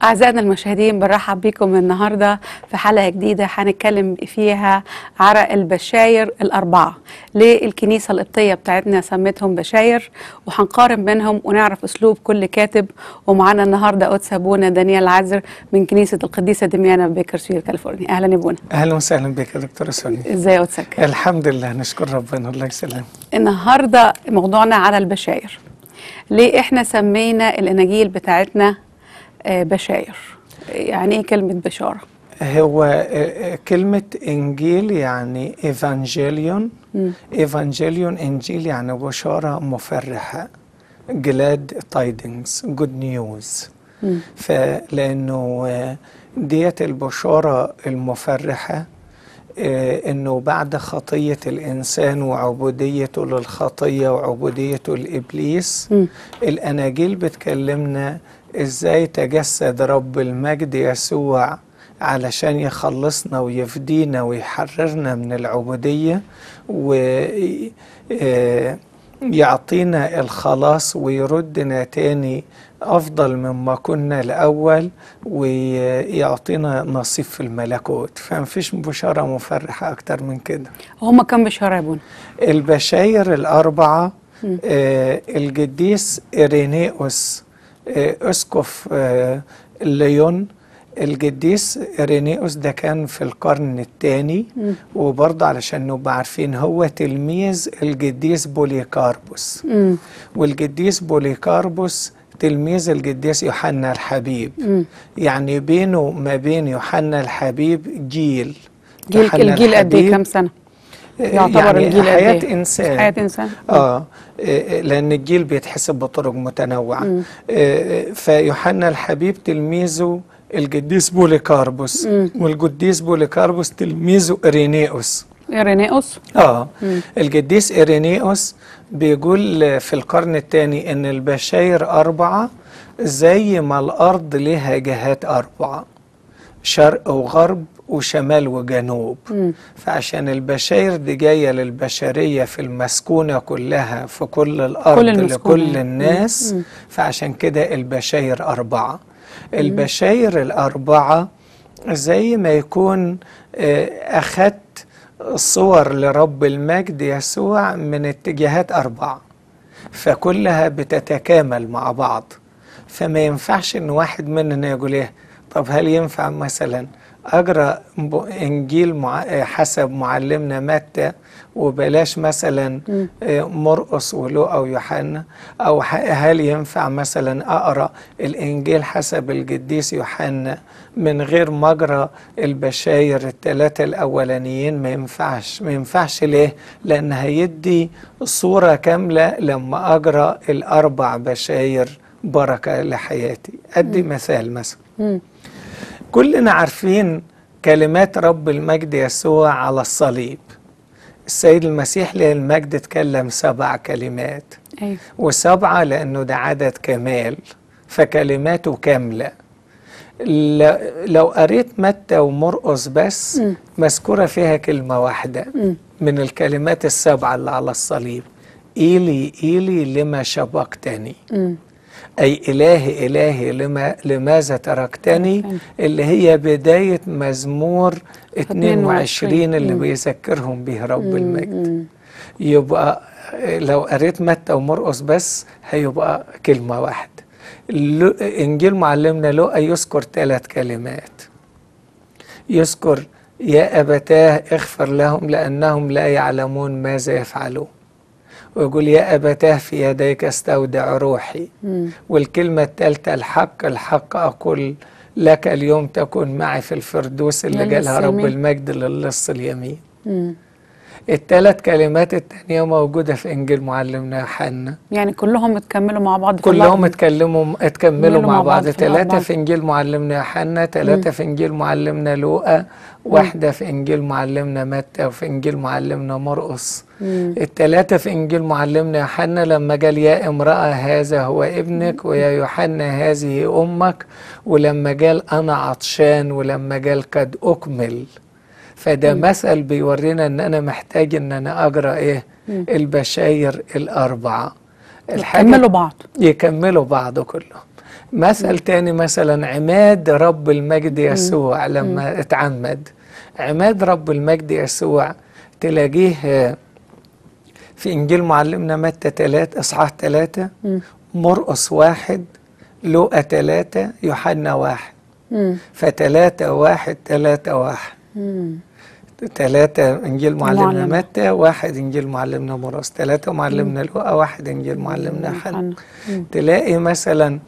أعزائنا المشاهدين برحب بكم النهاردة في حلقة جديدة هنتكلم فيها على البشاير الأربعة ليه الكنيسة القبطية بتاعتنا سمتهم بشاير وهنقارن بينهم ونعرف أسلوب كل كاتب ومعانا النهاردة قدس أبونا دانيال عزر من كنيسة القديسة دميانة ببيكرسفيلد كاليفورنيا أهلا يا أبونا اهلا وسهلا بك يا دكتوره سوني إزاي قدسك؟ الحمد لله نشكر ربنا الله يسلمك النهاردة موضوعنا على البشاير ليه إحنا سمينا الأناجيل بتاعتنا آه، بشاير يعني إيه كلمة بشارة؟ هو آه، كلمة إنجيل يعني إيفانجيليون إيفانجيليون إنجيل يعني بشارة مفرحة جلاد تايدنجز جود نيوز فلأنه آه، ديت البشارة المفرحة آه، انه بعد خطية الانسان وعبوديته للخطية وعبوديته لابليس الاناجيل بتكلمنا ازاي تجسد رب المجد يسوع علشان يخلصنا ويفدينا ويحررنا من العبودية ويعطينا الخلاص ويردنا تاني أفضل مما كنا الأول ويعطينا نصيب في الملكوت فمفيش بشارة مفرحة أكتر من كده هما كم بشارة يا أبونا؟ البشاير الأربعة آه القديس إيرينيوس آه أسقف آه ليون القديس إيرينيوس ده كان في القرن الثاني وبرضه علشان نبقى عارفين هو تلميذ القديس بوليكاربوس مم. والقديس بوليكاربوس تلميذ القديس يوحنا الحبيب يعني بينه وما بين يوحنا الحبيب جيل جيل يوحنا الجيل قد إيه الحبيب كم سنة؟ يعتبر يعني الجيل قد حياة إيه؟ إنسان حياة إنسان اه إيه، لأن الجيل بيتحسب بطرق متنوعة إيه، فيوحنا الحبيب تلميذه القديس بوليكاربوس والقديس بوليكاربوس تلميذه إرينيوس إيرينيوس اه القديس إيرينيوس بيقول في القرن الثاني ان البشاير اربعه زي ما الارض لها جهات اربعه شرق وغرب وشمال وجنوب فعشان البشاير دي جايه للبشريه في المسكونه كلها في كل الارض كل المسكونة. لكل الناس فعشان كده البشاير اربعه البشاير الاربعه زي ما يكون آه، اخدت صور لرب المجد يسوع من اتجاهات أربعة فكلها بتتكامل مع بعض فما ينفعش إن واحد مننا يقول إيه طب هل ينفع مثلا أقرأ ب- إنجيل مع حسب معلمنا متى وبلاش مثلا آه، مرقس ولوقا ويوحنا أو ح- هل ينفع مثلا أقرأ الإنجيل حسب القديس يوحنا من غير ما أقرأ البشاير الثلاثة الأولانيين ما ينفعش ما ينفعش ليه؟ لأن هيدي صورة كاملة لما أقرأ الأربع بشاير بركة لحياتي أدي مثال مثلا كلنا عارفين كلمات رب المجد يسوع على الصليب السيد المسيح للمجد اتكلم سبع كلمات أيوه وسبعة لأنه ده عدد كمال فكلماته كاملة ل- لو قريت متى ومرقس بس مذكورة فيها كلمة واحدة من الكلمات السبعة اللي على الصليب إيلي إيلي لما شبقتني أي إلهي إلهي لما لماذا تركتني اللي هي بداية مزمور 22 اللي بيذكرهم به رب المجد يبقى لو قريت متى ومرقس بس هيبقى كلمة واحدة لو- إنجيل معلمنا لوقا يذكر ثلاث كلمات يذكر يا أبتاه اغفر لهم لأنهم لا يعلمون ماذا يفعلون ويقول يا أبتاه في يديك استودع روحي والكلمة الثالثة الحق الحق أقول لك اليوم تكون معي في الفردوس اللي للص جالها رب اليمين. المجد للص اليمين الثلاث كلمات التانية موجودة في إنجيل معلمنا يوحنا يعني كلهم اتكملوا مع بعض في كلهم اللحظة. اتكلموا اتكملوا مع بعض في ثلاثة الأربعة. في إنجيل معلمنا يوحنا ثلاثة في إنجيل معلمنا لوقا واحدة في إنجيل معلمنا متى وفي إنجيل معلمنا مرقس الثلاثة في إنجيل معلمنا يوحنا لما قال يا امرأة هذا هو ابنك ويا يوحنا هذه أمك ولما قال أنا عطشان ولما قال قد أكمل فده مثل بيورينا ان انا محتاج ان انا اقرا ايه البشاير الاربعه يكملوا بعض يكملوا بعض كلهم مثل تاني مثلا عماد رب المجد يسوع لما اتعمد عماد رب المجد يسوع تلاقيه آه، في إنجيل معلمنا متى 3 إصحاح 3 مرقس واحد لوقا 3 يوحنا واحد مم. فتلاتة واحد تلاتة واحد مم. تلاتة إنجيل معلمنا معلم. متى واحد إنجيل معلمنا مرقس تلاتة معلمنا لوقا واحد إنجيل معلمنا حنا يوحنا. مم. تلاقي مثلا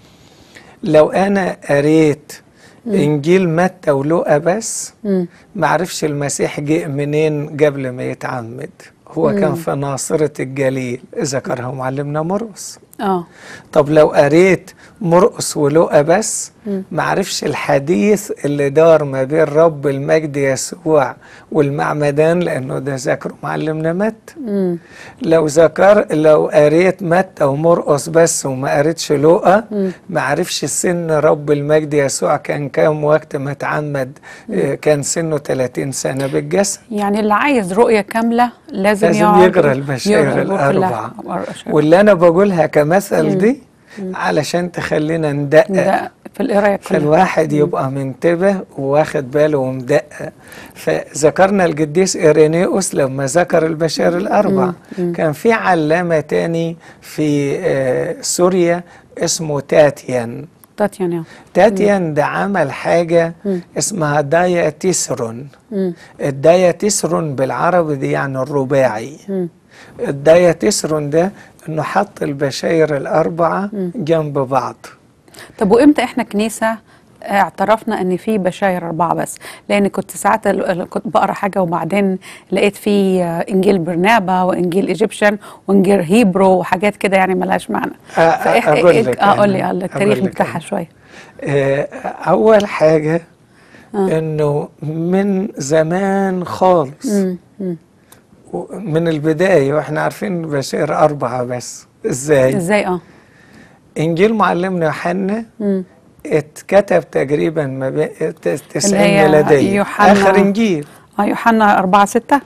لو أنا قريت إنجيل متى ولوقا بس مم. معرفش المسيح جه منين قبل ما يتعمد هو كان في ناصرة الجليل ذكرها معلمنا مرقس اه طب لو قريت مرقس ولوقا بس معرفش الحديث اللي دار ما بين رب المجد يسوع والمعمدان لانه ده ذكره معلمنا متى مم. لو ذكر لو قريت متى ومرقس بس وما قريتش لوقا معرفش سن رب المجد يسوع كان كام وقت ما اتعمد آه، كان سنه 30 سنة بالجسد يعني اللي عايز رؤية كاملة لازم, لازم يقعد يقرا البشائر يقرا البوك الأربعة. كلها. واللي أنا بقولها كمثل دي علشان تخلينا ندقق ده في القراية كلها فالواحد يبقى منتبه وواخد باله ومدقق فذكرنا القديس إيرينيوس لما ذكر البشائر الأربع كان في علامة تاني في آه، سوريا اسمه تاتيان تاتيانا تاتيان ده عمل حاجة اسمها داياتيسرون مم. الداياتيسرون بالعربي دي يعني الرباعي مم. الداياتيسرون ده انه حط البشاير الأربعة جنب بعض طب وامتى احنا كنيسة اعترفنا ان في بشاير اربعه بس لان كنت ساعات ال- ال- كنت بقرا حاجه وبعدين لقيت في آه، انجيل برنابا وانجيل ايجيبشن وانجيل هيبرو وحاجات كده يعني ملهاش معنى أ- أ- أقول لك اه قول أنا. لي التاريخ أقول لك بتاعها أنا. شويه آه، أول حاجة آه. إنه من زمان خالص مم. مم. و- من البداية وإحنا عارفين البشائر أربعة بس إزاي؟ ازاي اه إنجيل معلمنا يوحنا مم. اتكتب تقريبا ما بين اللي 90 هي ميلادية يوحنا- آخر إنجيل اه يوحنا 4 6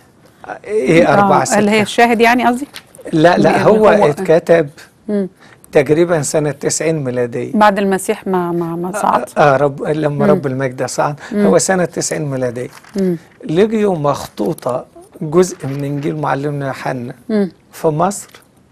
إيه أربعة آه اللي هي ستة الشاهد يعني قصدي لا لا اللي هو هو- اتكتب مم. تقريبا سنة 90 ميلادية بعد المسيح ما ما ما صعد آه رب لما رب المجد صعد هو سنة 90 ميلادية مم. لقيوا مخطوطة جزء من إنجيل معلمنا يوحنا مم. في مصر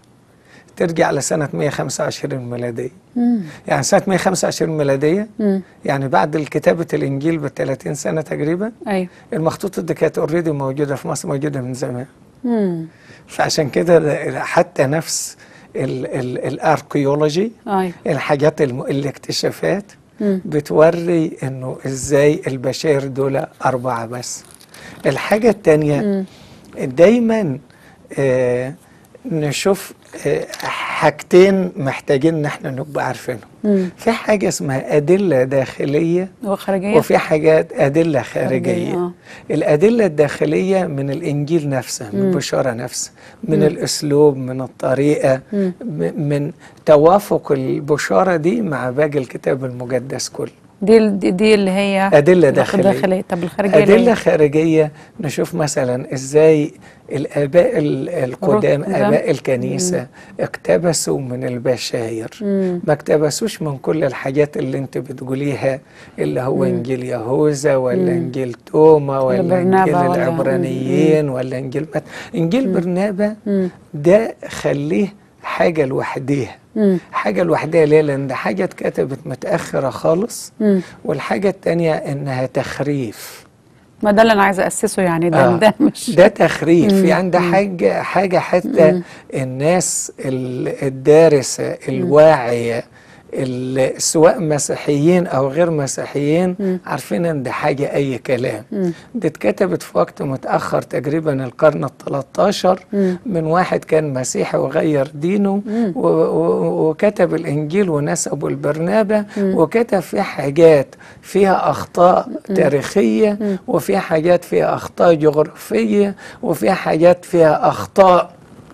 ترجع لسنة 125 ميلادية مم. يعني سنة 125 ميلادية مم. يعني بعد كتابة الإنجيل ب 30 سنة تقريبا ايوه المخطوطة دي كانت اوريدي موجودة في مصر موجودة من زمان مم. فعشان كده ده- حتى نفس ال- ال- الاركيولوجي ايوه الحاجات الم... الاكتشافات مم. بتوري انه ازاي البشائر دول اربعه بس الحاجه التانية مم. دايما آه نشوف آه حاجتين محتاجين ان احنا نبقى عارفينهم مم. في حاجه اسمها ادله داخليه وخارجيه وفي حاجات أدلة خارجية خارجية، آه. الأدلة الداخلية من الإنجيل نفسه من البشارة نفسها من الأسلوب من الطريقة مم. م- من توافق البشارة دي مع باقي الكتاب المقدس كله دي ال- دي, دي اللي هي أدلة داخلية. داخليه طب الخارجيه اللي أدلة هي- خارجية نشوف مثلا إزاي الآباء ال- القدام القدام. آباء الكنيسة اقتبسوا من البشاير مم. ما اقتبسوش من كل الحاجات اللي انت بتقوليها اللي هو انجيل يهوذا ولا انجيل توما ولا برنابا انجيل ولا- العبرانيين ولا انجيل مت... انجيل برنابا مم. ده خليه حاجه لوحديها مم. حاجه لوحدها ليه لان ده حاجه اتكتبت متاخره خالص مم. والحاجه التانية انها تخريف ما ده اللي انا عايزه اسسه يعني ده آه. ده مش ده تخريف يعني ده حاجة حاجة حتى الناس ال- الدارسة الواعية ال- سواء مسيحيين أو غير مسيحيين عارفين إن ده حاجة أي كلام دي اتكتبت في وقت متأخر تقريبا القرن ال 13 من واحد كان مسيحي وغير دينه و- و- وكتب الإنجيل ونسبه البرنابة وكتب فيه حاجات فيها أخطاء تاريخية وفيها حاجات فيها أخطاء جغرافية وفيها حاجات فيها أخطاء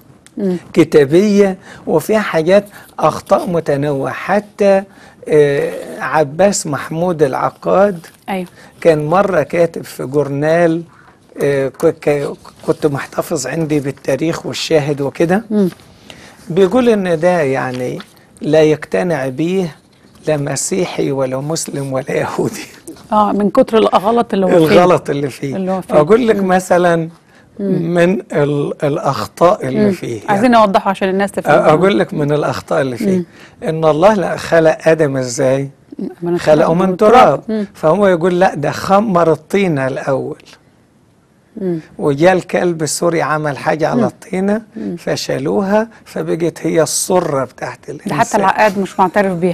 كتابية وفيها حاجات أخطاء متنوعة حتى آه، عباس محمود العقاد ايوه كان مرة كاتب في جورنال آه، ك- ك- كنت محتفظ عندي بالتاريخ والشاهد وكده بيقول إن ده يعني لا يقتنع بيه لا مسيحي ولا مسلم ولا يهودي اه من كتر الغلط اللي هو فيه الغلط اللي فيه اللي هو فيه. اقول لك مثلا من ال- الاخطاء اللي فيه يعني. عايزين نوضحه عشان الناس تفهم اقول لك من الاخطاء اللي فيه ان الله لا خلق ادم ازاي من خلقه من التراب. تراب مم. فهو يقول لا ده خمر الطينه الاول مم. وجاء الكلب السوري عمل حاجه على الطينه فشالوها فبقت هي السره بتاعت ده الانسان حتى العقاد مش معترف بيها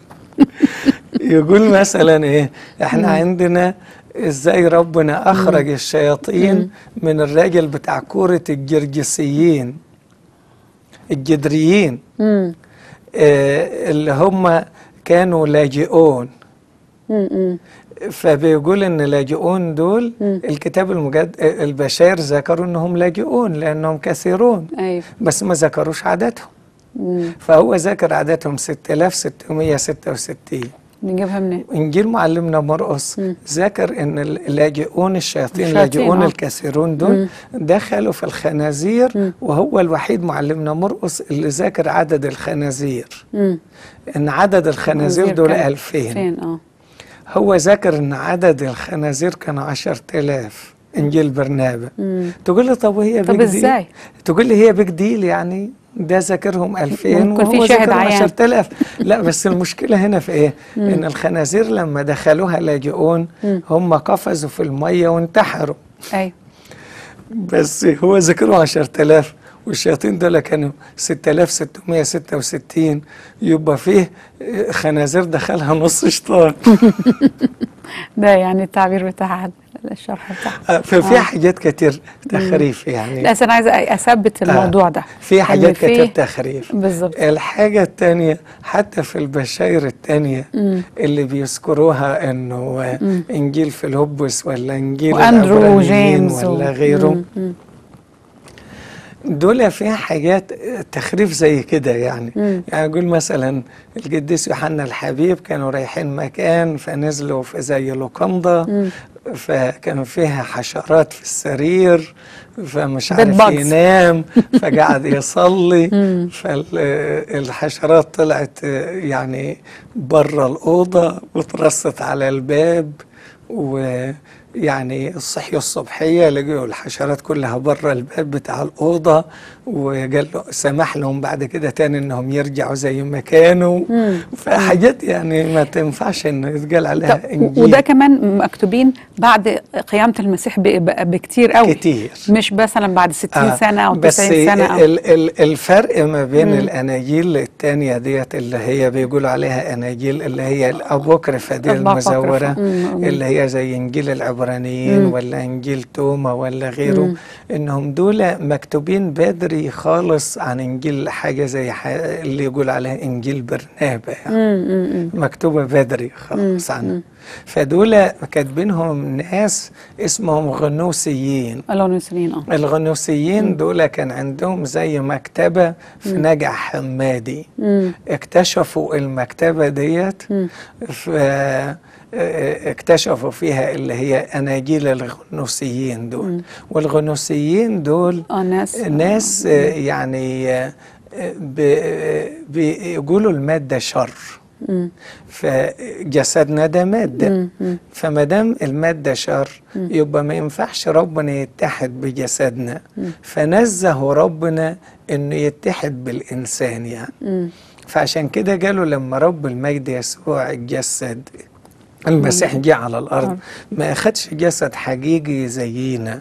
يقول مثلا ايه احنا عندنا ازاي ربنا اخرج الشياطين من الراجل بتاع كورة الجرجسيين الجدريين مم. آه اللي هم كانوا لاجئون مم. مم. فبيقول ان لاجئون دول الكتاب المجد البشائر ذكروا انهم لاجئون لانهم كثيرون ايوه بس ما ذكروش عددهم مم. فهو ذكر عددهم 6666 نجيبها منين؟ انجيل معلمنا مرقس ذكر ان اللاجئون الشياطين الشياطين، اللاجئون آه. الكثيرون دول دخلوا في الخنازير وهو الوحيد معلمنا مرقس اللي ذكر عدد الخنازير مم. ان عدد الخنازير دول كان 2000 فين اه هو ذكر ان عدد الخنازير كانوا 10000 انجيل برنابا مم. تقول لي طب وهي طب big deal؟ إزاي؟ تقول لي هي بيج ديل يعني ده ذاكرهم 2000 ممكن في وهو شاهد ذاكرهم عيان. 10000 لا بس المشكله هنا في ايه؟ ان الخنازير لما دخلوها لاجئون هم قفزوا في الميه وانتحروا ايوه بس هو ذاكرهم 10000 والشياطين دول كانوا 6666 يبقى فيه خنازير دخلها نص شيطان ده يعني التعبير بتاع الشرح بتاعها ففي آه. حاجات كتير تخريف يعني لا بس انا عايزه اثبت الموضوع ده في إن حاجات فيه- كتير تخريف بالظبط الحاجة التانية حتى في البشاير التانية اللي بيذكروها انه انجيل فيلبس ولا انجيل واندرو العبرانيين وجيمس ولا و- غيره مم. مم. دول فيها حاجات تخريف زي كده يعني يعني اقول مثلا القديس يوحنا الحبيب كانوا رايحين مكان فنزلوا في زي لوكاندا فكان فيها حشرات في السرير فمش Bed عارف bugs. ينام فقعد يصلي فالحشرات طلعت يعني بره الأوضة وترصت على الباب ويعني صحيوا الصبحية لقوا الحشرات كلها بره الباب بتاع الأوضة وقال له سمح لهم بعد كده تاني انهم يرجعوا زي ما كانوا فحاجات يعني ما تنفعش انه يتقال عليها طب انجيل وده كمان مكتوبين بعد قيامة المسيح ب- ب- بكتير قوي كتير مش مثلا بعد 60 آه، سنة أو بس 90 سنة أو ال ال الفرق ما بين الاناجيل التانية ديت اللي هي بيقولوا عليها اناجيل اللي هي الابوكريفه دي الأبوكريفة. المزوره مم، مم. اللي هي زي انجيل العبرانيين ولا انجيل توما ولا غيره انهم دول مكتوبين بدري خالص عن انجيل حاجه زي ح- اللي يقول عليها انجيل برنابا يعني مم، مم، مم. مكتوبة بدري خالص عنها فدول كاتبينهم ناس اسمهم غنوسيين الأونسيين اه الغنوسيين دول كان عندهم زي مكتبة في نجع حمادي مم. اكتشفوا المكتبة ديت ف اه، اكتشفوا فيها اللي هي أناجيل الغنوسيين دول والغنوسيين دول اه ناس ناس اه، يعني اه، ب- بيقولوا المادة شر مم. فجسدنا ده مادة مم. مم. فما دام المادة شر يبقى ما ينفعش ربنا يتحد بجسدنا فنزه ربنا انه يتحد بالانسان يعني مم. فعشان كده قالوا لما رب المجد يسوع اتجسد المسيح جه على الارض ما اخدش جسد حقيقي زينا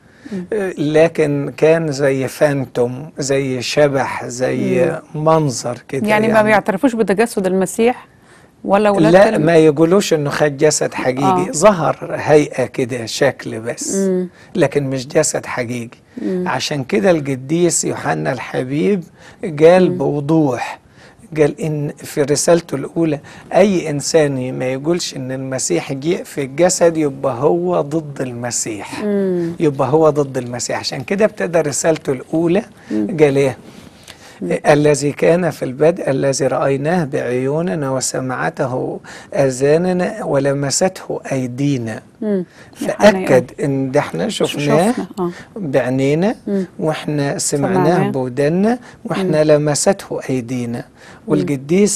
لكن كان زي فانتوم زي شبح زي منظر كده يعني ما بيعترفوش بتجسد المسيح ولا ولاد لا الم- ما يقولوش انه خد جسد حقيقي آه. آه. ظهر هيئة كده شكل بس مم. لكن مش جسد حقيقي عشان كده القديس يوحنا الحبيب قال بوضوح قال ان في رسالته الاولى اي انسان ما يقولش ان المسيح جه في الجسد يبقى هو ضد المسيح مم. يبقى هو ضد المسيح عشان كده ابتدى رسالته الاولى قال ايه الذي كان في البدء الذي رأيناه بعيوننا وسمعته أذاننا ولمسته أيدينا مم. فأكد إن ده احنا شفناه شفنا، آه. بعينينا واحنا سمعناه سمعناه. بودنا واحنا لمسته أيدينا والقديس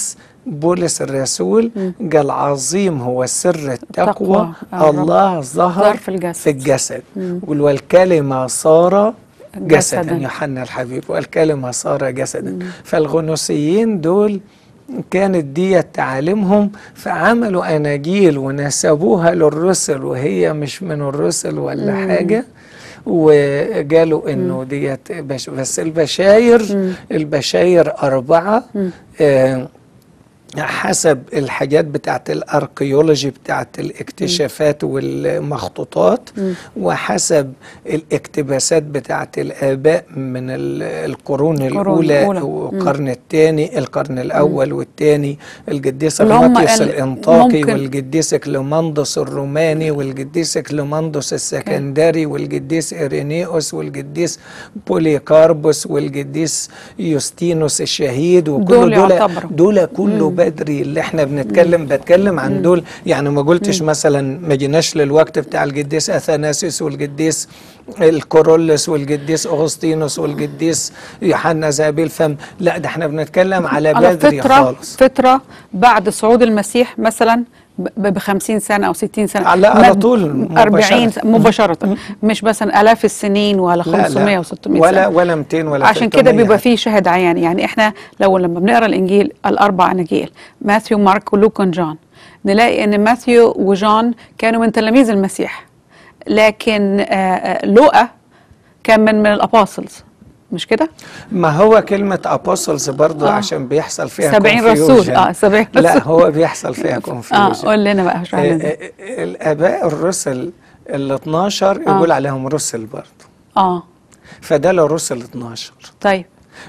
بولس الرسول قال عظيم هو سر التقوى التقوى. آه، الله ظهر ظهر في الجسد. في الجسد يقول والكلمة صار جسداً. جسدا يوحنا الحبيب والكلمة صار جسدا فالغنوصيين دول كانت دي تعاليمهم فعملوا أناجيل ونسبوها للرسل وهي مش من الرسل ولا حاجة وقالوا انه ديت بش بس البشاير البشاير أربعة آه حسب الحاجات بتاعت الاركيولوجي بتاعت الاكتشافات والمخطوطات وحسب الاقتباسات بتاعت الاباء من ال- القرون القرون الاولى الأولى. والقرن الثاني القرن الاول والثاني القديس اللي هم اغناطيوس ال- الانطاكي ممكن- والقديس كليماندوس الروماني والقديس كليماندوس السكندري والقديس إيرينيوس والقديس بوليكاربوس والقديس يوستينوس الشهيد وكل دول دول يعتبروا. دول كله بدري اللي احنا بنتكلم بتكلم عن دول يعني ما قلتش مثلا ما جيناش للوقت بتاع القديس اثناسيوس والقديس الكورولس والقديس اغسطينوس والقديس يوحنا زابيل فم لا ده احنا بنتكلم على على بدري فترة خالص فترة بعد صعود المسيح مثلا ب 50 سنة أو 60 سنة على- على ما- طول 40 مباشرة. سنة مباشرة مش مثلا آلاف السنين ولا لا 500 لا و600 ولا سنة ولا 200 ولا عشان كده 300 بيبقى فيه شاهد عيان يعني احنا لو لما بنقرا الانجيل الاربع اناجيل ماثيو مارك ولوك وجون نلاقي ان ماثيو وجون كانوا من تلاميذ المسيح لكن آه، آه، لوقا كان من من الابوستلز مش كده؟ ما هو كلمة أبوستلز برضو آه. عشان بيحصل فيها 70 رسول confusion. اه 70 رسول لا هو بيحصل فيها اه كونفيوجن قول لنا بقى اشرح لنا دي. الآباء الرسل ال 12 يقول عليهم رسل برضو اه فده الرسل 12 طيب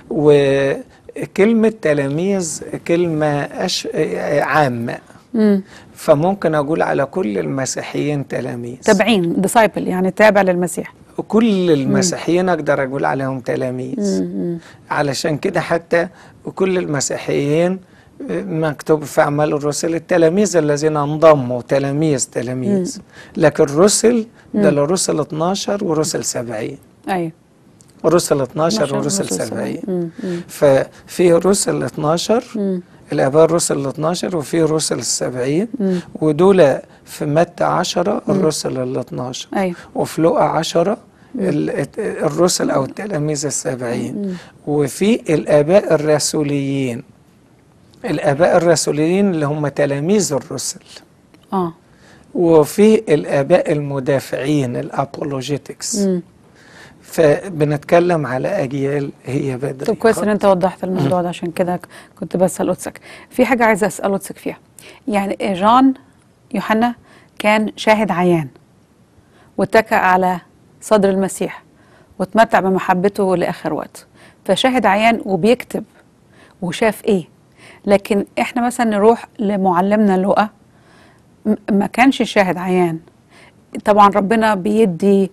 وكلمة تلاميذ كلمة أش... عامة امم فممكن أقول على كل المسيحيين تلاميذ تابعين ديسايبل يعني تابع للمسيح كل المسيحيين أقدر أقول عليهم تلاميذ مم. علشان كده حتى كل المسيحيين مكتوب في أعمال الرسل التلاميذ الذين انضموا تلاميذ تلاميذ لكن الرسل ده الرسل 12 ورسل 70 ايوه رسل 12 12 ورسل ورسل 70 مم. مم. ففي رسل 12 مم. الآباء الرسل ال 12 وفي رسل السبعين مم. ودول في متى 10 الرسل ال 12 ايوه وفي لقا 10 ال- الرسل أو التلاميذ السبعين وفي الآباء الرسوليين الآباء الرسوليين اللي هم تلاميذ الرسل اه وفي الآباء المدافعين الأبولوجيتكس مم. فبنتكلم على أجيال هي بدري طب كويس ان انت وضحت الموضوع ده عشان كده كنت بسال قدسك في حاجه عايزه اسال قدسك فيها يعني جان يوحنا كان شاهد عيان واتكأ على صدر المسيح واتمتع بمحبته لاخر وقت فشاهد عيان وبيكتب وشاف ايه لكن احنا مثلا نروح لمعلمنا لقى م- ما كانش شاهد عيان طبعا ربنا بيدي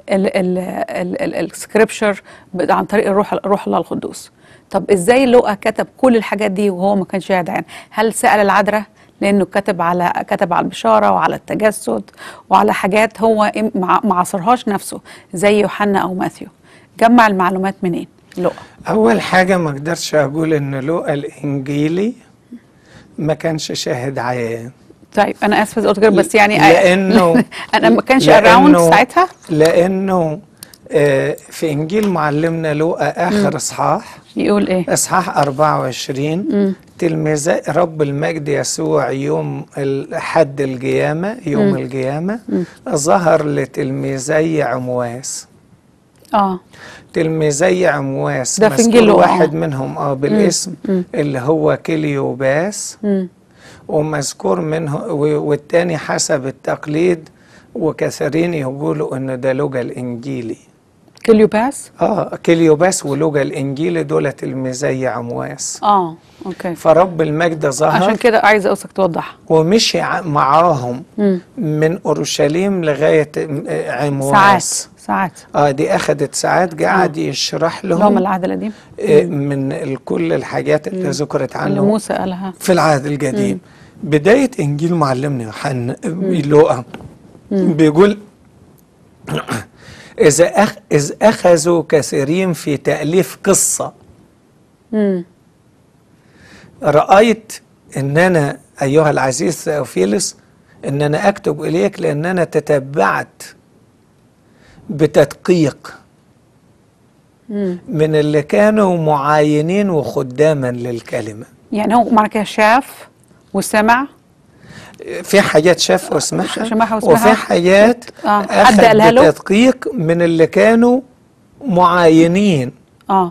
السكريبشر عن طريق الروح الروح الله القدوس طب ازاي لوقا كتب كل الحاجات دي وهو ما كانش شاهد عيان هل سأل العذراء لانه كتب على كتب على البشاره وعلى التجسد وعلى حاجات هو إم- ما ما عصرهاش نفسه زي يوحنا او ماثيو جمع المعلومات منين لوقا أول حاجة ما أقدرش أقول إن لوقا الإنجيلي ما كانش شاهد عيان طيب انا اسفه إذا قلت كده بس يعني لأنه انا ما كانش لأنه- اراوند ساعتها لأنه آه، في إنجيل معلمنا لوقا آخر إصحاح يقول ايه إصحاح 24 تلميذي رب المجد يسوع يوم الحد القيامة يوم القيامة ظهر لتلميذي عمواس اه تلميذي عمواس ده في مذكور إنجيل لوقا، واحد آه. منهم اه بالاسم اللي هو كليوباس مم. ومذكور منه و- والتاني حسب التقليد وكثيرين يقولوا ان ده لوجا الانجيلي كليوباس اه كليوباس ولوجا الانجيلي دول تلميذي عمواس اه اوكي فرب المجد ظهر عشان كده عايزه اوصك توضحها ومشي ع- معاهم مم. من اورشليم لغايه م- عمواس ساعات ساعات اه دي اخذت ساعات قعد يشرح لهم لهم العهد القديم آه، من ال- كل الحاجات اللي ذكرت اللي عنه موسى قالها في العهد القديم بداية إنجيل معلمنا يوحنا لوقا بيقول إذا أخ إذ أخذوا كثيرين في تأليف قصة مم. رأيت ان انا ايها العزيز ثيوفيلوس ان انا اكتب اليك لان انا تتبعت بتدقيق مم. من اللي كانوا معاينين وخداما للكلمه يعني هو معنى كده شاف وسمع في حاجات شاف وسمعها شمعها وسمعها. وفي حاجات آه، حد اخذ قالها له؟ بتدقيق من اللي كانوا معاينين اه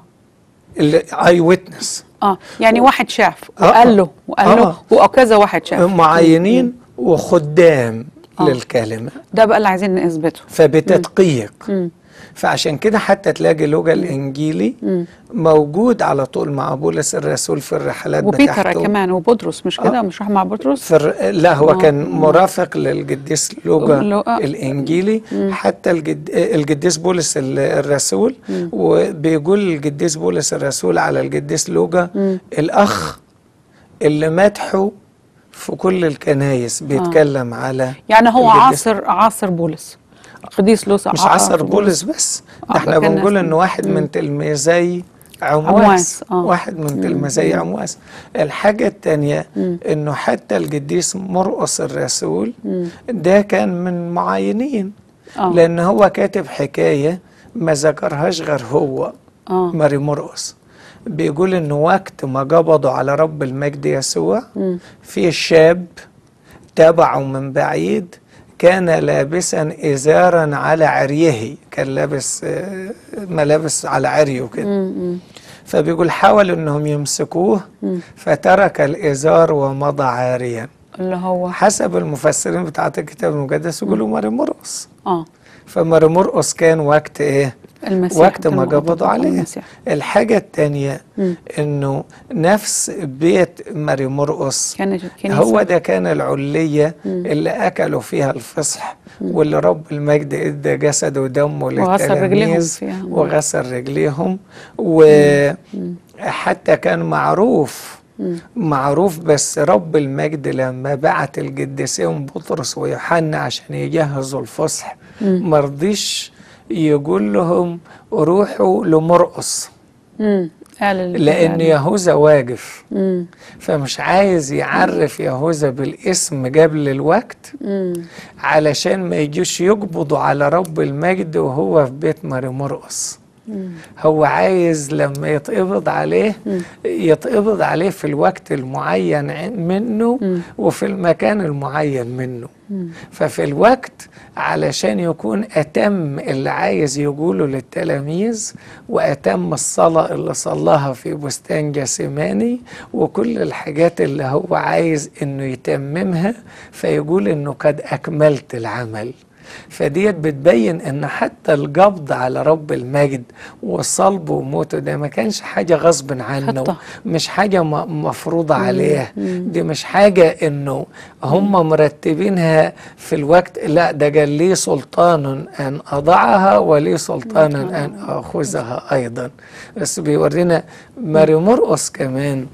الاي ويتنس اه يعني واحد شاف آه. وقال له وقال له آه. وكذا واحد شاف معاينين وخدام آه. للكلمه ده بقى اللي عايزين نثبته فبتدقيق مم. فعشان كده حتى تلاقي لوجا الانجيلي مم. موجود على طول مع بولس الرسول في الرحلات وبيتر بتاعته كمان وبطرس مش كده آه. مش راح مع بطرس في الر... لا هو آه. كان مرافق للقديس لوجا لوقا. الانجيلي حتى الجد... القديس بولس ال- الرسول وبيقول القديس بولس الرسول على القديس لوجا الاخ اللي مدحه في كل الكنايس بيتكلم على يعني هو القديس- عاصر عاصر بولس قديس لوسا مش عصر بولس بس ده آه، احنا كان بنقول ناس- انه واحد من تلميذي عمواس عمواس، آه. واحد من تلميذي عمواس الحاجة التانية انه حتى القديس مرقس الرسول ده كان من معاينين آه. لان هو كاتب حكاية ما ذكرهاش غير هو اه ماري مرقس بيقول انه وقت ما قبضوا على رب المجد يسوع في شاب تابعه من بعيد كان لابسا ازارا على عريه كان لابس آه، ملابس على عريه كده فبيقول حاولوا انهم يمسكوه فترك الازار ومضى عاريا اللي هو حسب المفسرين بتاعت الكتاب المقدس يقولوا ماري مرقس اه فماري مرقس كان وقت ايه المسيح وقت كان ما موجود. قبضوا عليه المسيح. الحاجة التانية مم. انه نفس بيت ماري مرقس كانت الكنيسة هو ده كان العلية اللي أكلوا فيها الفصح واللي رب المجد إدى جسده ودمه وغسل رجليهم للتلاميذ فيها. وغسل رجليهم وحتى كان معروف معروف بس رب المجد لما بعت القديسين بطرس ويوحنا عشان يجهزوا الفصح مرضيش يقول لهم روحوا لمرقص امم قال ال- لأن قال- يهوذا واقف مم. فمش عايز يعرف يهوذا بالاسم قبل الوقت مم. علشان ما يجوش يقبضوا على رب المجد وهو في بيت ماري مرقص هو عايز لما يتقبض عليه يتقبض عليه في الوقت المعين عن- منه وفي المكان المعين منه ففي الوقت علشان يكون أتم اللي عايز يقوله للتلاميذ وأتم الصلاة اللي صلاها في بستان جاسماني وكل الحاجات اللي هو عايز إنه يتممها فيقول إنه قد أكملت العمل فديت بتبين ان حتى القبض على رب المجد وصلبه وموته ده ما كانش حاجه غصب عنه خطة. مش حاجه م- مفروضه عليه دي مش حاجه انه هم مرتبينها في الوقت لا ده قال لي سلطان ان اضعها ولي سلطان ان اخذها ايضا بس بيورينا ماري مرقس كمان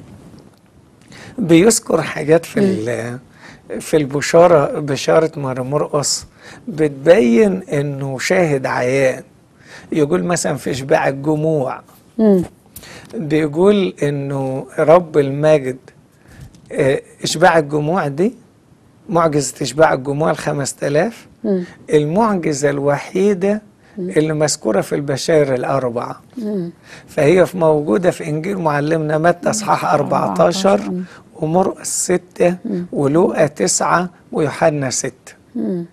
بيذكر حاجات في ال- في البشارة بشارة ماري مرقس بتبين انه شاهد عيان يقول مثلا في اشباع الجموع مم. بيقول انه رب المجد آه، اشباع الجموع دي معجزة اشباع الجموع الخمس تلاف مم. المعجزة الوحيدة اللي مذكورة في البشائر الأربعة مم. فهي في موجودة في إنجيل معلمنا متى إصحاح 14 ومرقس 6 ولوقا 9 ويوحنا 6 مم.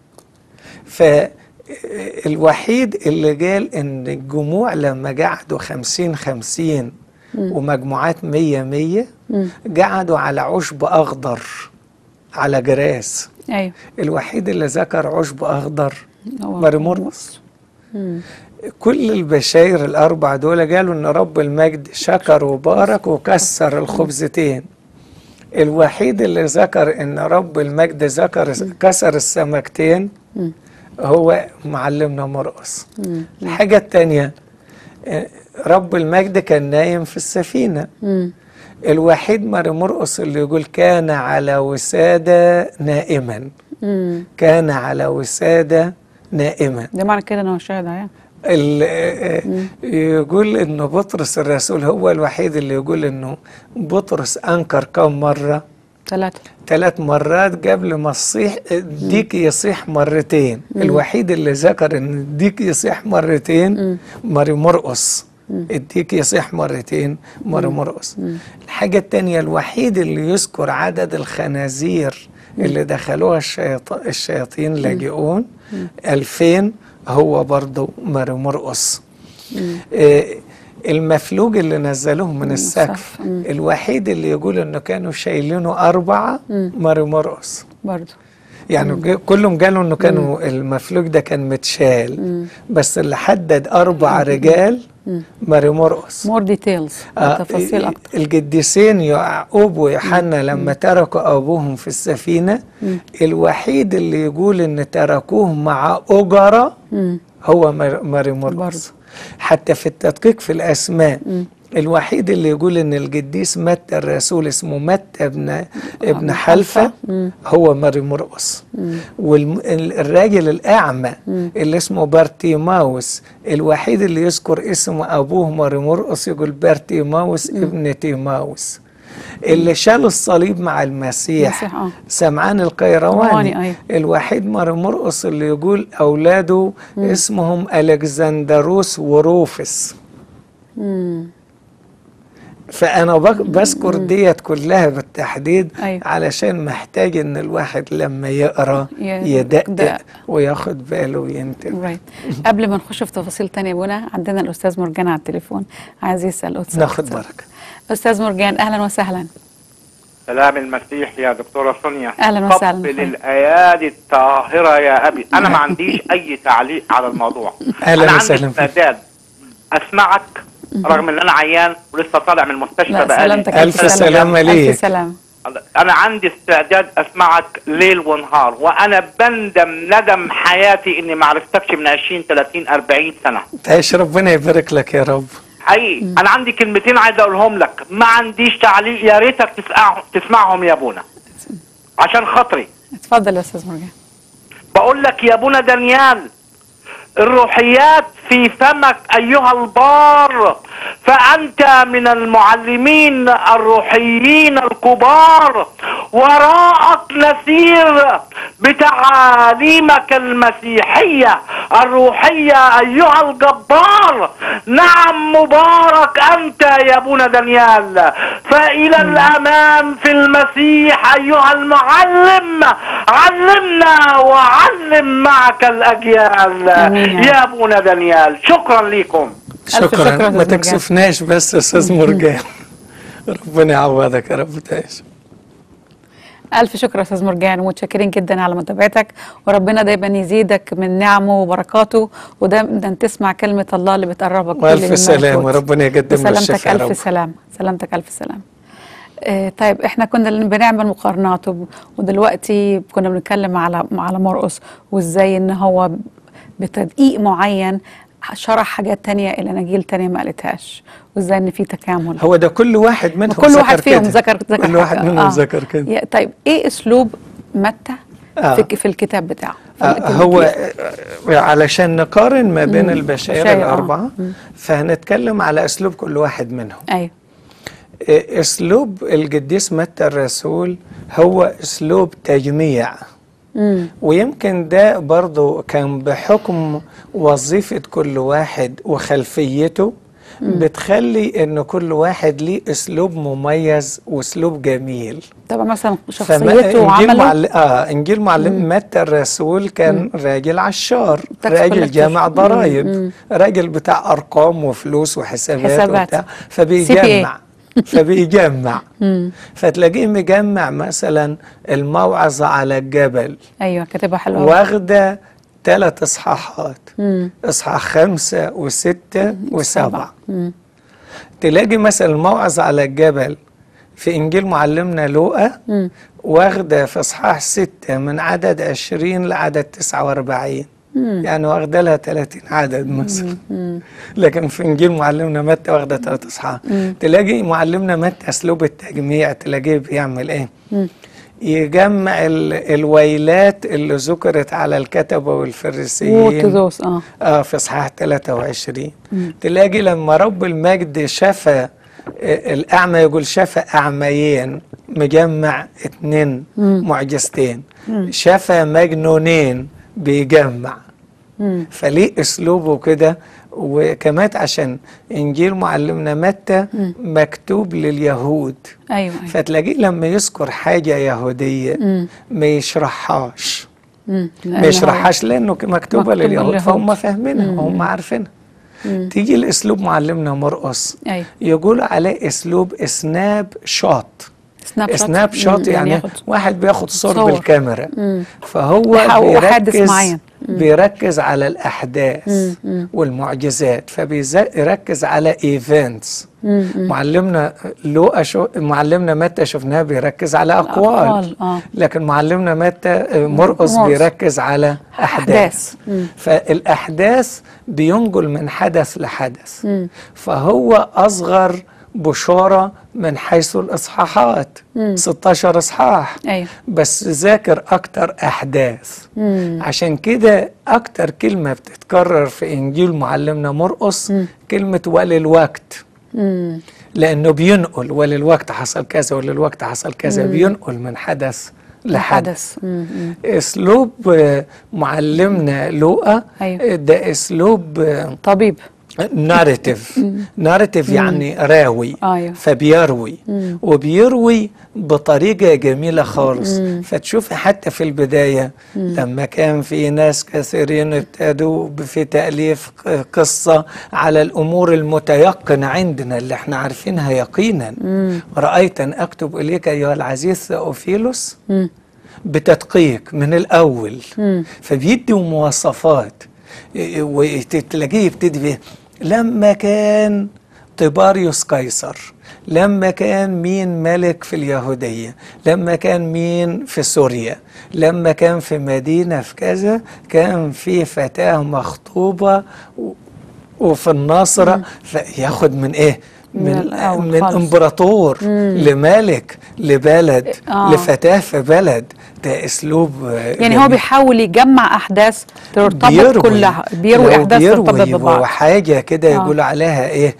فالوحيد اللي قال إن الجموع لما قعدوا 50 50 ومجموعات 100 100 قعدوا على عشب أخضر على جراس ايوه الوحيد اللي ذكر عشب أخضر هو ماري مرقس مم. كل البشاير الأربع دول قالوا إن رب المجد شكر وبارك وكسر الخبزتين الوحيد اللي ذكر إن رب المجد ذكر كسر السمكتين مم. هو معلمنا مرقس مم. الحاجة التانية آه، رب المجد كان نايم في السفينة مم. الوحيد ماري مرقس اللي يقول كان على وسادة نائما مم. كان على وسادة نائما ده معنى كده ان هو شاهد عيان ال- آه، يقول انه بطرس الرسول هو الوحيد اللي يقول انه بطرس انكر كم مره ثلاثة ثلاث مرات قبل ما الصيح الديك يصيح مرتين الوحيد اللي ذكر ان الديك يصيح مرتين ماري مرقص الديك يصيح مرتين ماري مرقص الحاجة التانية الوحيد اللي يذكر عدد الخنازير اللي دخلوها الشياط... الشياطين لاجئون ألفين هو برضو ماري مرقص إيه المفلوج اللي نزلوه من السقف مم. الوحيد اللي يقول انه كانوا شايلينه اربعه ماري مرقص برضو يعني ج- كلهم قالوا انه كانوا المفلوج ده كان متشال بس اللي حدد اربع رجال ماري مرقص مور ديتيلز آه، تفاصيل اكتر القديسين يعقوب ويوحنا لما تركوا ابوهم في السفينه الوحيد اللي يقول ان تركوه مع اجره مم. هو مار- ماري مرقس حتى في التدقيق في الاسماء الوحيد اللي يقول ان القديس متى الرسول اسمه متى ابن ابن حلفه هو ماري مرقس والراجل الاعمى اللي اسمه بارتيماوس الوحيد اللي يذكر اسم ابوه ماري مرقس يقول بارتيماوس ابن تيماوس اللي شال الصليب مع المسيح المسيح، آه. سمعان رواني، القيرواني أيوة. الوحيد ماري مرقس اللي يقول اولاده اسمهم الكسندروس وروفس مم. فانا بك- بذكر ديت كلها بالتحديد أيوة. علشان محتاج ان الواحد لما يقرا ي- يدقق دقق. وياخد باله وينتبه رايت قبل ما نخش في تفاصيل تانية بنا عندنا الاستاذ مرجان على التليفون عايز يسال أستاذ ناخد أستاذ. بركه استاذ مرجان اهلا وسهلا سلام المسيح يا دكتورة سونيا أهلاً وسهلاً. قبل الأيادي الطاهرة يا أبي أنا ما عنديش أي تعليق على الموضوع أهلاً أنا وسهلاً عندي فيك. استعداد أسمعك رغم إن أنا عيان ولسه طالع من المستشفى لا بقالي سلامتك ألف سلامة ليك. الف سلام أنا عندي استعداد أسمعك ليل ونهار وأنا بندم ندم حياتي إني ما عرفتكش من 20 30 40 سنة تعيش ربنا يبارك لك يا رب حقيقي انا عندي كلمتين عايز اقولهم لك ما عنديش تعليق يا ريتك تسمعهم تسمعهم يا ابونا عشان خاطري اتفضل يا استاذ مرجان بقول لك يا ابونا دانيال الروحيات في فمك ايها البار فانت من المعلمين الروحيين الكبار وراءك نسير بتعاليمك المسيحيه الروحيه ايها الجبار نعم مبارك انت يا ابونا دانيال فالى الامام في المسيح ايها المعلم علمنا وعلم معك الاجيال آمين يا رب. يا ابونا دانيال شكرا لكم شكر يا شكرا أستاذ ما مرجان. تكسفناش بس يا استاذ مرجان ربنا يعوضك يا رب تعيش الف شكر يا استاذ مرجان ومتشكرين جدا على متابعتك وربنا دايما يزيدك من نعمه وبركاته ودايما تسمع كلمه الله اللي بتقربك كل والف يوم سلام موجود. وربنا يقدم له سلامتك الشفاء يا الف رب سلام سلامتك الف سلام آه طيب احنا كنا بنعمل مقارنات وب- ودلوقتي كنا بنتكلم على على مرقص وازاي ان هو بتدقيق معين شرح حاجات تانية الاناجيل تانية ما قالتهاش وازاي ان في تكامل هو ده كل واحد منهم كل واحد ذكر فيهم كده. ذكر ذكر كل واحد حاجة. منهم ذكر كده يا- طيب ايه اسلوب متى آه. في في الكتاب بتاعه في آه، الإنجيل؟ هو آه، علشان نقارن ما بين البشائر بشائر، آه. الأربعة فهنتكلم على أسلوب كل واحد منهم ايوه آه، أسلوب القديس متى الرسول هو أسلوب تجميع امم ويمكن ده برضو كان بحكم وظيفة كل واحد وخلفيته بتخلي ان كل واحد ليه اسلوب مميز واسلوب جميل طبعا مثلا فما- شخصيته انجيل وعمله معل... اه انجيل معلم متى الرسول كان راجل عشار تاكس راجل collector. جامع مم. ضرائب مم. راجل بتاع ارقام وفلوس وحسابات حسابات. وبتاع CPA. فبيجمع فبيجمع فتلاقيه مجمع مثلا الموعظة على الجبل ايوه كاتبها حلوه أوي. واخدة ثلاث اصحاحات مم. اصحاح خمسة وستة وسبعة مم. تلاقي مثلا الموعظة على الجبل في إنجيل معلمنا لوقا مم. واخدة في إصحاح ستة من عدد عشرين لعدد تسعة وأربعين يعني واخدة لها 30 عدد مثلا لكن في إنجيل معلمنا متى واخدة ثلاث إصحاح تلاقي معلمنا متى أسلوب التجميع تلاقيه بيعمل إيه؟ يجمع ال- الويلات اللي ذكرت على الكتبة والفريسيين وارثوذكس اه اه في اصحاح 23 تلاقي لما رب المجد شفى آه، الأعمى يقول شاف أعميين مجمع اتنين معجزتين شاف مجنونين بيجمع مم. فليه اسلوبه كده وكمان عشان انجيل معلمنا متى مكتوب لليهود ايوه ايوه فتلاقيه لما يذكر حاجه يهوديه مم. ما يشرحهاش مم. ما يشرحهاش لانه مكتوبه مكتوبة لليهود لليهود. فهم فاهمينها وهم عارفينها تيجي الاسلوب معلمنا مرقص ايوه يقول عليه اسلوب سناب شوت سناب شوت سناب شوت مم. يعني, ياخد واحد بياخد صور, صور. بالكاميرا مم. فهو وح- وحادث بيركز معين. بيركز على الاحداث مم. مم. والمعجزات فبيركز على ايفنتس مم. معلمنا لوقا شو معلمنا متى شفناه بيركز على اقوال الأقوال، آه. لكن معلمنا متى آه، مرقس مرقس. بيركز على احداث أحداث. مم. فالاحداث بينقل من حدث لحدث مم. فهو اصغر بشاره من حيث الاصحاحات 16 اصحاح ايوه بس ذاكر اكتر احداث مم. عشان كده اكتر كلمه بتتكرر في انجيل معلمنا مرقس كلمه وللوقت مم. لانه بينقل وللوقت حصل كذا وللوقت حصل كذا بينقل من حدث لحدث الحدث مم. مم. اسلوب آه، معلمنا لوقا أيوة. آه، ده اسلوب طبيب ناريتيف ناريتيف يعني راوي أيوة. فبيروي وبيروي بطريقة جميلة خالص فتشوف حتى في البداية لما كان في ناس كثيرين ابتدوا في تأليف ق- قصة على الأمور المتيقنة عندنا اللي احنا عارفينها يقينا رأيت أن أكتب إليك أيها العزيز ثأوفيلوس مم. بتدقيق من الأول مم. فبيدوا مواصفات إيه، وتلاقيه يبتدي بيه لما كان طباريوس قيصر لما كان مين ملك في اليهودية لما كان مين في سوريا لما كان في مدينة في كذا كان في فتاة مخطوبة و- وفي الناصرة فياخد من ايه من من, الأول من خالص. امبراطور لملك لبلد آه. لفتاة في بلد ده اسلوب آه، يعني هو جميل. بيحاول يجمع احداث ترتبط بيروي. كلها بيروي لو احداث ترتبط بيروي ببعض وحاجه كده آه. يقول عليها ايه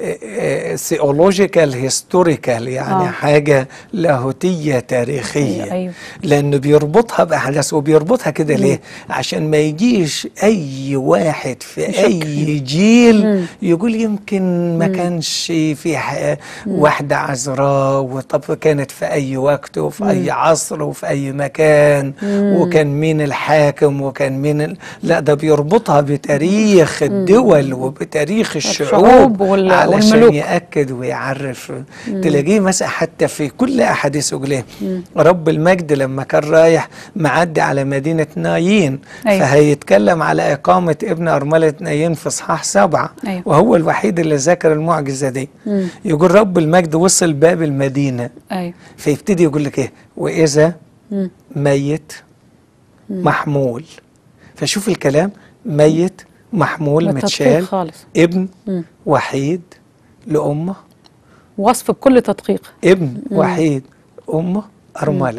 سيولوجيكال هيستوريكال يعني آه. حاجه لاهوتيه تاريخيه أيوة، أيوة. لانه بيربطها باحداث وبيربطها كده ليه عشان ما يجيش اي واحد في يشك. اي جيل يقول يمكن ما كانش في ح- واحده عذراء وطب كانت في اي وقت وفي اي عصر وفي اي مكان وكان مين الحاكم وكان مين ال... لا ده بيربطها بتاريخ الدول وبتاريخ الشعوب الشعوب وال- علشان والملوك. ياكد ويعرف تلاقيه مثلا حتى في كل احاديثه يقول ايه رب المجد لما كان رايح معدي على مدينه نايين أيوة. فهيتكلم على اقامه ابن ارمله نايين في اصحاح سبعه أيوة. وهو الوحيد اللي ذكر المعجزه دي مم. يقول رب المجد وصل باب المدينه ايوه فيبتدي يقول لك ايه واذا مم. ميت محمول فشوف الكلام ميت محمول بالتدقيق متشال خالص ابن مم. وحيد لأمه وصف بكل تدقيق ابن وحيد أمه أرملة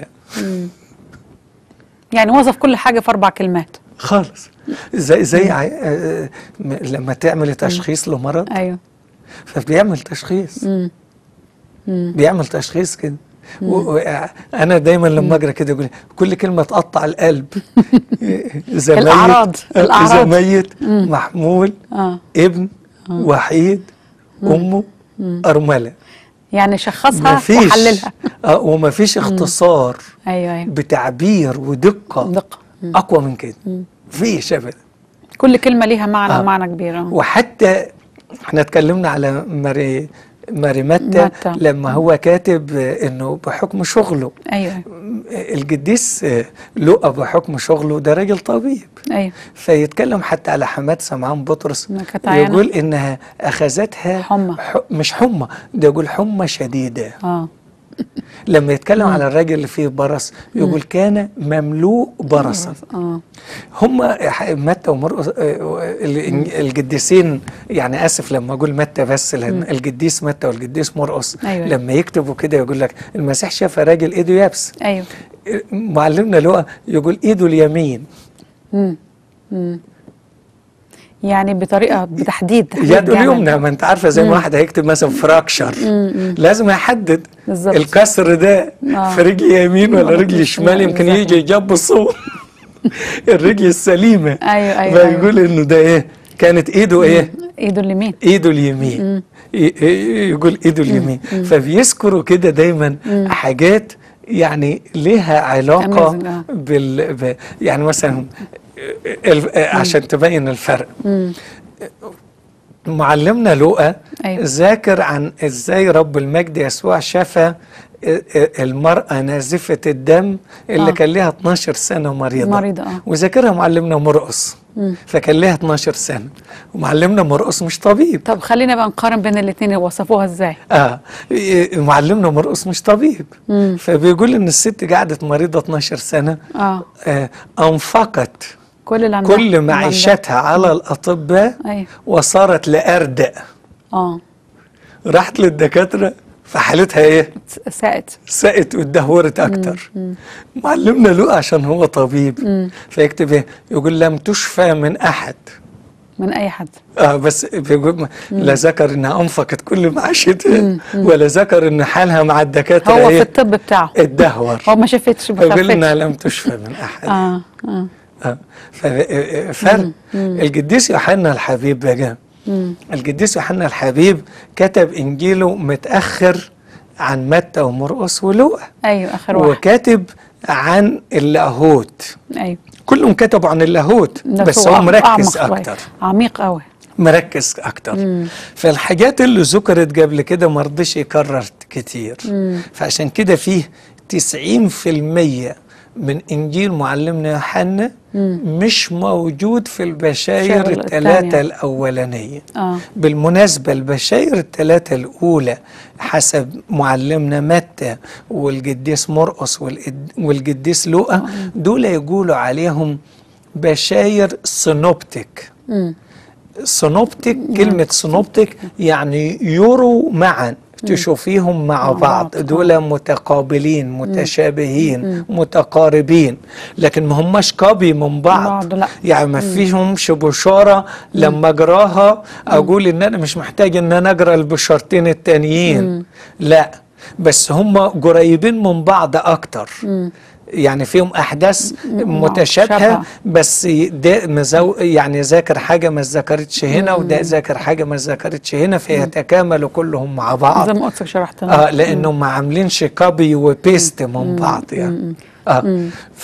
يعني وصف كل حاجه في اربع كلمات خالص زي زي ع- آه، م- لما تعمل تشخيص لمرض ايوه فبيعمل تشخيص مم. مم. بيعمل تشخيص كده و- و- انا دايما لما اقرا كده اقول كل كلمه تقطع القلب اذا ميت- الأعراض، اذا الأعراض. ميت محمول اه ابن وحيد امه ارمله يعني شخصها مفيش وحللها آه ومفيش اختصار ايوه ايوه بتعبير ودقه دقه اقوى من كده مفيش ابدا كل كلمه ليها معنى آه. ومعنى كبير آه. وحتى احنا اتكلمنا على ماري ماري متى متى. لما هو كاتب آه، انه بحكم شغله ايوه القديس آه، لقى بحكم شغله ده راجل طبيب ايوه فيتكلم حتى على حماد سمعان بطرس إنها كانت عيانة. يقول انها اخذتها حمى. ح- مش حمى ده يقول حمى شديده اه لما يتكلم على الراجل اللي فيه برص يقول كان مملوء برصا اه هم متى ومرقس آه، ال- القديسين يعني اسف لما اقول متى بس لان القديس متى والقديس مرقس أيوة. لما يكتبوا كده يقول لك المسيح شاف راجل ايده يابس ايوه معلمنا لقى يقول ايده اليمين مم. مم. يعني بطريقه بتحديد تحديد يده جامد. اليمنى ما انت عارفه زي ما واحد هيكتب مثلا فراكشر لازم يحدد بالظبط. الكسر ده آه. في رجل يمين ولا آه، رجل شمال يمكن بالظبط. يجي يجيب الصوت الرجل السليمه أيوة، أيوة، فيقول انه ده ايه كانت ايده ايه ايده اليمين ايده اليمين ي- ي- يقول ايده اليمين فبيذكروا كده دايما حاجات يعني لها علاقه Amazing، آه. بال ب- يعني مثلا ال- عشان تبين الفرق معلمنا لوقا أيوة. ذاكر عن ازاي رب المجد يسوع شفى المرأة نازفة الدم اللي آه. كان لها 12 سنة مريضة مريضة، آه. وذاكرها معلمنا مرقص فكان لها 12 سنة ومعلمنا مرقص مش طبيب طب خلينا بقى نقارن بين الاثنين وصفوها ازاي اه إيه، معلمنا مرقص مش طبيب فبيقول ان الست قعدت مريضة 12 سنة اه آه انفقت كل اللي عندها كل اللي عندها. معيشتها على الأطباء أيوة. وصارت لأردأ اه راحت للدكاترة فحالتها ايه ساءت سقت واتدهورت اكتر معلمنا لوقا عشان هو طبيب فيكتب ايه يقول لم تشفى من احد من اي حد اه بس بيقول ما- لا ذكر انها انفقت كل معاشتها ولا ذكر ان حالها مع الدكاتره هو في ايه الطب بتاعه اتدهور هو ما شافتش ما فيقول خفتش انها لم تشفى من احد اه اه آه. ففرق القديس يوحنا الحبيب بقى القديس يوحنا الحبيب كتب انجيله متاخر عن متى ومرقس ولوقا ايوه اخر واحد وكاتب عن اللاهوت ايوه كلهم كتبوا عن اللاهوت نفس بس هو أعمق مركز شوية. اكتر عميق قوي مركز اكتر فالحاجات اللي ذكرت قبل كده ما رضيش يكرر كتير فعشان كده فيه 90% من انجيل معلمنا يوحنا مش موجود في البشاير الشغل الثلاثه التانية. الاولانيه اه بالمناسبة البشاير الثلاثة الأولى حسب معلمنا متى والقديس مرقس والقد- والقديس لوقا دول يقولوا عليهم بشاير سينوبتيك امم سينوبتيك كلمة سينوبتيك يعني يروا معا تشوفيهم مع مع بعض بعض، دول متقابلين متشابهين متقاربين لكن ما هماش كوبي من بعض بعض، لا. يعني ما فيهمش بشارة لما اجراها اقول ان انا مش محتاج ان انا اجرى البشارتين التانيين لا بس هم قريبين من بعض اكتر يعني فيهم احداث متشابهه شبه. بس ده مزو يعني ذاكر حاجه ما ذكرتش هنا وده ذاكر حاجه ما ذكرتش هنا فيتكاملوا كلهم مع بعض زي ما قلت شرحت لنا اه لانهم ما عاملينش كوبي وبيست من بعض يعني اه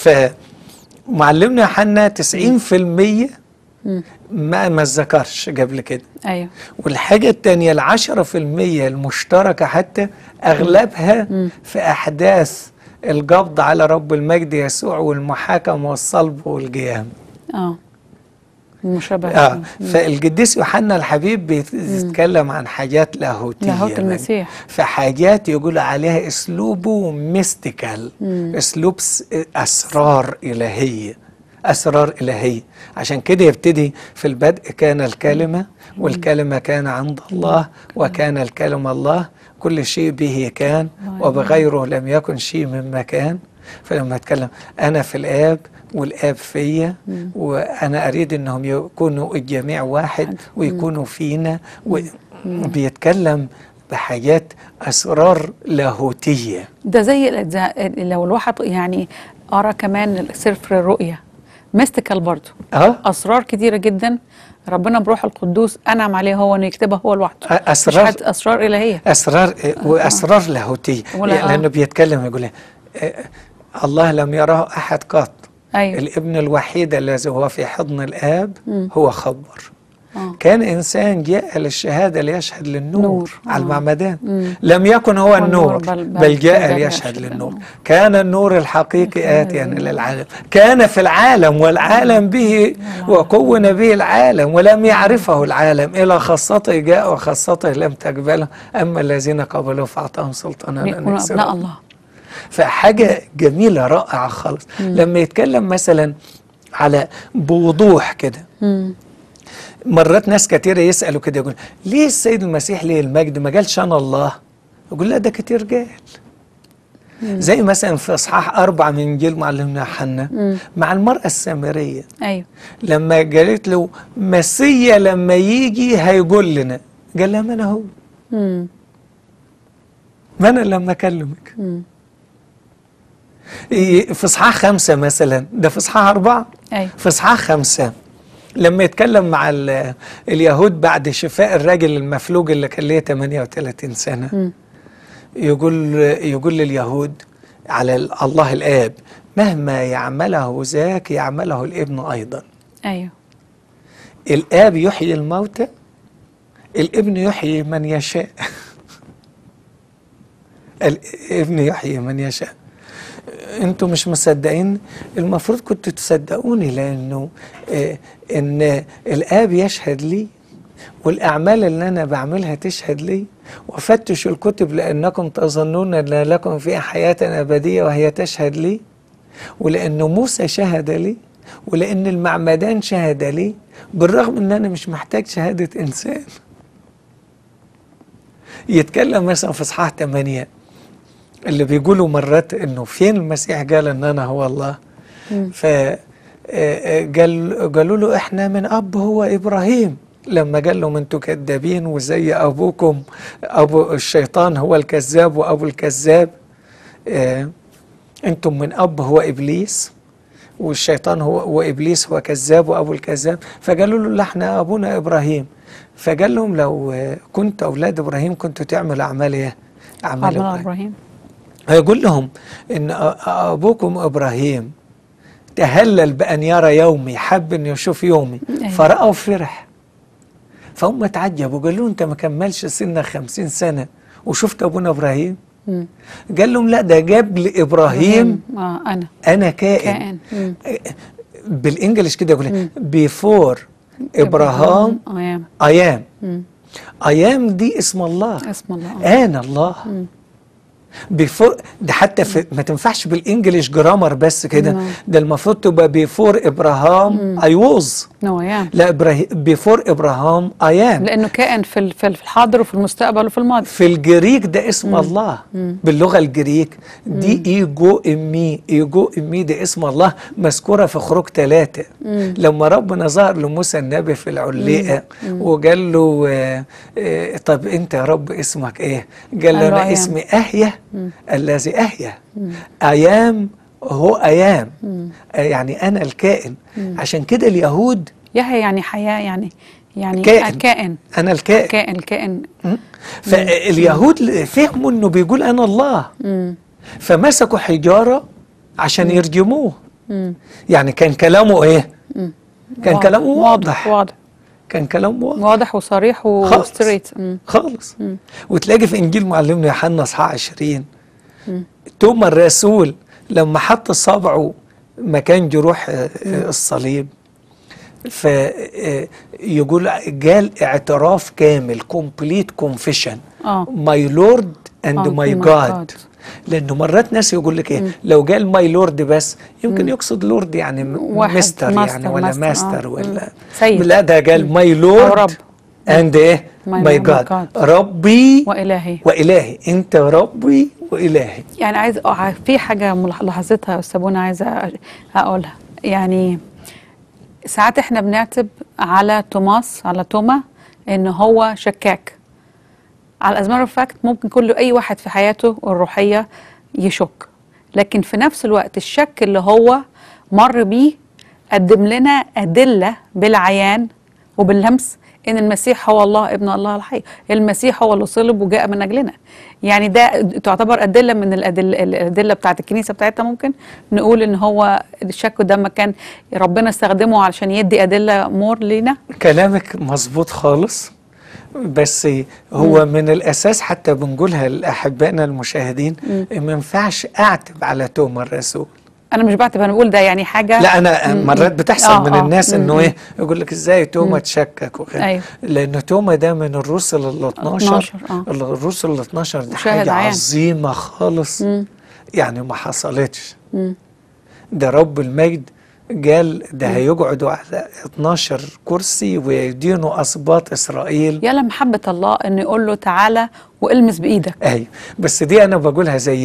فمعلمنا يوحنا 90% ما ما ذكرش قبل كده ايوه والحاجة التانية العشرة في المية المشتركة حتى أغلبها في أحداث القبض على رب المجد يسوع والمحاكمة والصلب والقيام اه المشابهه آه فالقديس يوحنا الحبيب بيتكلم عن حاجات لاهوتية لاهوت المسيح. في حاجات يقول عليها اسلوبه ميستيكال اسلوب س- اسرار الهيه اسرار الهيه عشان كده يبتدي في البدء كان الكلمه والكلمه كان عند الله وكان الكلمه الله كل شيء به كان وبغيره لم يكن شيء مما كان فلما اتكلم انا في الاب والاب فيا وانا اريد انهم يكونوا الجميع واحد ويكونوا فينا وبيتكلم بحاجات اسرار لاهوتيه ده زي الأجزاء- لو الواحد يعني قرا كمان سفر الرؤيا ميستيكال برضه اه اسرار كتيره جدا ربنا بروح القدوس انعم عليه هو انه يكتبها هو لوحده مش اسرار حد- اسرار الهيه اسرار واسرار لاهوتيه ولا- يعني لانه بيتكلم يقول إيه، آه، الله لم يره احد قط ايوه الابن الوحيد الذي هو في حضن الاب هو خبر آه. كان انسان جاء للشهاده ليشهد للنور نور. على آه. المعمدان مم. لم يكن هو النور بل- بل- بل جاء بل ليشهد يشهد للنور للنور. كان النور الحقيقي اتيا للعالم كان في العالم والعالم به وكون به العالم ولم يعرفه العالم الى خاصته جاء وخاصته لم تقبله اما الذين قبلوه فاعطاهم سلطانا ان يكونوا يكسروا ابناء الله فحاجة جميلة رائعة خالص لما يتكلم مثلا على بوضوح كده مم. مرات ناس كتيرة يسألوا كده يقول ليه السيد المسيح ليه المجد ما قالش أنا الله يقول لا ده كتير قال زي مثلا في اصحاح اربعه من انجيل معلمنا يوحنا مع المراه السامريه ايوه لما قالت له مسيا لما يجي هيقول لنا قال لها ما انا هو مم. ما انا لما اكلمك مم. إيه، في اصحاح خمسه مثلا ده في اصحاح اربعه ايوه في اصحاح خمسه لما يتكلم مع ال- اليهود بعد شفاء الراجل المفلوج اللي كان ليه 38 سنه مم. يقول يقول لليهود على ال- الله الاب مهما يعمله ذاك يعمله الابن ايضا ايوه الاب يحيي الموتى الابن يحيي من يشاء الابن يحيي من يشاء انتوا مش مصدقين المفروض كنتوا تصدقوني لانه آه، ان الاب يشهد لي والاعمال اللي انا بعملها تشهد لي وفتشوا الكتب لانكم تظنون ان لكم فيها حياه ابديه وهي تشهد لي ولأن موسى شهد لي ولأن المعمدان شهد لي بالرغم أن أنا مش محتاج شهادة إنسان يتكلم مثلا في إصحاح 8 اللي بيقولوا مرات إنه فين المسيح قال إن أنا هو الله ف آه، آه، قال قالوا له إحنا من أب هو إبراهيم لما قال لهم انتوا كذابين وزي ابوكم ابو الشيطان هو الكذاب وابو الكذاب آه، انتم من اب هو ابليس والشيطان هو وابليس هو كذاب وابو الكذاب فقالوا له لا احنا ابونا ابراهيم فقال لهم لو آه، كنت اولاد ابراهيم كنتوا تعملوا اعمال ايه؟ اعمال عبد الله ابراهيم ابراهيم هيقول لهم ان أ- ابوكم ابراهيم تهلل بان يرى يومي حب انه يشوف يومي أيوة. فرأوا فرح فهم اتعجبوا قالوا له انت ما كملش سنك خمسين سنة وشفت ابونا ابراهيم مم. قال لهم لا ده جاب لابراهيم اه انا انا كائن, كائن مم. بالانجلش كده يقول بيفور ابراهام ايام ايام مم. ايام دي اسم الله اسم الله آه. انا الله بيفور ده حتى في ما تنفعش بالانجلش جرامر بس كده نعم. ده المفروض تبقى بيفور ابراهام اي ووز نو ايام لا إبراهيم بيفور ابراهام ايام لانه كائن في ال- في ال- في الحاضر وفي المستقبل وفي الماضي في الجريك ده اسم الله باللغه الجريك دي ايجو امي ايجو امي ده اسم الله مذكوره في خروج ثلاثه لما ربنا ظهر لموسى النبي في العليقه وقال له آه، آه، طب انت يا رب اسمك ايه؟ قال قال له له انا أيام. اسمي اهيه الذي اهيه ايام هو ايام آه، يعني انا الكائن عشان كده اليهود يحيى يعني حياه يعني يعني كائن. آه، كائن انا الكائن كائن الكائن فاليهود فهموا انه بيقول انا الله مم. فمسكوا حجاره عشان يرجموه مم. يعني كان كلامه ايه كان واضح. كلامه واضح واضح كان كلامه واضح واضح وصريح خالص. وستريت مم. خالص وتلاقي في انجيل معلمنا يوحنا اصحاح 20 توما الرسول لما حط صبعه مكان جروح آه، آه، الصليب فيقول قال اعتراف كامل كومبليت كونفيشن اه ماي لورد اند آه، ماي my جاد God. لانه مرات ناس يقول لك ايه لو قال ماي لورد بس يمكن يقصد لورد يعني م- واحد، مستر يعني ماستر، ولا ماستر، ماستر آه. ولا سيد. لا ده قال ماي أو لورد رب. اند ايه My ماي Lord, my جاد God. ربي والهي والهي انت ربي والهي يعني عايز آه، في حاجه ملاح- لاحظتها يا استاذ بونا عايزه أ- اقولها يعني ساعات احنا بنعتب على توماس على توما ان هو شكاك على از ماتر فاكت ممكن كل اي واحد في حياته الروحيه يشك لكن في نفس الوقت الشك اللي هو مر بيه قدم لنا ادله بالعيان وباللمس ان المسيح هو الله ابن الله الحي المسيح هو اللي صلب وجاء من اجلنا يعني ده تعتبر ادله من الادله الادله بتاعت الكنيسه بتاعتها ممكن نقول ان هو الشك ده ما كان ربنا استخدمه علشان يدي ادله مور لينا كلامك مظبوط خالص بس هو من الاساس حتى بنقولها لاحبائنا المشاهدين ما ينفعش اعتب على توما الرسول انا مش بعتب انا بقول ده يعني حاجه لا انا مرات بتحصل آه، من آه. الناس انه مم. ايه يقول لك ازاي توما تشكك وكده أيوة. لان توما ده من الرسل ال 12 12 آه. الرسل ال 12 دي مشاهد حاجه عيان. عظيمه خالص يعني ما حصلتش ده رب المجد قال ده هيقعدوا على 12 كرسي ويدينوا اسباط اسرائيل يلا محبه الله انه يقول له تعالى والمس بايدك ايوه بس دي انا بقولها زي ايه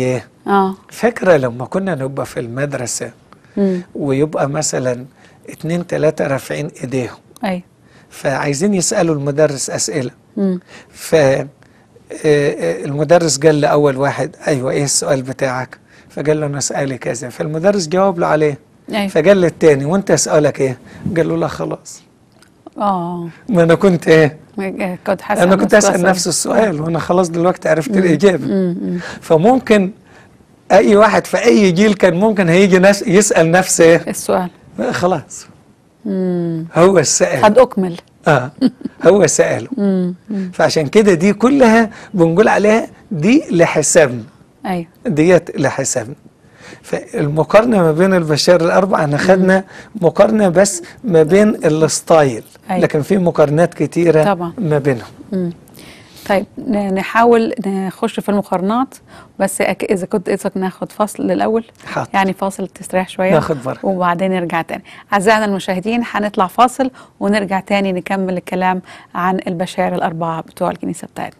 اه فاكرة لما كنا نبقى في المدرسة مم. ويبقى مثلا اتنين تلاتة رافعين ايديهم ايوه فعايزين يسألوا المدرس أسئلة مم. ف آه، آه، المدرس قال لأول واحد أيوة إيه السؤال بتاعك فقال له أنا سؤالي كذا فالمدرس جاوب له عليه ايوه فقال للتاني وأنت سؤالك إيه قال له لا خلاص اه ما أنا كنت إيه كنت حاسه أنا إنه كنت أسأل السؤال- نفس السؤال وأنا خلاص دلوقتي عرفت الإجابة مم. مم. فممكن أي واحد في أي جيل كان ممكن هيجي ناس يسأل نفسه إيه السؤال خلاص مم. هو السائل قد اكمل اه هو سأله مم. مم. فعشان كده دي كلها بنقول عليها دي لحسابنا ايوه ديت لحسابنا فالمقارنة ما بين البشائر الأربعة احنا خدنا مقارنة بس ما بين الستايل أيوة. لكن في مقارنات كتيرة طبعا. ما بينهم مم. طيب ن- نحاول نخش في المقارنات بس أك... اذا كنت اذا ناخد فصل الاول حاضر. يعني فاصل تستريح شويه ناخد بركة. وبعدين نرجع تاني اعزائنا المشاهدين هنطلع فاصل ونرجع تاني نكمل الكلام عن البشائر الاربعه بتوع الكنيسه بتاعتنا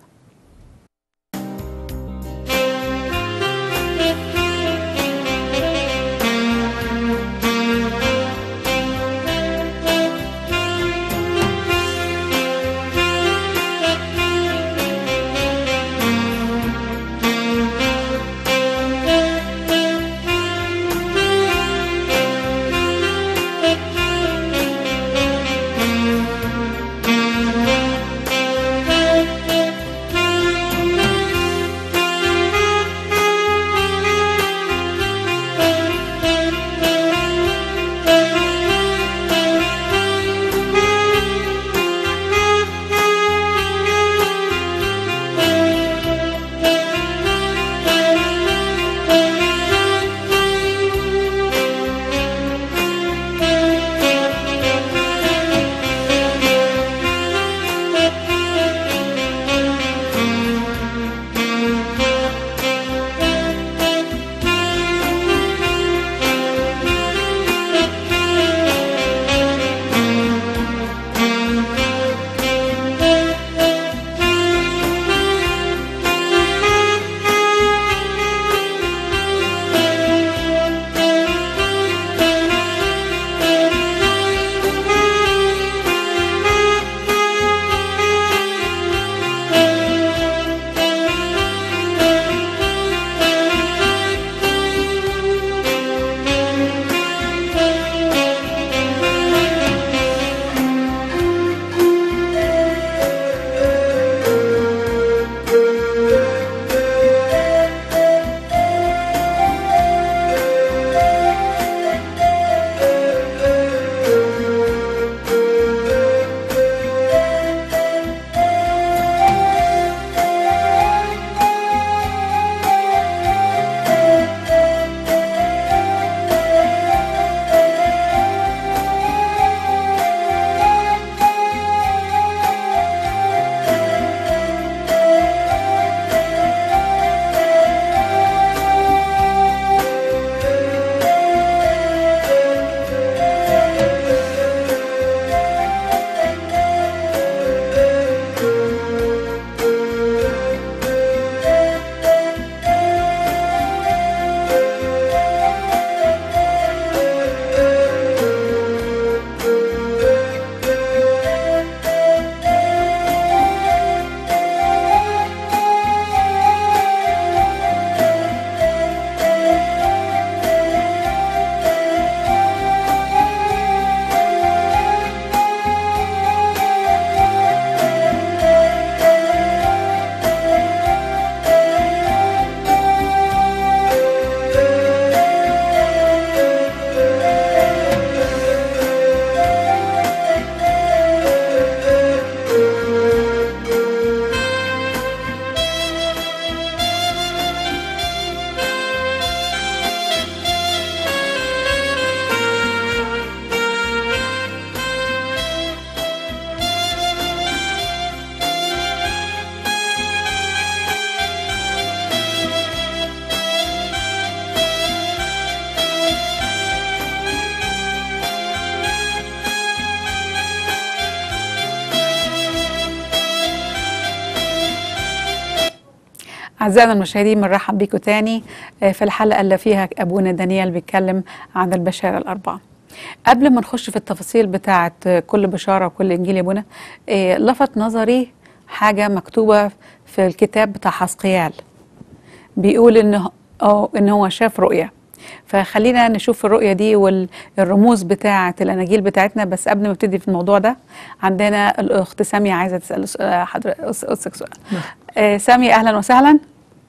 أعزائنا المشاهدين بنرحب بيكم تاني آه، في الحلقة اللي فيها أبونا دانيال بيتكلم عن البشارة الأربعة قبل ما نخش في التفاصيل بتاعة آه، كل بشارة وكل إنجيل يا أبونا آه، لفت نظري حاجة مكتوبة في الكتاب بتاع حسقيال بيقول إن ه- أو إن هو شاف رؤية فخلينا نشوف الرؤية دي والرموز بتاعة الأناجيل بتاعتنا بس قبل ما نبتدي في الموضوع ده عندنا الأخت سامية عايزة تسأل سؤال- حضرتك أسألك سؤال آه، سامية أهلا وسهلا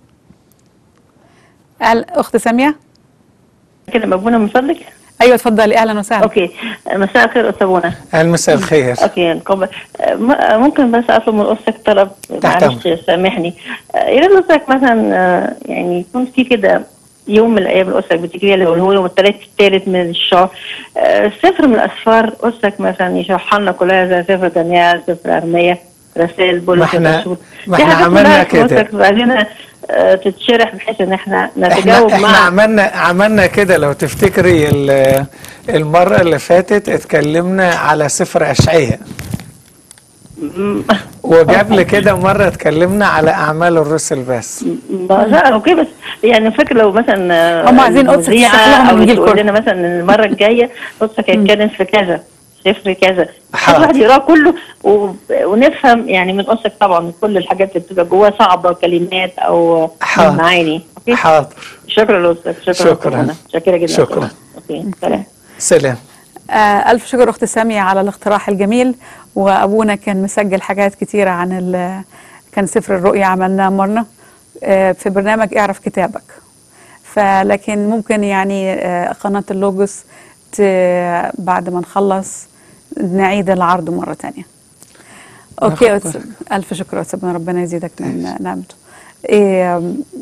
أهل أخت سامية كلمة أبونا من فضلك أيوة اتفضلي أهلا وسهلا أوكي مساء الخير أستاذ أبونا مساء الخير أوكي نقبل م- ممكن بس أطلب من أختك طلب تحت معلش سامحني آه، يا ريت أختك مثلا آه، يعني يكون في كده يوم من الأيام الأستاذ بتجري اللي هو يوم الثلاث الثالث من الشهر آه، سفر من الأسفار أختك مثلا يشرحها لنا كلها زي سفر دانيال سفر أرمية رسائل ما بولس احنا الرسول. ما دي احنا حاجات عملنا كلها كده أختك عايزينها آه، تتشرح بحيث إن احنا نتجاوب احنا احنا مع عملنا عملنا كده لو تفتكري ال- المره اللي فاتت اتكلمنا على سفر اشعياء وقبل كده مره اتكلمنا على اعمال الرسل بس ما لا اوكي بس يعني فاكر لو مثلا آه، هم عايزين قدس المذيعة تشرح لهم او الإنجيل تقول كله. لنا مثلا المره الجايه قدسك هيتكلم في كذا سفر كذا حاضر. الواحد يقراه كله و... ونفهم يعني من قدسك طبعا كل الحاجات اللي بتبقى جواه صعبه كلمات او حاضر. معاني اوكي حاضر شكرا لقدسك شكرا شكراً. لقدسك. شكرا جدا شكراً. اوكي سلام سلام آه ألف شكر أخت سامية على الاقتراح الجميل وأبونا كان مسجل حاجات كتيرة عن ال- كان سفر الرؤيا عملناه مرة آه في برنامج اعرف كتابك فلكن ممكن يعني آه قناة اللوجوس ت- بعد ما نخلص نعيد العرض مرة تانية أوكي يا نخبر. أستاذ. ألف شكر يا أستاذ ربنا يزيدك من نعمته إيه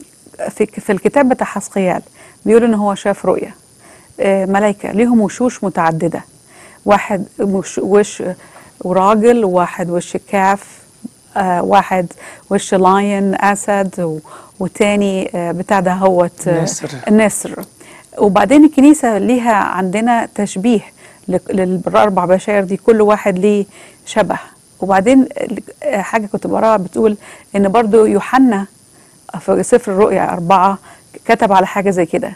في في الكتاب بتاع حسقيال بيقول ان هو شاف رؤيا آه، ملائكه ليهم وشوش متعدده واحد مش وش وراجل وواحد وش كاف آه، واحد وش لاين اسد و- وتاني آه، بتاع ده هوت آه، نسر. النسر وبعدين الكنيسه ليها عندنا تشبيه لك- للاربع بشائر دي كل واحد ليه شبه وبعدين ال- آه، حاجه كنت بقراها بتقول ان برضو يوحنا في سفر الرؤيا أربعة كتب على حاجة زي كده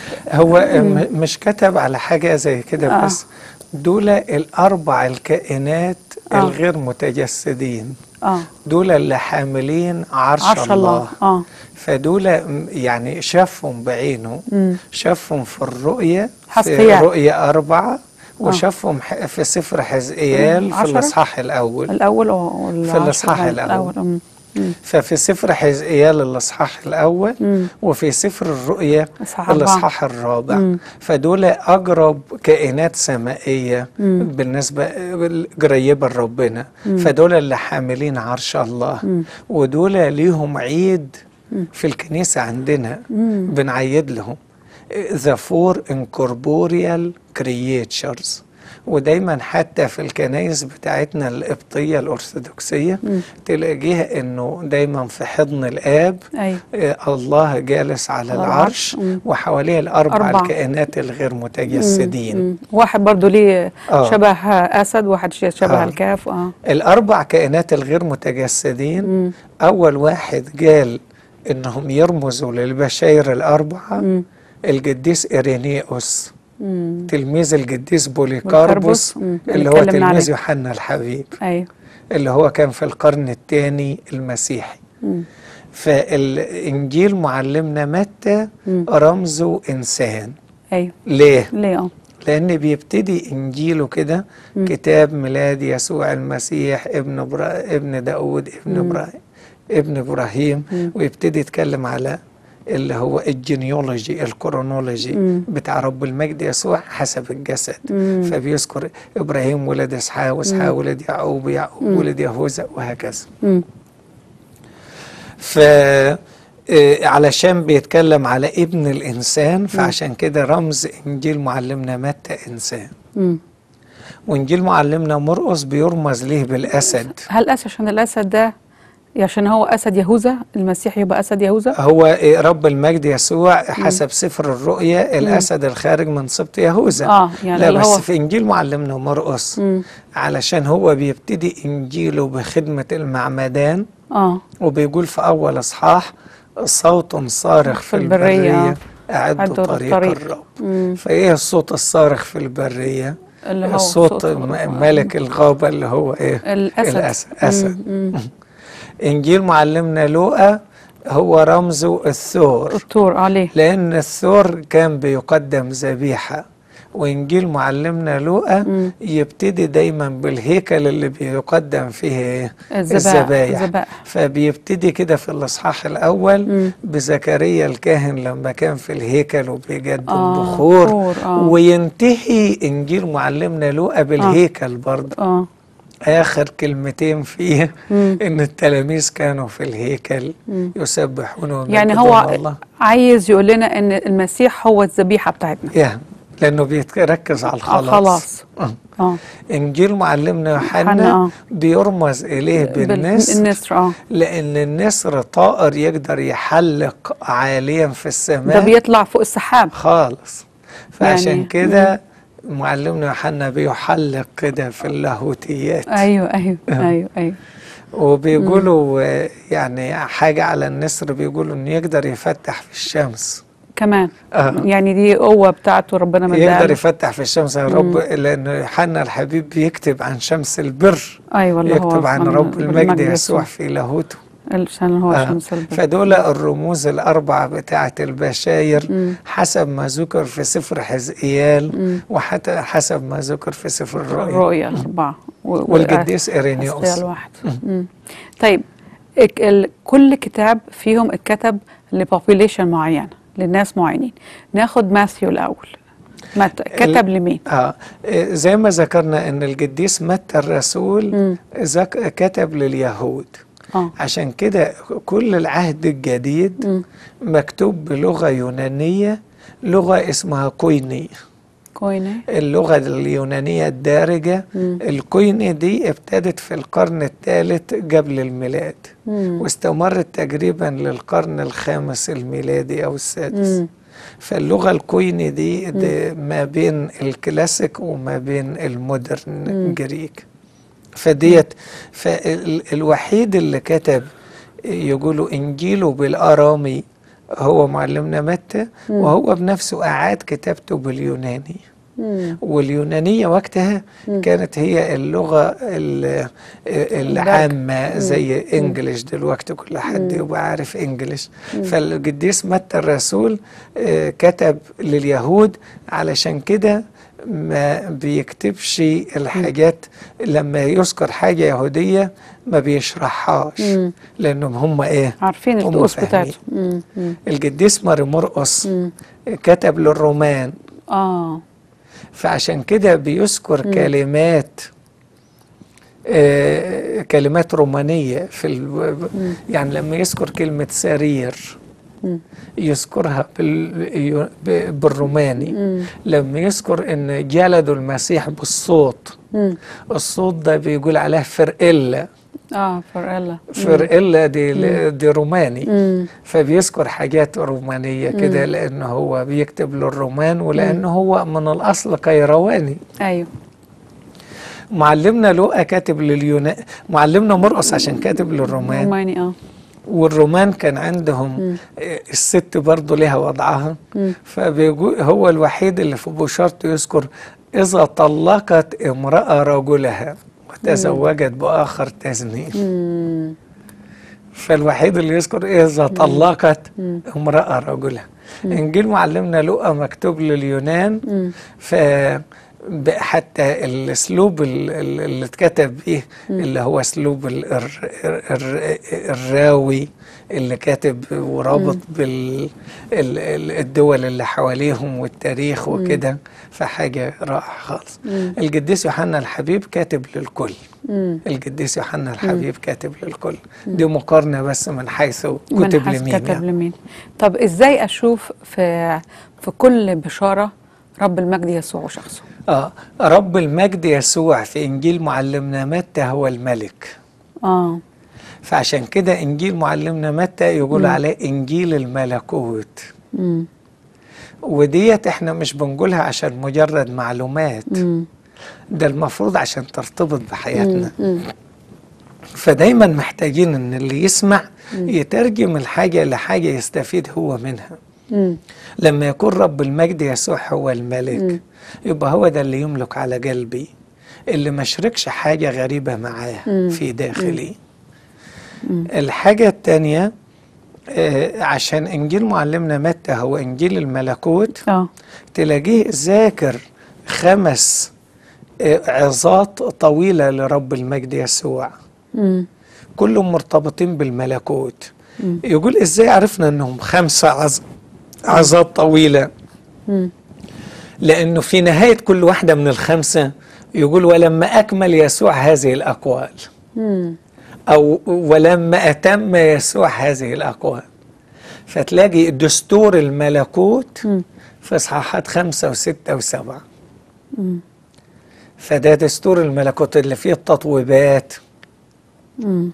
هو م- مش كتب على حاجه زي كده آه. بس دول الاربع الكائنات آه. الغير متجسدين اه دول اللي حاملين عرش, عرش الله اه فدول م- يعني شافهم بعينه مم. شافهم في الرؤية في حسقيال. رؤية أربعة وشافهم ح- في سفر حزقيال في عشرة؟ الإصحاح الأول الأول وال في الإصحاح الأول. أم. مم. ففي سفر حزقيال الإصحاح الأول مم. وفي سفر الرؤية إصحاح أربعة. الإصحاح الرابع مم. فدول أقرب كائنات سمائية بالنسبة قريبة لربنا فدول اللي حاملين عرش الله ودول ليهم عيد في الكنيسة عندنا بنعيد لهم The four incorporeal creatures ودايما حتى في الكنايس بتاعتنا القبطية الأرثوذكسية تلاقيها إنه دايما في حضن الآب أيوة. آه، الله جالس على على العرش العرش. مم. وحواليه الأربع أربعة. الكائنات الغير متجسدين مم. واحد برضو ليه آه. شبه أسد واحد ش- شبه آه. الكاف اه الأربع كائنات الغير متجسدين أول واحد قال إنهم يرمزوا للبشاير الأربعة القديس إيرينيوس مم. تلميذ القديس بوليكاربوس. بوليكاربوس مم. اللي هو اتكلمنا عليه. تلميذ يوحنا الحبيب أيوة اللي هو كان في القرن الثاني المسيحي مم. فالإنجيل معلمنا متى رمزه إنسان أيوة ليه؟ ليه اه لأن بيبتدي إنجيله كده كتاب ميلاد يسوع المسيح ابن برا... ابن داود ابن إبراهيم ابن إبراهيم ويبتدي يتكلم على اللي هو الجينيولوجي الكرونولوجي بتاع رب المجد يسوع حسب الجسد فبيذكر إبراهيم ولد إسحاق وإسحاق ولد يعقوب ويعقوب ولد يهوذا وهكذا مم. ف آه، علشان بيتكلم على ابن الإنسان فعشان كده رمز إنجيل معلمنا متى إنسان مم. وإنجيل معلمنا مرقس بيرمز ليه بالأسد هل أسد عشان الأسد ده عشان هو أسد يهوذا المسيح يبقى أسد يهوذا هو آه، رب المجد يسوع حسب سفر الرؤيا الأسد الخارج من سبط يهوذا آه، يعني لا اللي بس هو- في إنجيل معلمنا مرقس مم. علشان هو بيبتدي إنجيله بخدمة المعمدان اه وبيقول في أول إصحاح صوت صارخ في في البرية. البرية أعدوا أعدوا طريق الطريق. الرب مم. فإيه الصوت الصارخ في البرية اللي هو الصوت صوت م- ملك الغابة اللي هو إيه الأسد. الأسد أسد. مم. إنجيل معلمنا لوقا هو رمزه الثور الطور عليه لأن الثور كان بيقدم ذبيحة وإنجيل معلمنا لوقا يبتدي دايما بالهيكل اللي بيقدم فيه إيه؟ الذبائح. الذبايح الذبائح. فبيبتدي كده في الإصحاح الأول بزكريا الكاهن لما كان في الهيكل وبيقدم آه، بخور بخور، آه. وينتهي إنجيل معلمنا لوقا بالهيكل برضه اه آخر كلمتين فيه إن التلاميذ كانوا في الهيكل يسبحون يعني ويمجدون هو الله عايز يقول لنا ان المسيح هو الذبيحه بتاعتنا يعني لأنه بيركز على آه، الخلاص خلاص آه. اه إنجيل معلمنا يوحنا، يوحنا آه. بيرمز إليه بالنسر بالنسر اه لأن النسر طائر يقدر يحلق عاليا في ده السماء بيطلع فوق السحاب خالص فعشان يعني- كده معلمنا يوحنا بيحلق كده في اللاهوتيات ايوه ايوه ايوه ايوه وبيقولوا آه، يعني حاجة على النسر بيقولوا إنه يقدر يفتح في الشمس كمان آه. يعني دي قوه بتاعته ربنا مديها يقدر له. يفتح في الشمس يا رب لأن يوحنا الحبيب بيكتب عن شمس البر ايوه اللي هو يكتب عن عن رب المجد المجد يسوع في لاهوته عشان هو آه. شمس البر فدول الرموز الأربعة بتاعة البشاير حسب ما ذكر في سفر حزقيال وحتى حسب ما ذكر في سفر الرؤيا الرؤيا الاربعه و- والقديس أشعياء إيرينيوس الواحد مم. طيب ال- ال- كل كتاب فيهم اتكتب لبوبيليشن معينه للناس معينين ناخد ماثيو الاول متى كتب لمين آه إيه، زي ما ذكرنا ان القديس متى الرسول ذك- كتب لليهود اه عشان كده كل العهد الجديد مكتوب بلغة يونانية لغة اسمها كويني كوينه اللغة اليونانية الدارجة الكويني دي ابتدت في القرن الثالث قبل الميلاد واستمرت تقريبا للقرن الخامس الميلادي أو السادس فاللغة الكويني دي, دي ما بين الكلاسيك وما بين المودرن جريك فديت فالوحيد اللي كتب يقولوا إنجيله بالأرامي هو معلمنا متى وهو بنفسه أعاد كتابته باليوناني واليونانية وقتها كانت هي اللغة ال- العامة زي انجلش دلوقتي كل حد يبقى عارف انجلش فالقديس متى الرسول آه، كتب لليهود علشان كده ما بيكتبش الحاجات لما يذكر حاجة يهودية ما بيشرحهاش لأنهم هم إيه عارفين هم الطقوس فاهمين. بتاعته مم. مم. القديس ماري مرقس كتب للرومان اه فعشان كده بيذكر كلمات آه كلمات رومانية في ال... يعني لما يذكر كلمة سرير يذكرها بال... ب- بالروماني لما يذكر ان جلدوا المسيح بالصوت الصوت ده بيقول عليه فرقلة اه فرقله فرقلة دي دي روماني فبيذكر حاجات رومانية كده لأنه هو بيكتب للرومان ولأنه هو من الأصل كيرواني ايوه معلمنا لوقا كاتب لليونان معلمنا مرقس عشان كاتب للرومان روماني اه والرومان كان عندهم آه، الست برضه لها وضعها فبيقول هو الوحيد اللي في بشارته يذكر إذا طلقت امرأة رجلها وتزوجت بآخر تزني فالوحيد اللي يذكر إذا طلقت امرأة رجلها إنجيل معلمنا لوقا مكتوب لليونان ف ب- حتى الاسلوب ال- ال- اللي اتكتب بيه اللي هو اسلوب ال- الر- الر- الراوي اللي كاتب ورابط بالدول اللي حواليهم والتاريخ وكده فحاجة رائعة خالص القديس يوحنا الحبيب كاتب للكل القديس يوحنا الحبيب كاتب للكل دي مقارنة بس من حيث من كتب حيث لمين كتب يعني. لمين طب ازاي اشوف في في كل بشاره رب المجد يسوع وشخصه آه رب المجد يسوع في إنجيل معلمنا متى هو الملك اه فعشان كده إنجيل معلمنا متى يقول عليه إنجيل الملكوت مم. وديت احنا مش بنقولها عشان مجرد معلومات مم. ده المفروض عشان ترتبط بحياتنا فدايما محتاجين ان اللي يسمع يترجم الحاجة لحاجة يستفيد هو منها مم. لما يكون رب المجد يسوع هو الملك يبقى هو ده اللي يملك على قلبي اللي ما شركش حاجة غريبة معاه في داخلي الحاجة التانية آه، عشان إنجيل معلمنا متى هو إنجيل الملكوت اه تلاقيه ذاكر خمس آه، عظات طويلة لرب المجد يسوع مم. كلهم مرتبطين بالملكوت يقول ازاي عرفنا انهم خمسة عظ... عظات طويلة مم. لانه في نهاية كل واحدة من الخمسة يقول ولما اكمل يسوع هذه الاقوال مم. او ولما اتم يسوع هذه الاقوال فتلاقي دستور الملكوت مم. في اصحاحات خمسة وستة وسبعة فده دستور الملكوت اللي فيه التطويبات مم.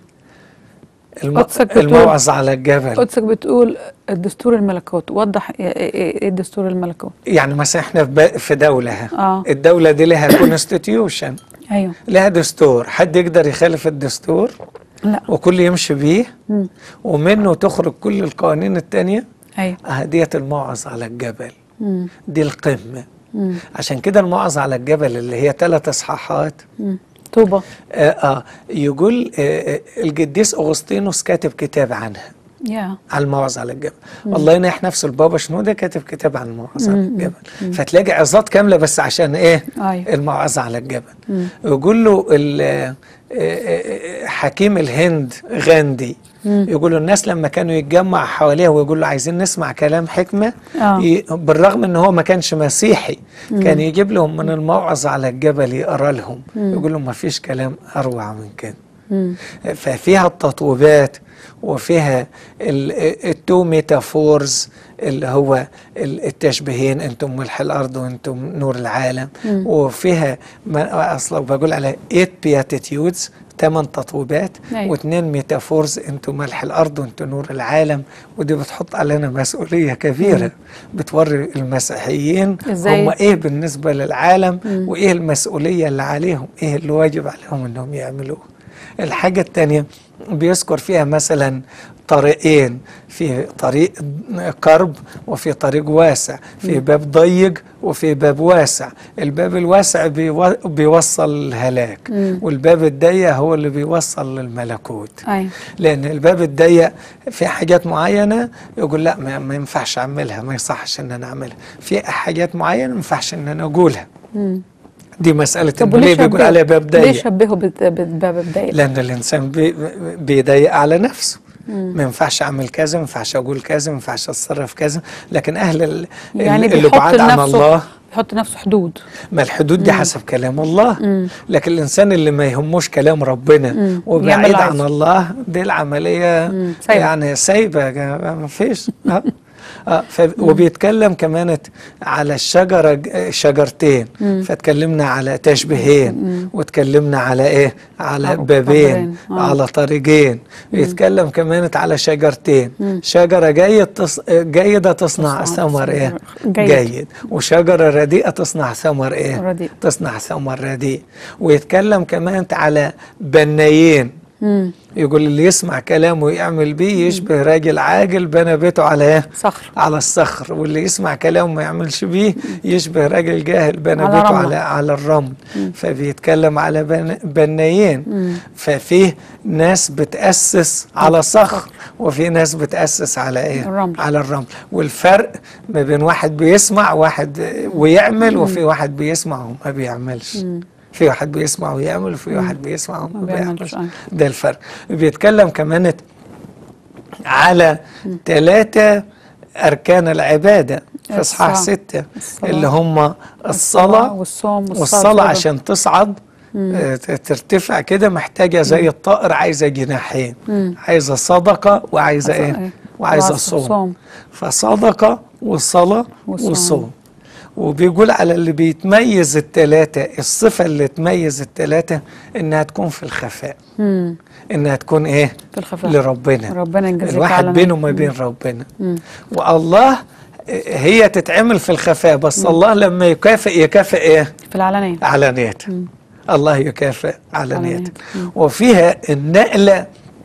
الم... قدسك بتقول- الموعظة على الجبل قدسك بتقول الدستور الملكوت وضح ايه إيه- إيه دستور الملكوت يعني مثلا احنا في ب- في دولة ها. آه. الدولة دي لها كونستيتيوشن ايوه لها دستور حد يقدر يخالف الدستور لا وكل يمشي بيه مم. ومنه تخرج كل القوانين التانية ايوه آه، ديت الموعظة على الجبل مم. دي القمة مم. عشان كده الموعظة على الجبل اللي هي ثلاث اصحاحات مم. طوبة آه, آه يقول آه آه، القديس أغسطينوس كاتب كتاب عنها يا على الموعظة على الجبل الله ينيح نفسه البابا شنودة كاتب كتاب عن الموعظة على الجبل فتلاقي عظات كاملة بس عشان ايه أيوة. الموعظة على الجبل يقول له ال- آه، آه، حكيم الهند غاندي يقول له الناس لما كانوا يتجمع حواليه ويقول له عايزين نسمع كلام حكمة آه. ي- بالرغم ان هو ما كانش مسيحي كان يجيب لهم من الموعظة على الجبل يقرا لهم يقول لهم ما فيش كلام اروع من كده مم. ففيها التطويبات وفيها ال- التو ميتافورز اللي هو ال- التشبيهين انتم ملح الارض وانتم نور العالم وفيها ما اصلا بقول على 8 بياتيتيودز ثمان تطويبات أيوة. واثنين ميتافورز انتم ملح الارض وانتم نور العالم ودي بتحط علينا مسؤوليه كبيره بتوري المسيحيين إزاي؟ هم ايه بالنسبه للعالم وايه المسؤوليه اللي عليهم ايه اللي واجب عليهم انهم يعملوه الحاجة التانية بيذكر فيها مثلا طريقين في طريق كرب وفي طريق واسع في باب ضيق وفي باب واسع الباب الواسع بيو- بيوصل للهلاك والباب الضيق هو اللي بيوصل للملكوت ايوه لان الباب الضيق في حاجات معينه يقول لا ما, ما ينفعش اعملها ما يصحش ان انا اعملها في حاجات معينه ما ينفعش ان انا اقولها مم. دي مساله طب إنه وليه ليه بيقول شبهوا- عليها باب ليه ضيق شبهوا بت- بالباب الضيق لان الانسان بي بيضيق على نفسه ما ينفعش اعمل كذا ما ينفعش اقول كذا ما ينفعش اتصرف كذا لكن اهل ال- يعني اللي بيحط بعاد عن لنفسه الله بيحط نفسه حدود ما الحدود دي حسب كلام الله لكن الانسان اللي ما يهموش كلام ربنا يعمل وبعيد اللي عن عايزه. الله دي العمليه سايبة. يعني سايبه يا جماعة، ما فيش آه. آه ف... وبيتكلم كمان على الشجرة ج- شجرتين فتكلمنا على تشبيهين وتكلمنا على ايه على على بابين بابين، آه. على طريقين يتكلم كمان على شجرتين شجرة جيد تص... جيدة تصنع تصنع ثمر ايه جيد. جيد وشجرة رديئة تصنع ثمر ايه رديء. تصنع ثمر رديء ويتكلم كمان على بنايين مم. يقول اللي يسمع كلامه ويعمل بيه يشبه راجل عاجل بنى بيته على ايه صخر على الصخر واللي يسمع كلامه ما يعملش بيه يشبه راجل جاهل بنى على بيته رملة. على على الرمل فبيتكلم على بن- بنايين ففيه ناس بتأسس على صخر وفي ناس بتأسس على ايه الرمل. على الرمل والفرق ما بين واحد بيسمع واحد ويعمل وفي واحد بيسمع وما بيعملش في واحد بيسمع ويعمل وفي واحد بيسمع وما ما بيعملش، بيعملش أيوة. ده الفرق بيتكلم كمان على ثلاثة أركان العبادة في إصحاح الصلاة. ستة الصلاة. اللي هم الصلاة والصوم والصلاة والصلاة عشان تصعد آه، ت- ترتفع كده محتاجة زي الطائر عايزة جناحين عايزة صدقة وعايزة عايزة إيه إيه؟ وعايزة وعايزة صوم صوم. فصدقة والصلاة وصوم. والصوم وبيقول على اللي بيتميز التلاتة الصفة اللي تميز التلاتة إنها تكون في الخفاء مم. إنها تكون إيه في الخفاء. لربنا ربنا يجازيك الواحد على بينه وما بين ربنا والله هي تتعمل في الخفاء بس الله لما يكافئ يكافئ ايه في العلانية علانية الله يكافئ على على نيتك نيتك. مم. وفيها النقلة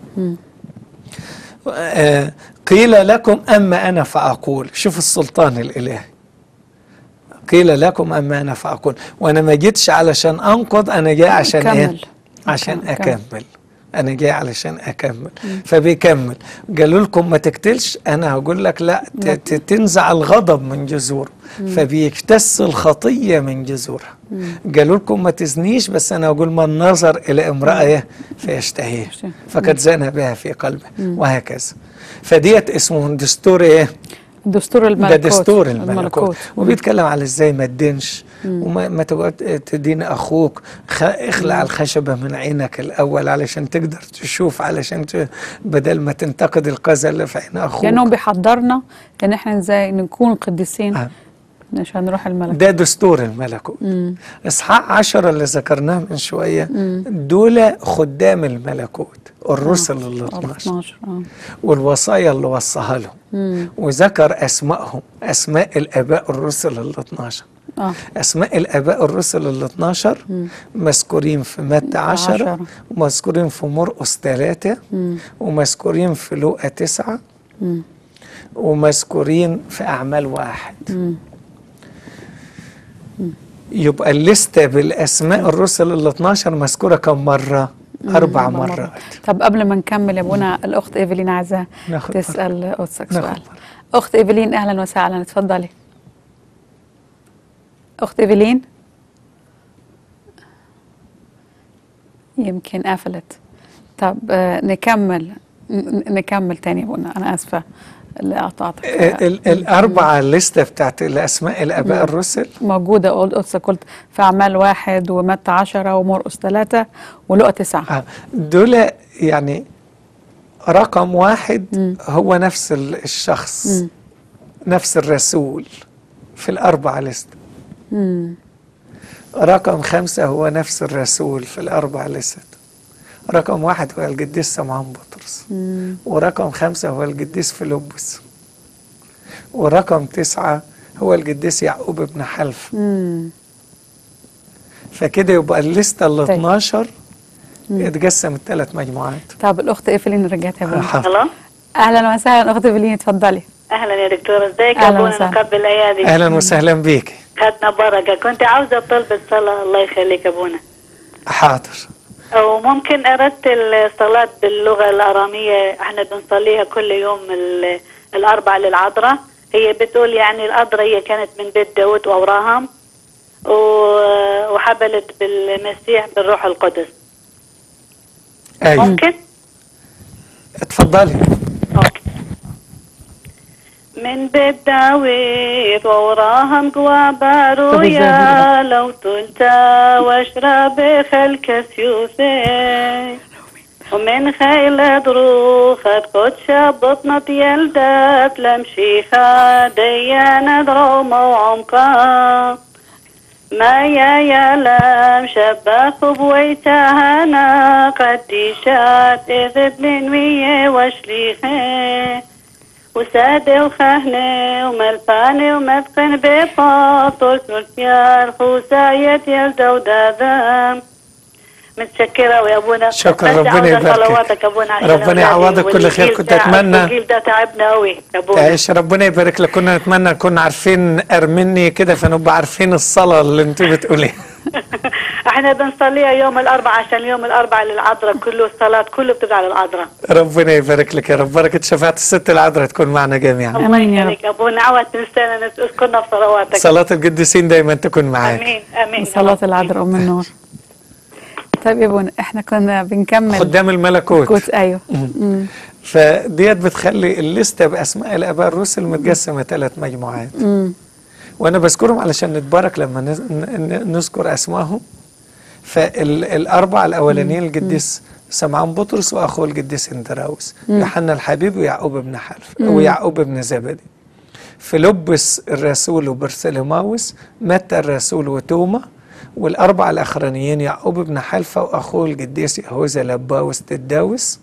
آه، قيل لكم أما أنا فأقول شوف السلطان الإلهي قيل لكم أما أنا فأقول وأنا ما جيتش علشان أنقض أنا جاي عشان إيه كمل. عشان كمل. أكمل أنا جاي علشان أكمل فبيكمل قالوا لكم ما تقتلش أنا هقول لك لا ت- ت- تنزع الغضب من جذوره فبيكتس الخطية من جذورها قالوا لكم ما تزنيش بس أنا أقول من نظر إلى امرأة فيشتهيه يشتهي. فقد زنى بها في قلبه وهكذا فديت اسمه دستور ايه؟ دستور الملكوت ده دستور الملكوت وبيتكلم على ازاي ما تدينش وما ما تقعد تدين اخوك خ... اخلع الخشبه من عينك الاول علشان تقدر تشوف علشان ت... بدل ما تنتقد القذى اللي في عين اخوك لانه بيحضرنا ان احنا ازاي نكون قديسين آه. عشان نروح الملكوت ده دستور الملكوت اصحاح عشرة اللي ذكرناه من شويه دول خدام الملكوت الرسل ال 12 12 اه والوصايا اللي وصاها لهم وذكر اسمائهم اسماء الاباء الرسل ال 12 اه اسماء الاباء الرسل ال 12 مذكورين في متى 10 عشرة. ومذكورين في مرقس 3 ومذكورين في لوقا 9 ومذكورين في اعمال واحد يبقى الليسته بالاسماء الرسل ال 12 مذكوره كم مره؟ اربع مرات طب قبل ما نكمل يا ابونا الاخت ايفلين عايزه ناخد تسال قدسك ناخد سؤال اخت ايفلين اهلا وسهلا اتفضلي اخت ايفلين يمكن قفلت طب آه، نكمل ن- نكمل تاني يا ابونا انا اسفه اللي قطعتك ال- ال- الأربعة الليستة بتاعت الأسماء الآباء الرسل موجودة قلت قدسك قلت في أعمال واحد ومتى عشرة ومرقس ثلاثة ولقى تسعة آه، دول يعني رقم واحد هو نفس ال- الشخص نفس الرسول في الأربعة ليستة رقم خمسة هو نفس الرسول في الأربع ليست رقم واحد هو القديس سمعان بطرس ورقم خمسة هو القديس فيلبس ورقم تسعة هو القديس يعقوب بن حلف فكده يبقى الليستة ال طيب. 12 اتقسمت ثلاث مجموعات طب الأخت إيفلين رجعت يا ابونا حاضر. الو أهلا وسهلا أخت إيفلين اتفضلي اهلا يا دكتور ازيك أهلا يا ابونا وسهلا. نقبل الايادي اهلا وسهلا بيك خدنا بركه كنت عاوزه طلب الصلاه الله يخليك يا ابونا حاضر وممكن اردت الصلاه باللغه الاراميه احنا بنصليها كل يوم ال- الاربع للعذراء هي بتقول يعني العذراء هي كانت من بيت داود وابراهام و- وحبلت بالمسيح بالروح القدس ايوه ممكن اتفضلي أوكي. من بيت داوود ووراهم قوى بارويا لو تلتا واشرب خلك سيوسي ومن خيل دروخت قدشة بطنة يلدت لمشيخة ديانة درومة وعمقا ما يا يلام شباك بويتهنا قديشات إذبلين ويا وشليخي وسادة وخهنة وملفانة ومثقن بفاف طول يا الخوساية يلدا وداذم متشكرة ويا ابونا شكرا، بس ربنا عاوزة يباركك. صلواتك يا ابونا عشان ربنا أولادي يعوضك كل خير. والجيل كنت ده- أتمنى- الجيل ده تعبنا قوي يا ابونا تعيش ربنا يبارك لك كنا نتمنى نكون عارفين ارمني كده فنبقى عارفين الصلاه اللي انتوا بتقوليها احنا بنصليها يوم الاربعاء عشان يوم الاربعاء للعذراء كله الصلاة كله بتبقى على العذراء ربنا يبارك لك يا رب بركه شفاعه الست العذراء تكون معنا جميعا الله آمين يا رب. يخليك يا ابونا عوض تنسانا اذكرنا في صلواتك صلاه القديسين دايما تكون معاك امين امين صلاة العذراء أم النور طيب يا ابونا احنا كنا بنكمل خدام الملكوت كوت أيوه مم. فديت بتخلي الليسته باسماء الاباء الرسل متقسمه ثلاث مجموعات وانا بذكرهم علشان نتبارك لما نز- ن- ن- نذكر اسمائهم فالاربعه الاولانيين القديس سمعان بطرس واخوه القديس اندراوس يوحنا الحبيب ويعقوب بن حلف ويعقوب بن زبدي فيلبس الرسول وبرسلماوس متى الرسول وتوما والأربعة الأخرانيين يعقوب بن حلفة وأخوه القديس يهوذا لباوس تداوس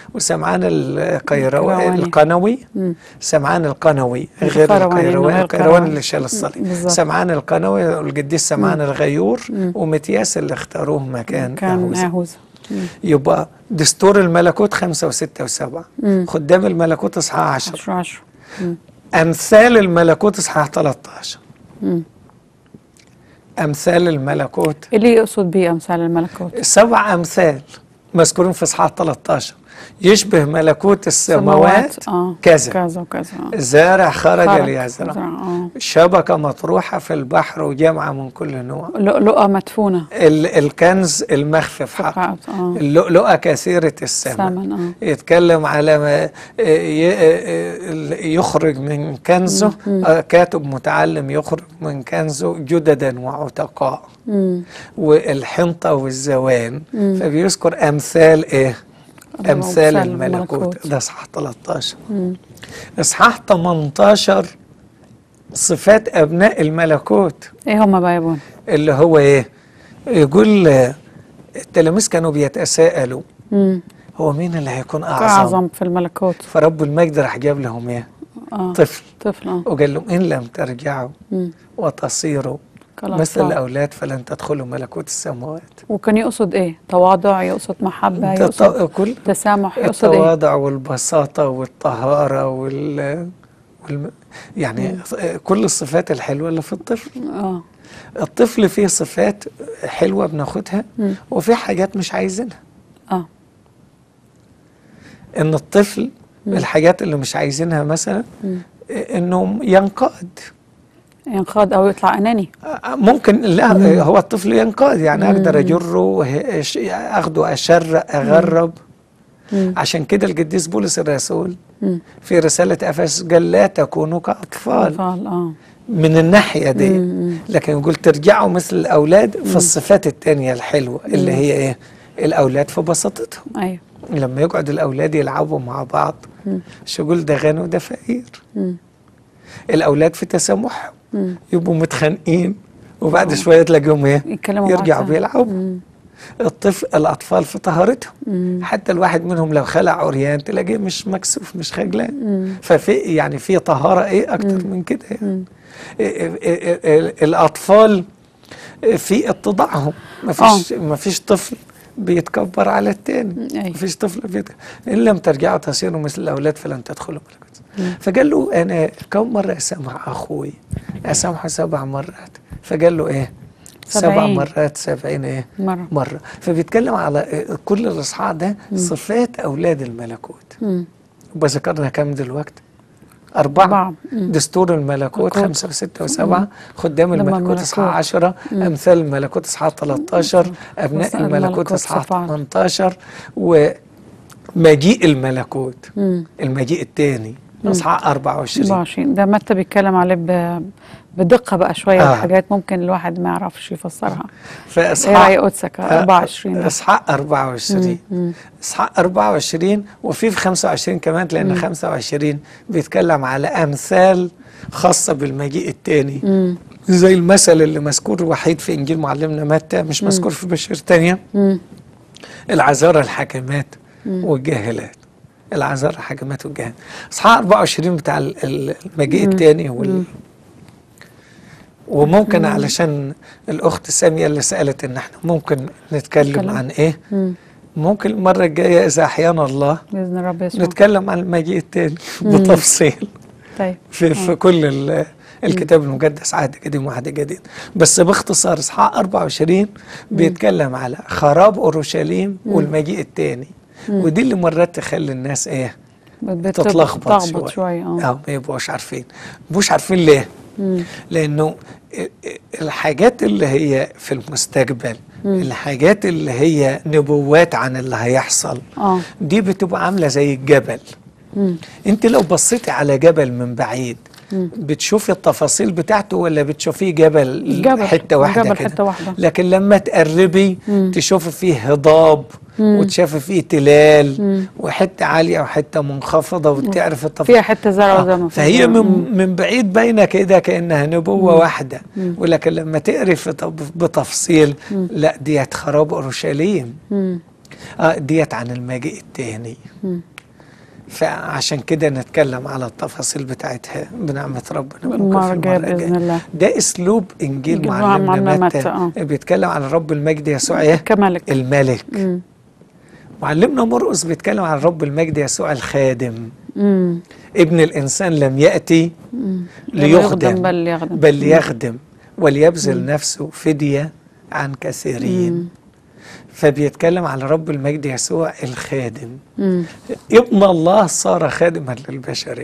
وسمعان القيروي القيرواني. القنوي مم. سمعان القنوي غير القيرواني، القيرواني غير القيرواني القيرواني. اللي شال الصليب بالظبط. سمعان القنوي والقديس سمعان الغيور ومتياس اللي اختاروه مكان كان يهوذا. يهوذا يبقى دستور الملكوت خمسة وستة وسبعة خدام الملكوت اصحاح عشر 10 10 أمثال الملكوت اصحاح 13 أمثال الملكوت اللي يقصد بيه امثال الملكوت سبع أمثال مذكورين في اصحاح 13 يشبه ملكوت السماوات اه كذا كذا وكذا آه. زارع خرج خرج ليزرع اه شبكة مطروحة في البحر وجامعة من كل نوع لؤلؤة مدفونة ال- الكنز المخفي في حقه فقعت اه اللؤلؤة كثيرة الثمن ثمن اه يتكلم على ما ي- يخرج من كنزه آه، كاتب متعلم يخرج من كنزه جددا وعتقاء مم. والحنطة والزوان فبيذكر أمثال إيه الله، أمثال أمثال الملكوت الملكوت. ده إصحاح 13 إصحاح 18 صفات أبناء الملكوت ايه هما بقى يا بون اللي هو إيه يقول آه، التلاميذ كانوا بيتساءلوا مم. هو مين اللي هيكون أعظم اعظم في الملكوت فرب المجد راح جاب لهم إيه اه طفل طفل اه وقال لهم إن لم ترجعوا مم. وتصيروا كالأطفال. مثل الأولاد فلن تدخلوا ملكوت السماوات وكان يقصد ايه تواضع يقصد محبة ده يقصد ط- كل تسامح يقصد ايه التواضع والبساطة والطهارة وال, وال... يعني كل الصفات الحلوة اللي في الطفل اه الطفل فيه صفات حلوة بناخدها وفي حاجات مش عايزينها اه ان الطفل الحاجات اللي مش عايزينها مثلا انه ينقاد ينقاد او يطلع اناني ممكن لا هو الطفل ينقاد يعني اقدر اجره وه- أش- اخده اشرق اغرب عشان كده القديس بولس الرسول مم. في رسالة أفس قال لا تكونوا كأطفال اطفال اه من الناحية دي لكن يقول ترجعوا مثل الأولاد في الصفات التانية الحلوة اللي هي إيه الأولاد في بساطتهم ايوه لما يقعد الأولاد يلعبوا مع بعض مش يقول ده غني وده فقير مم. الأولاد في تسامحهم مم. يبقوا متخانقين وبعد شوية تلاقيهم إيه يتكلموا يرجعوا بعض. بيلعبوا الطفل الأطفال في طهارتهم حتى الواحد منهم لو خلع عريان تلاقيه مش مكسوف مش خجلان ففي يعني في طهارة إيه أكتر من كده يعني. إيه- إيه- إيه- إيه- الأطفال في اتضاعهم ما فيش ما فيش طفل بيتكبر على التاني أي. ما فيش طفل بيتكبر إن لم ترجعوا تصيروا مثل الأولاد فلن تدخلوا ملكوت فقال له أنا كم مرة أسامح أخوي أسامحه سبع مرات فقال له إيه سبع سبعين. مرات سبعين إيه مرة مرة فبيتكلم على آه، كل الإصحاح ده صفات أولاد الملكوت مم. وذكرنا كم دلوقتي أربعة أربعة. مم. دستور الملكوت ملكوت. خمسة وستة وسبعة خدام لما الملكوت الملكوت. إصحاح عشرة أمثال الملكوت إصحاح 13 أبناء وسائل الملكوت الملكوت إصحاح صفار. 18 ومجيء الملكوت مم. المجيء الثاني إصحاح 24 24 ده متى بيتكلم عليه ب... بدقة بقى شوية آه. آه. حاجات ممكن الواحد ما يعرفش يفسرها ايه فإصحاح رأي قدسك 24 ده إصحاح 24 إصحاح 24 وفي في 25 كمان لأن 25 بيتكلم على أمثال خاصة بالمجيء الثاني مم. زي المثل اللي مذكور وحيد في إنجيل معلمنا متى مش مذكور في بشير تانية مم. العذارى الحاكمات والجاهلات العذارى الحاكمات والجاهلات إصحاح 24 بتاع ال- ال- المجيء الثاني وال وممكن علشان الأخت سامية اللي سألت إن إحنا ممكن نتكلم نتكلم. عن إيه مم. ممكن المرة الجاية إذا أحيانا الله بإذن رب يسوع نتكلم عن المجيء التاني بتفصيل طيب في, في كل ال- الكتاب المقدس عهد قديم وعهد جديد بس باختصار اصحاح 24 بيتكلم على خراب اورشليم والمجيء التاني ودي اللي مرات تخلي الناس ايه بت- تتلخبط بتلخبط شويه, شوية اه اه ما يبقوش عارفين مش عارفين ليه مم. لانه الحاجات اللي هي في المستقبل الحاجات اللي هي نبوات عن اللي هيحصل اه دي بتبقى عامله زي الجبل مم. انت لو بصيتي على جبل من بعيد بتشوفي التفاصيل بتاعته ولا بتشوفيه جبل, جبل. حته واحده جبل كده حتة واحدة. لكن لما تقربي تشوفي فيه هضاب وتشوفي فيه تلال وحته عاليه وحته منخفضه وتعرف التفاصيل فيها حتة زرع وزي ما فهي فيها. من, من بعيد باينه كده كانها نبوه واحده ولكن لما تقري في طب- بتفصيل لا ديت خراب اورشليم مم. اه ديت عن المجيء التاني فعشان كده نتكلم على التفاصيل بتاعتها بنعمة ربنا ممكن المرة في الجاية المرة بإذن الله. ده اسلوب انجيل إنجيل معلمنا معلمنا متى متى، آه. بيتكلم عن رب المجد يسوع ايه كملك الملك مم. معلمنا مرقس بيتكلم عن رب المجد يسوع الخادم مم. ابن الانسان لم ياتي لا ليخدم يخدم بل يخدم. بل ليخدم وليبذل نفسه فديه عن كثيرين فبيتكلم على رب المجد يسوع الخادم مم. ابن الله صار خادما للبشريه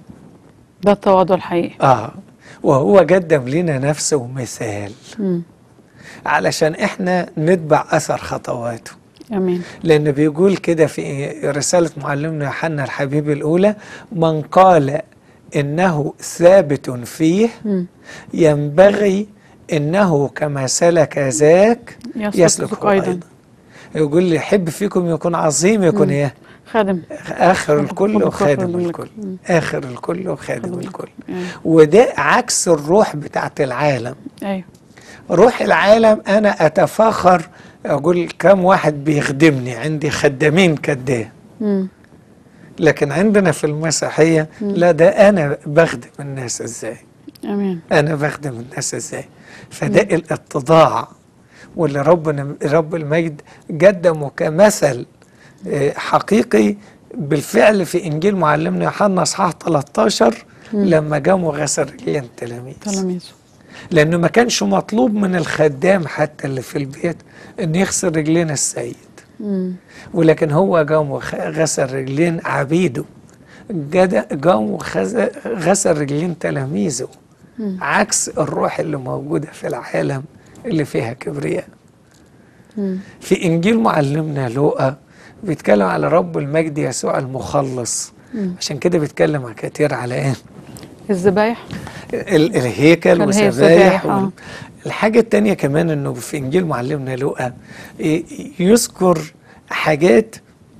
ده التواضع الحقيقي اه وهو قدم لنا نفسه مثال مم. علشان احنا نتبع اثر خطواته امين لأن بيقول كده في رسالة معلمنا يوحنا الحبيب الأولى من قال إنه ثابت فيه مم. ينبغي إنه كما سلك ذاك يسلك يسلك هو أيضاً. أيضا يقول لي يحب فيكم يكون عظيم يكون إيه خادم آخر الكل كل وخادم خادم الكل آخر الكل وخادم الكل أيوة. وده عكس الروح بتاعت العالم ايوه روح العالم انا اتفاخر اقول كم واحد بيخدمني عندي خدامين كده مم. لكن عندنا في المسيحيه لا ده انا بخدم الناس ازاي امين انا بخدم الناس ازاي فده الاتضاع واللي ربنا رب المجد قدمه كمثل آه، حقيقي بالفعل في انجيل معلمنا يوحنا اصحاح 13 لما قاموا غسل رجلين التلاميذ تلاميذه لانه ما كانش مطلوب من الخدام حتى اللي في البيت انه يغسل رجلين السيد مم. ولكن هو قام وخ- غسل رجلين عبيده جد- قام وخز- غسل رجلين تلاميذه عكس الروح اللي موجوده في العالم اللي فيها كبرياء مم. في انجيل معلمنا لوقا بيتكلم على رب المجد يسوع المخلص عشان كده بيتكلم كتير على ايه الذبايح ال- الهيكل الهيكل وسبايح آه. وال- الحاجة التانية كمان انه في انجيل معلمنا لوقا ي- يذكر حاجات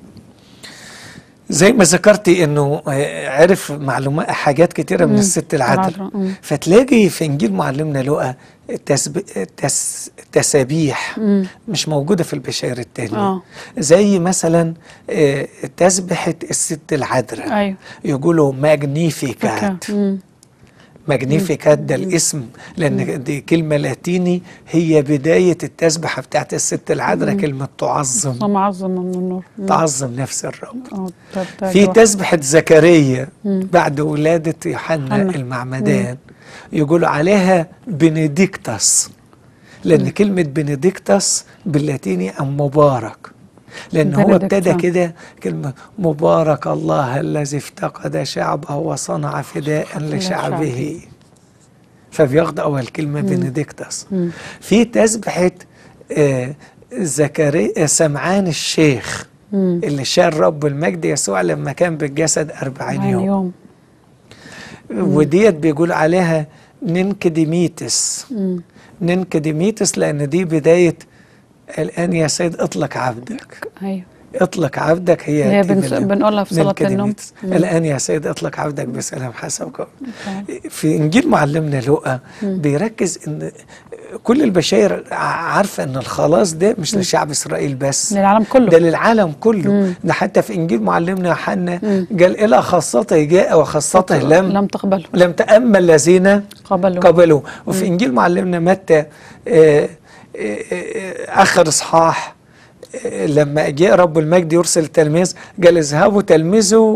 زي ما ذكرتي انه آه، عرف معلومات حاجات كتيرة من مم. الست العذراء العذراء، مم. فتلاقي في انجيل معلمنا لوقا تسب... تس... تسابيح مم. مش موجودة في البشائر التانية آه. زي مثلا آه، تسبحة الست العذراء ايوه يقولوا ماجنيفيكات مم. ماجنيفيكات ده الاسم لان دي كلمه لاتيني هي بدايه التسبحه بتاعت الست العذراء كلمه تعظم صوم عظم من النور مم. تعظم نفس الرب اه ده- ده في جوه. تسبحه زكريا مم. بعد ولاده يوحنا يوحنا. المعمدان يقولوا عليها بنديكتس لان كلمه بنديكتس باللاتيني ام مبارك لان هو بنديكت، ابتدى آه. كده كلمه مبارك الله الذي افتقد شعبه وصنع فداء لشعبه. لشعبه فبياخد اول كلمه بنديكتس مم. في تسبحه آه، زكريا سمعان الشيخ مم. اللي شال رب المجد يسوع لما كان بالجسد أربعين عين يوم يوم وديت بيقول عليها ننكديميتس مم. ننكديميتس لأن دي بداية الآن يا سيد اطلق عبدك ايوه اطلق عبدك هي هي دي بنس- بال- بنقولها في صلاة النوم. ننكديميتس. مم. الآن يا سيد اطلق عبدك بسلام حسب قولك في انجيل معلمنا لوقا بيركز ان كل البشائر ع- عارفه ان الخلاص ده مش لشعب اسرائيل بس للعالم كله ده للعالم كله مم. ده حتى في انجيل معلمنا يوحنا مم. قال الى خاصته جاء وخاصته لم لم تقبله لم تأمل الذين قبلوا قبلوا وفي انجيل معلمنا متى آه، آه، آه، اخر اصحاح آه، لما جاء رب المجد يرسل التلميذ قال اذهبوا تلمذوا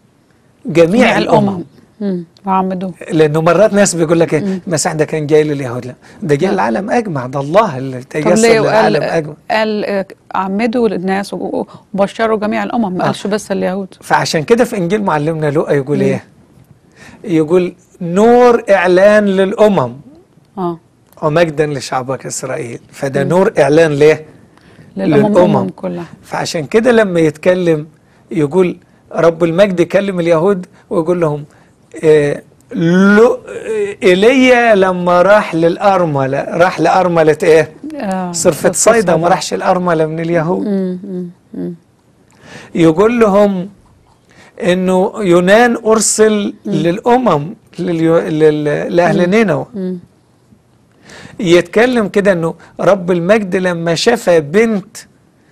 جميع الامم مم. وعمدوه لانه مرات ناس بيقول لك ايه المسيح ده كان جاي لليهود لا ده جاي للعالم اجمع ده الله اللي طب تجسد ليه للعالم وقال اجمع قال آه، عمدوا للناس و- وبشروا جميع الامم ما قالش بس اليهود فعشان كده في انجيل معلمنا لوقا يقول ايه يقول نور اعلان للامم اه ومجدا لشعبك اسرائيل فده نور اعلان ليه للامم للأمم. الامم كلها فعشان كده لما يتكلم يقول رب المجد يكلم اليهود ويقول لهم إيه لو آه، ايليا لما راح للارمله راح لارمله ايه آه. صرفة بس صيدا ما صيدا. راحش الارمله من اليهود مم. مم. مم. يقول لهم انه يونان ارسل للامم لليو... لل... لاهل نينوى مم. يتكلم كده انه رب المجد لما شاف بنت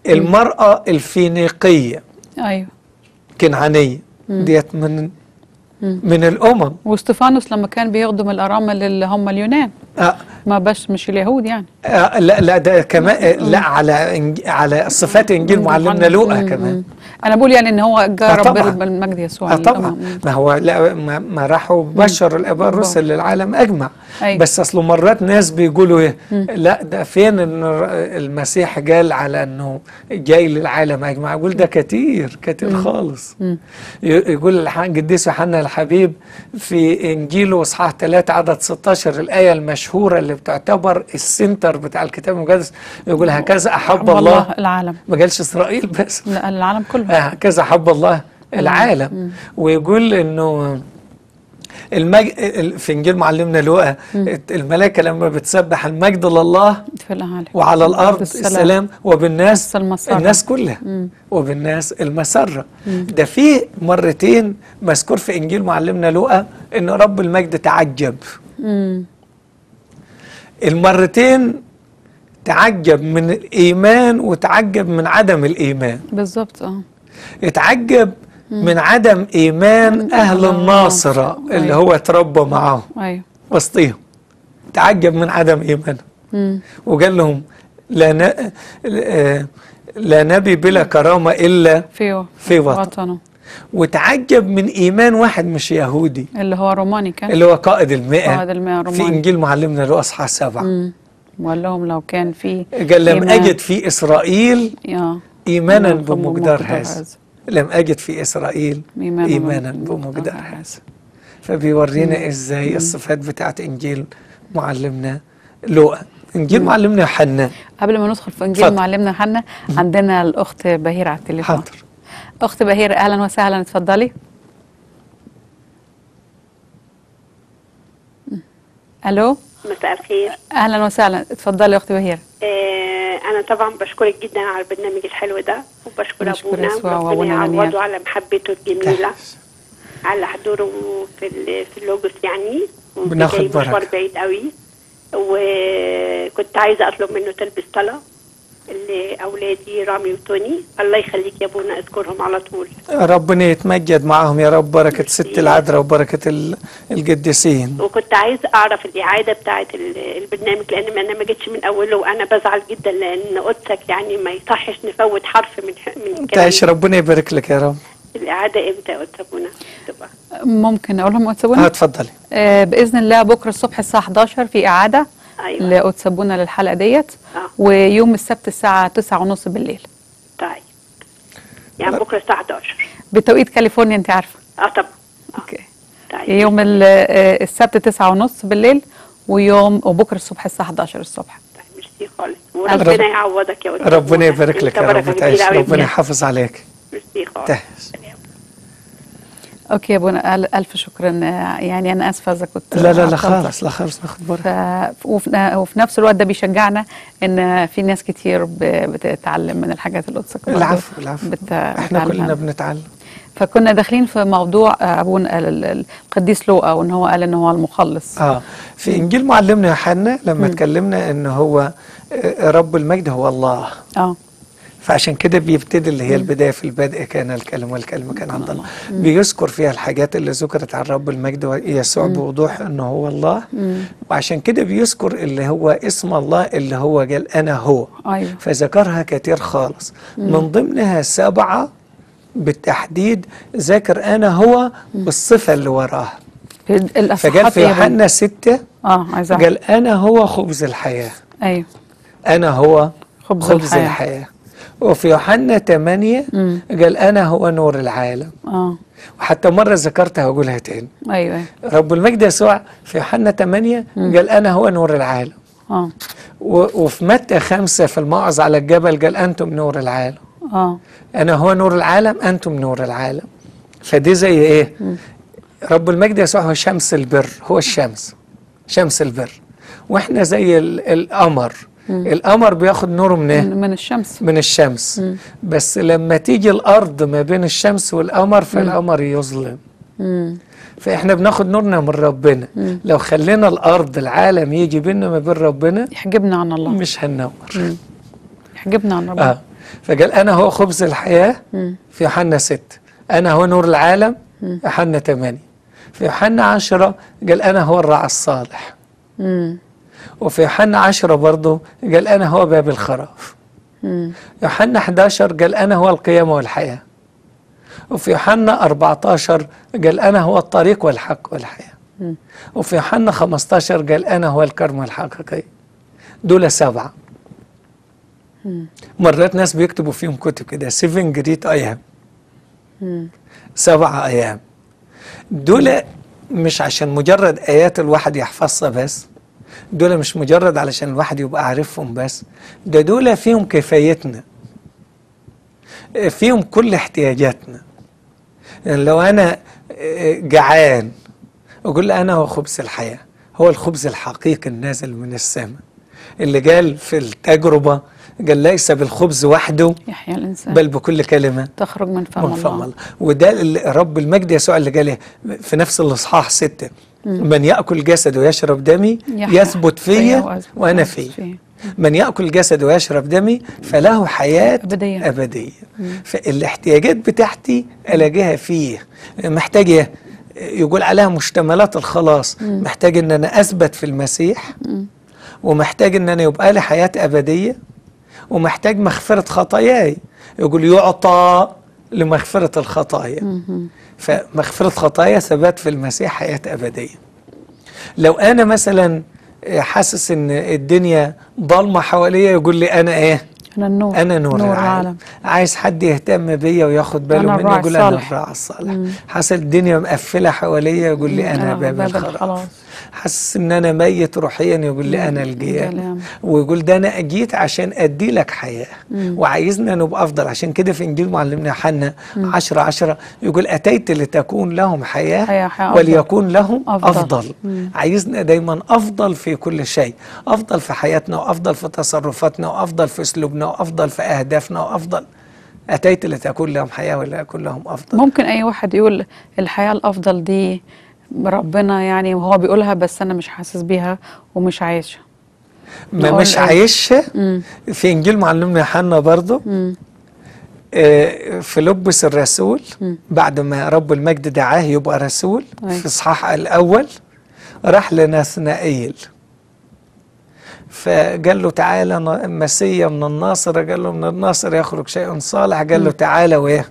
المرأة الفينيقية ايوه كنعانية ديت من من الأمم واستفانوس لما كان بيخدم الارامل اللي هم اليونان آه ما بس مش اليهود يعني آه لا لا ده كمان آه، لا على إنج- على صفات انجيل معلمنا لوقا كمان انا بقول يعني ان هو جاء آه رب طبعاً. المجد يسوع اه طبعا الأمم. ما هو لا ما, ما راحوا بشر الاباء الرسل للعالم اجمع أيوة. بس اصله مرات ناس بيقولوا ايه لا ده فين ان الر- المسيح قال على انه جاي للعالم اجمع اقول ده كتير كتير خالص ي- يقول الح- القديس يوحنا الحبيب في انجيله اصحاح 3 عدد 16 الايه المشهوره اللي بتعتبر السنتر بتاع الكتاب المقدس يقول هكذا احب الله العالم ما قالش اسرائيل بس لا العالم كله هكذا حب الله العالم ويقول انه المج... ال- في انجيل معلمنا لوقا الملائكه لما بتسبح المجد لله في العالم وعلى الارض السلام, وبالناس بس المسرة. الناس كلها وبالناس المسره ده في مرتين مذكور في انجيل معلمنا لوقا ان رب المجد تعجب مم. المرتين تعجب من الايمان وتعجب من عدم الايمان بالظبط اه اتعجب من عدم ايمان اهل الناصره اللي أيوة. هو اتربى معاهم ايوه وسطيهم تعجب من عدم ايمانهم مم. وقال لهم لا ن... آه، لا نبي بلا كرامه الا في في وطن وطنه وتعجب من ايمان واحد مش يهودي اللي هو روماني كان اللي هو قائد المئة قائد المئة في روماني. انجيل معلمنا له اصحاح سبعه مم. وقال لهم لو كان في قال لم إيمان- اجد في اسرائيل اه ايمانا إيمان بمقدار بمقدار هذا هذا. لم اجد في اسرائيل إيمانا ايمانا بمقدار بمقدار هذا. هذا فبيورينا ازاي الصفات بتاعت انجيل معلمنا لوقا انجيل معلمنا يوحنا قبل ما ندخل في انجيل اتفضل. معلمنا حنا عندنا الاخت بهيره على التليفون حاضر اخت بهيره اهلا وسهلا اتفضلي الو مساء الخير اهلا وسهلا اتفضلي يا اخت بهيره آه انا طبعا بشكرك جدا على البرنامج الحلو ده وبشكر نشكر ابونا يسوع وربنا وأبونا يعوضه نانيال. على محبته الجميله على حضوره في ال- في اللوجوس يعني بناخد جاي مشوار بركة. بعيد قوي وكنت عايزه اطلب منه تلبس طلب لاولادي رامي وتوني الله يخليك يا ابونا اذكرهم على طول ربنا يتمجد معاهم يا رب بركة ست العذراء وبركة ال- القديسين وكنت عايزه اعرف الاعاده بتاعه ال- البرنامج لان انا ما جيتش من اوله وانا بزعل جدا لان قدسك يعني ما يصحش نفوت حرف من من تعيش كلام ربنا يبارك لك يا رب الاعاده امتى يا قدس ابونا تبقى ممكن اقول لهم اه واتسابونا اتفضلي آه باذن الله بكره الصبح الساعه 11 في اعاده ايوه لأتسابونا للحلقه ديت آه. ويوم السبت الساعه 9 ونص بالليل طيب يعني بكره الساعه 11 بتوقيت كاليفورنيا انت عارفه اه طبعا آه. اوكي طيب يوم ال- آه، السبت 9 ونص بالليل ويوم وبكره الصبح الساعه 11 الصبح طيب ميرسي خالص رب- وربنا يعوضك يا قدس ربنا أبونا. يبارك لك أنت يا رب بركة تعيش كبيرة أوي ربنا بجد. يحافظ عليك ميرسي خالص تعيش اوكي يا ابونا أل- الف شكرا آه، يعني انا اسفه اذا كنت لا لا لا عطلتك. خالص لا خالص ناخد ف... بركة وفي... وفي نفس الوقت ده بيشجعنا ان في ناس كتير ب... بتتعلم من الحاجات اللي قدسك برضه العفو العفو بت... احنا بتعلمها. كلنا بنتعلم فكنا داخلين في موضوع آه، ابونا ال- ال- القديس لوقا وان هو قال ان هو المخلص اه في انجيل معلمنا يوحنا لما اتكلمنا ان هو آه، رب المجد هو الله اه فعشان كده بيبتدي اللي هي البدايه في البدء كان الكلمه والكلمه كان عند الله بيذكر فيها الحاجات اللي ذكرت عن رب المجد ويسوع بوضوح انه هو الله وعشان كده بيذكر اللي هو اسم الله اللي هو قال انا هو ايوه فذكرها كتير خالص من ضمنها سبعه بالتحديد ذكر انا هو بالصفه اللي وراها في الاصحاح فقال في يوحنا ستة اه عايزة قال انا هو خبز الحياه ايوه انا هو خبز خبز, الحياة. الحياه, وفي يوحنا 8 مم. قال انا هو نور العالم اه وحتى مره ذكرتها واقولها تاني ايوه أيوة. رب المجد يسوع في يوحنا 8 قال انا هو نور العالم اه و- وفي متى خمسة في الموعظ على الجبل قال أنتم نور العالم اه أنا هو نور العالم أنتم نور العالم فدي زي إيه رب المجد يسوع هو شمس البر هو الشمس شمس البر وإحنا زي ال- القمر القمر بياخد نوره من إيه؟ من من الشمس من الشمس بس لما تيجي الأرض ما بين الشمس والقمر فالقمر يظلم مم. فإحنا بناخد نورنا من ربنا لو خلينا الأرض العالم يجي بيننا ما بين ربنا يحجبنا عن الله مش هننور يحجبنا عن ربنا اه فقال انا هو خبز الحياه في يوحنا 6 انا هو نور العالم يوحنا 8 في يوحنا 10 قال انا هو الراعي الصالح مم. وفي يوحنا 10 برضه قال انا هو باب الخراف مم. يوحنا 11 قال انا هو القيامه والحياه وفي يوحنا 14 قال انا هو الطريق والحق والحياه وفي يوحنا 15 قال انا هو الكرم الحقيقي دول سبعه مرات ناس بيكتبوا فيهم كتب كده 7 جريت ايام سبعة ايام دول مش عشان مجرد ايات الواحد يحفظها بس دول مش مجرد علشان الواحد يبقى عارفهم بس ده دول فيهم كفايتنا فيهم كل احتياجاتنا يعني لو انا جعان اقول انا هو خبز الحياه هو الخبز الحقيقي النازل من السماء اللي قال في التجربه قال ليس بالخبز وحده يحيى الانسان بل بكل كلمه تخرج من فم من فم الله الله وده اللي رب المجد يسوع اللي قال في نفس الاصحاح ستة من ياكل جسد ويشرب دمي يحيى يثبت فيا فيا وأثبت وانا وأثبت فيه فيه. من ياكل جسد ويشرب دمي فله حياه أبدية. ابديه فالاحتياجات بتاعتي الاقيها فيه محتاج إيه؟ يقول عليها مشتملات الخلاص محتاج ان انا اثبت في المسيح ومحتاج ان انا يبقى لي حياه ابديه ومحتاج مغفره خطاياي يقول يعطى لمغفره الخطايا فمغفره خطايا ثبات في المسيح حياه ابديه لو انا مثلا حاسس ان الدنيا ضلمه حواليا يقول لي انا ايه انا النور انا نور, نور العالم. العالم عايز حد يهتم بيا وياخد باله أنا مني الراعي يقول انا الصالح. الراعي الصالح حاسس الدنيا مقفله حواليا يقول لي انا باب الخلاص الخلاص حاسس ان انا ميت روحيا يقول لي انا القيامه القيامة. ويقول ده انا جيت عشان ادي لك حياه وعايزنا نبقى افضل عشان كده في انجيل معلمنا يوحنا 10 10 يقول اتيت لتكون لهم حياه, حياة- حياة أفضل. وليكون لهم أفضل. افضل, أفضل. عايزنا دايما افضل في كل شيء افضل في حياتنا وافضل في تصرفاتنا وافضل في اسلوبنا وافضل في اهدافنا وافضل اتيت لتكون لهم حياه وليكون لهم افضل ممكن اي واحد يقول الحياه الافضل دي ربنا يعني وهو بيقولها بس انا مش حاسس بيها ومش عايشها ما نقول مش إيه؟ عايشها في انجيل معلمنا يوحنا برضه آه، فيلبس الرسول بعد ما رب المجد دعاه يبقى رسول أي. في اصحاح الاول راح لناثنائيل فقال له تعالى ن- مسيا من الناصر قال له من الناصر يخرج شيء صالح قال له تعالى وايه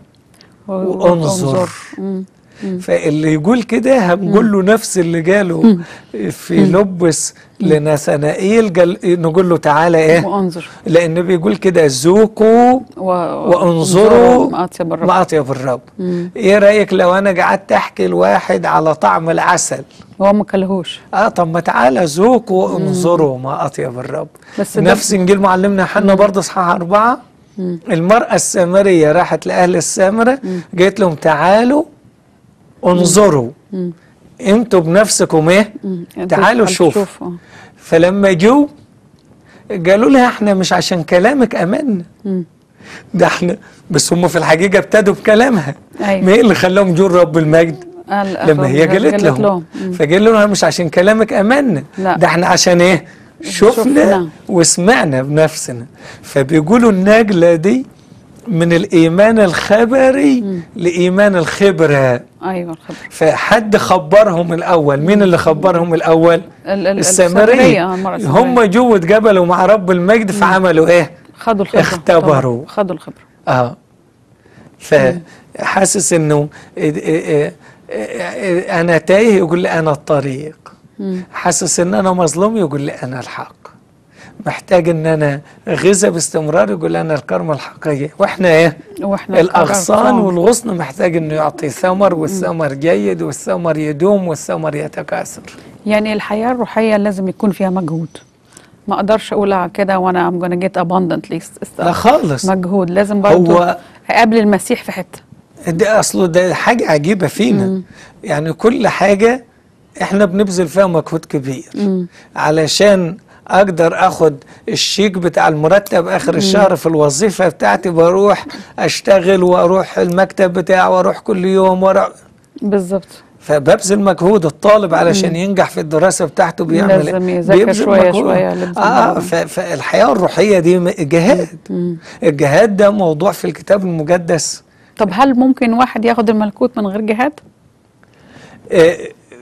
وانظر مم. فاللي يقول كده هنقول له نفس اللي قاله في لبس لناثنائيل قال نقول له تعالى ايه وانظر لان بيقول كده ذوقوا و... وانظروا ما اطيب الرب ما اطيب الرب ايه رايك لو انا قعدت احكي لواحد على طعم العسل هو ما كلهوش اه طب ما تعالى ذوقوا وانظروا ما اطيب الرب بس ده- نفس انجيل معلمنا حنا برضه اصحاح اربعه المراه السامريه راحت لاهل السامره قالت لهم تعالوا انظروا انتوا بنفسكم ايه مم. أنتوا تعالوا تحبوا شوفوا تشوفوا. فلما جو قالوا لها احنا مش عشان كلامك امنا ده احنا بس هم في الحقيقه ابتدوا بكلامها أيوة. ما ايه اللي خلاهم جور رب المجد قال- لما هي قالت قالت لهم مم. فقال لهم مش عشان كلامك امنا لا. ده احنا عشان ايه شفنا شفنا. وسمعنا بنفسنا فبيقولوا النجله دي من الايمان الخبري لايمان الخبره ايوه الخبره فحد خبرهم الاول مين اللي خبرهم الاول ال- ال- السامريه السامرية، آه، المرأة السامرية. هم جو اتجبلوا مع رب المجد فعملوا ايه خدوا الخبره اختبروا. طبعاً. خدوا الخبره اه فحاسس انه إيه- إيه- إيه- انا تايه يقول لي انا الطريق حاسس ان انا مظلوم يقول لي انا الحق محتاج ان انا غذاء باستمرار يقول لي انا الكرمه الحقيقيه واحنا ايه واحنا الاغصان الأغصان. والغصن محتاج انه يعطي ثمر والثمر جيد والثمر يدوم والثمر يتكاثر يعني الحياه الروحيه لازم يكون فيها مجهود ما اقدرش اقولها كده وانا I'm gonna get abundantly لا خالص مجهود لازم برضو هو- اقابل المسيح في حته ده اصله ده حاجه عجيبه فينا يعني كل حاجه احنا بنبذل فيها مجهود كبير علشان اقدر اخد الشيك بتاع المرتب اخر الشهر في الوظيفه بتاعتي بروح اشتغل واروح المكتب بتاعي واروح كل يوم واروح بالظبط فببذل مجهود الطالب علشان ينجح في الدراسه بتاعته بيعمل لازم إيه؟ يذاكر بيبذل شوية مجهود. شوية، لازم اه طبعاً. ف- فالحياه الروحيه دي م- جهاد الجهاد ده موضوع في الكتاب المقدس طب هل ممكن واحد ياخد الملكوت من غير جهاد؟ آه،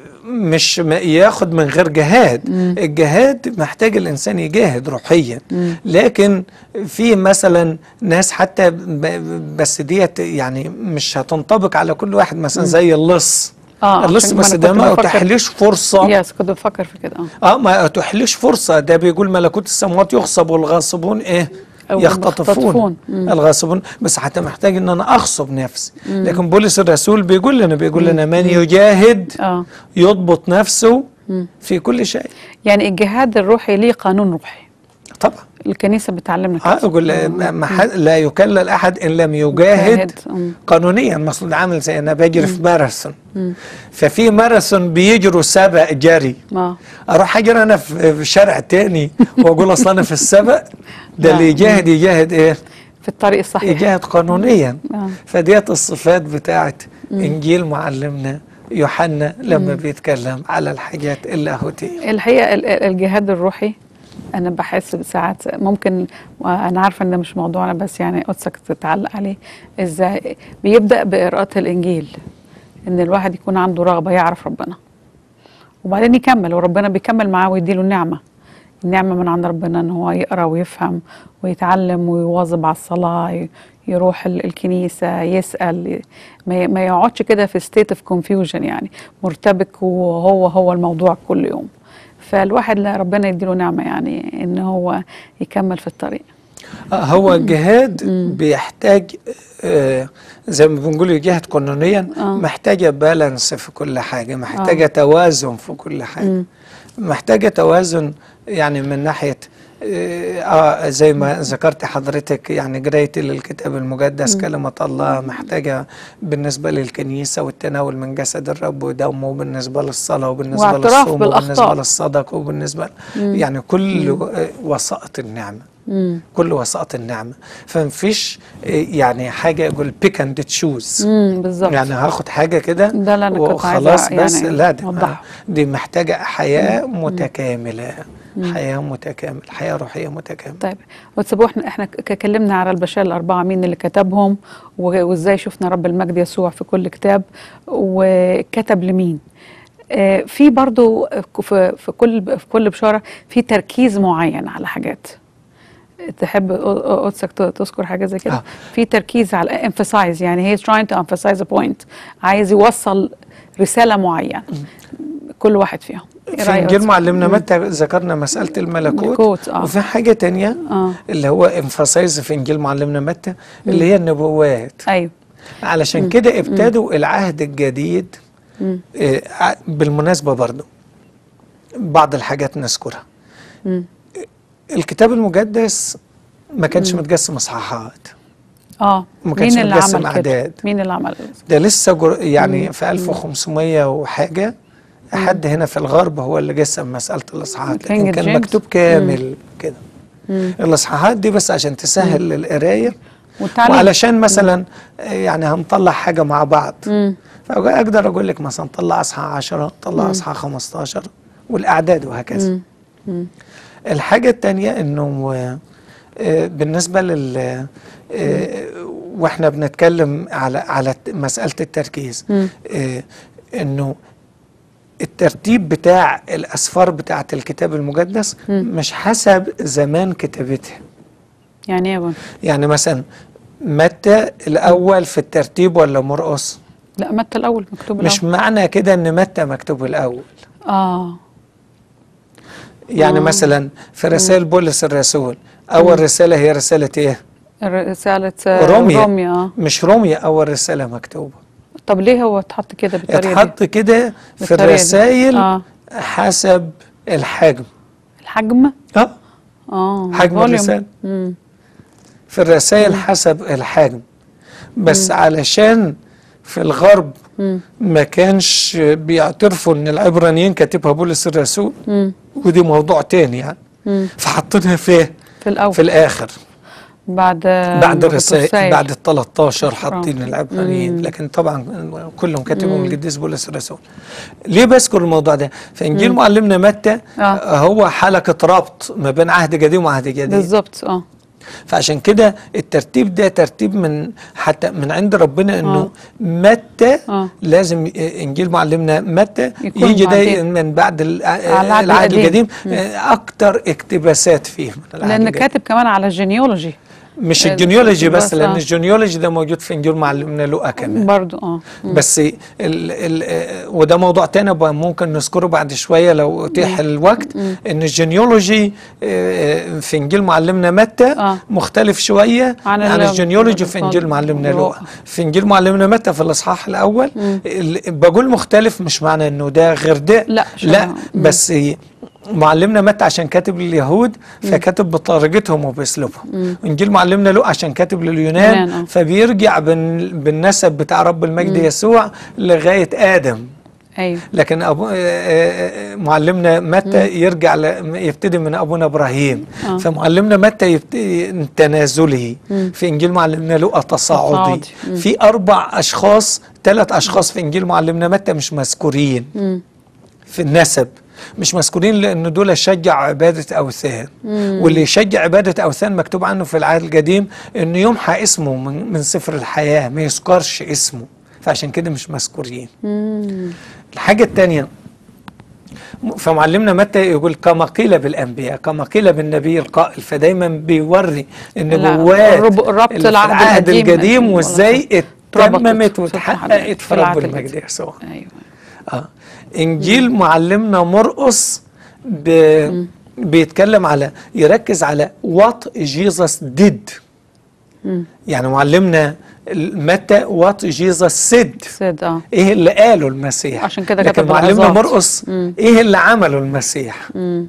مش م- ياخد من غير جهاد الجهاد محتاج الانسان يجاهد روحيا لكن في مثلا ناس حتى ب- بس ديت يعني مش هتنطبق على كل واحد مثلا زي اللص آه، اللص عشان ما بس أنا ده كنت ما بفكر- اتاحلوش فرصه يس كنت بفكر في كده اه اه ما اتاحلوش فرصه ده بيقول ملكوت السماوات يغصب والغاصبون ايه أو يختطفون يختطفون. مم. الغاصبون بس حتى محتاج ان انا اغصب نفسي لكن بولس الرسول بيقول لنا بيقول لنا من يجاهد اه يضبط نفسه في كل شيء يعني الجهاد الروحي ليه قانون روحي طبعا الكنيسة بتعلمنا اه كده يقول ما- ما حد- لا يكلل احد ان لم يجاهد يجاهد. مم. قانونيا المفروض عامل زي انا بجري في ماراثون ففي ماراثون بيجروا سبق جري اه اروح اجري انا في في شارع تاني واقول اصل انا في السبق ده اللي لا. يجاهد يجاهد ايه؟ في الطريق الصحيح يجاهد قانونيا آه. فديت الصفات بتاعت انجيل معلمنا يوحنا لما بيتكلم على الحاجات اللاهوتيه الحقيقة ال- ال- الجهاد الروحي أنا بحس ساعات ممكن وأنا عارفة إن ده مش موضوعنا بس يعني قدسك تتعلق عليه إزاي بيبدأ بقراءة الإنجيل إن الواحد يكون عنده رغبة يعرف ربنا وبعدين يكمل وربنا بيكمل معاه ويديله النعمة النعمة من عند ربنا إن هو يقرأ ويفهم ويتعلم ويواظب على الصلاة ي- يروح ال- الكنيسة يسأل ي- ما ي- ما يقعدش كده في state of confusion يعني مرتبك وهو هو الموضوع كل يوم فالواحد لا ربنا يديله نعمة يعني إن هو يكمل في الطريق آه، هو الجهاد بيحتاج آه، زي ما بنقول يجاهد قانونيا آه. محتاجه بالانس في كل حاجه محتاجه توازن في كل حاجه محتاجه توازن يعني من ناحيه اه آه، زي ما ذكرت حضرتك يعني قرايتي للكتاب المقدس كلمة الله محتاجة بالنسبة للكنيسة والتناول من جسد الرب ودمه وبالنسبة للصلاة وبالنسبة واعتراف للصوم بالأخطاء. وبالنسبة للصدق وبالنسبة يعني كل آه، وسائط النعمة مم. كل وسائط النعمة فمفيش آه، يعني حاجة يقول بيك اند تشوز امم بالظبط يعني هاخد حاجة كده ده اللي أنا كنت عايزة وخلاص بس يعني لا دي, أوضحه. دي محتاجة حياة متكاملة حياة متكاملة حياة روحية متكاملة طيب وتسيبوا احنا احنا ك- اتكلمنا على البشائر الاربعه مين اللي كتبهم و- وازاي شفنا رب المجد يسوع في كل كتاب وكتب لمين آه، في برضو في في كل في كل بشاره في تركيز معين على حاجات تحب أ- قدسك ت- تذكر حاجه زي كده آه. في تركيز على emphasize يعني هي trying to emphasize a point عايز يوصل رساله معينه كل واحد فيهم إيه في رأيك انجيل قدسك؟ معلمنا متى ذكرنا مسألة الملكوت الملكوت، آه. وفي حاجة تانية آه. اللي هو انفاسايز في انجيل معلمنا متى اللي هي النبوات ايوه علشان كده ابتدوا العهد الجديد آه، ع- بالمناسبة برضو بعض الحاجات نذكرها الكتاب المقدس ما كانش متقسم اصحاحات اه ما كانش مين اللي متقسم عمل كده؟ أعداد. مين اللي عمل ده لسه جر... يعني في 1500 وحاجة حد هنا في الغرب هو اللي قسم مسألة الإصحاحات لكن كينج كان جيمس. مكتوب كامل كده الإصحاحات دي بس عشان تسهل القراية والتعليم وعلشان مثلا آه، يعني هنطلع حاجة مع بعض فأقدر أقول لك مثلا طلع أصحاح 10 طلع أصحاح 15 والأعداد وهكذا الحاجة التانية إنه آه، آه، بالنسبة لل آه، واحنا بنتكلم على على مسألة التركيز آه، إنه الترتيب بتاع الأسفار بتاعة الكتاب المقدس مش حسب زمان كتابتها يعني ايه يا بابا؟ يعني مثلا متى الأول في الترتيب ولا مرقص لا متى الاول مكتوب مش الاول معنى كده إن متى مكتوب الأول اه يعني آه. مثلا في رسائل بولس الرسول أول رسالة هي رسالة إيه؟ رسالة روميا. روميا آه. مش روميا أول رسالة مكتوبة طب ليه هو اتحط كده بالطريقة دي؟ اتحط كده في بالطريقة دي. الرسائل آه. حسب الحجم الحجم اه اه حجم volume. الرسالة مم. في الرسائل حسب الحجم بس علشان في الغرب ما كانش بيعترفوا ان العبرانيين كاتبها بولس الرسول ودي موضوع تاني يعني فحطينها في في الاول في الاخر بعد بعد الرسائل الرسائل. بعد ال 13 شكراً. حاطين العبرانيين مم. لكن طبعا كلهم كاتبهم القديس بولس الرسول ليه بذكر الموضوع ده في انجيل معلمنا متى آه. هو حلقه ربط ما بين عهد قديم وعهد جديد بالظبط اه فعشان كده الترتيب ده ترتيب من حتى من عند ربنا انه آه. متى آه. لازم ي- انجيل معلمنا متى يكون يجي ده بعدين. من بعد ال- العهد العهد القديم. القديم آه، اكتر اقتباسات فيه من العهد لان القديم. كاتب كمان على الجينيولوجي مش ال- الجينيولوجي بس بس لان آه. الجينيولوجي ده موجود في انجيل معلمنا لوقا كمان برضو اه بس ال ال آه، وده موضوع تاني بقى ممكن نذكره بعد شويه لو اتيح الوقت ان الجينيولوجي آه، في انجيل معلمنا متى آه. مختلف شويه عن عن, ال- الجينيولوجي في انجيل معلمنا لوقا. لوقا في انجيل معلمنا متى في الاصحاح الاول ال- بقول مختلف مش معنى انه ده غير ده لا، شو- لا مم. بس معلمنا متى عشان كاتب لليهود فكاتب بطريقتهم وباسلوبهم انجيل معلمنا لوقا عشان كاتب لليونان يونان، آه. فبيرجع بال- بالنسب بتاع رب المجد يسوع لغايه ادم ايوه لكن أبو آه، آه، معلمنا متى يرجع ل- يبتدي من ابونا ابراهيم آه. فمعلمنا متى يبتدي تنازلي في انجيل معلمنا لوقا تصاعدي تصاعدي. مم. في اربع اشخاص ثلاث اشخاص في انجيل معلمنا متى مش مذكورين مم. في النسب مش مذكورين لان دول شجعوا عباده اوثان واللي يشجع عباده اوثان مكتوب عنه في العهد القديم انه يمحى اسمه من, من سفر الحياه ما يذكرش اسمه فعشان كده مش مذكورين الحاجه الثانيه فمعلمنا متى يقول كما قيل بالانبياء كما قيل بالنبي القائل فدايما بيوري النبوات الرب- الربط اللي في العهد العهد القديم القديم وازاي اتربطت اتممت في واتحققت في العهد رب القديم. المجد يسوع ايوه آه. انجيل معلمنا مرقس ب... بيتكلم على يركز على وات جيسس ديد يعني معلمنا متى وات جيسس سيد سيد اه ايه اللي قاله المسيح عشان كده لكن كتب معلمنا العظات. مرقس ايه اللي عمله المسيح مم.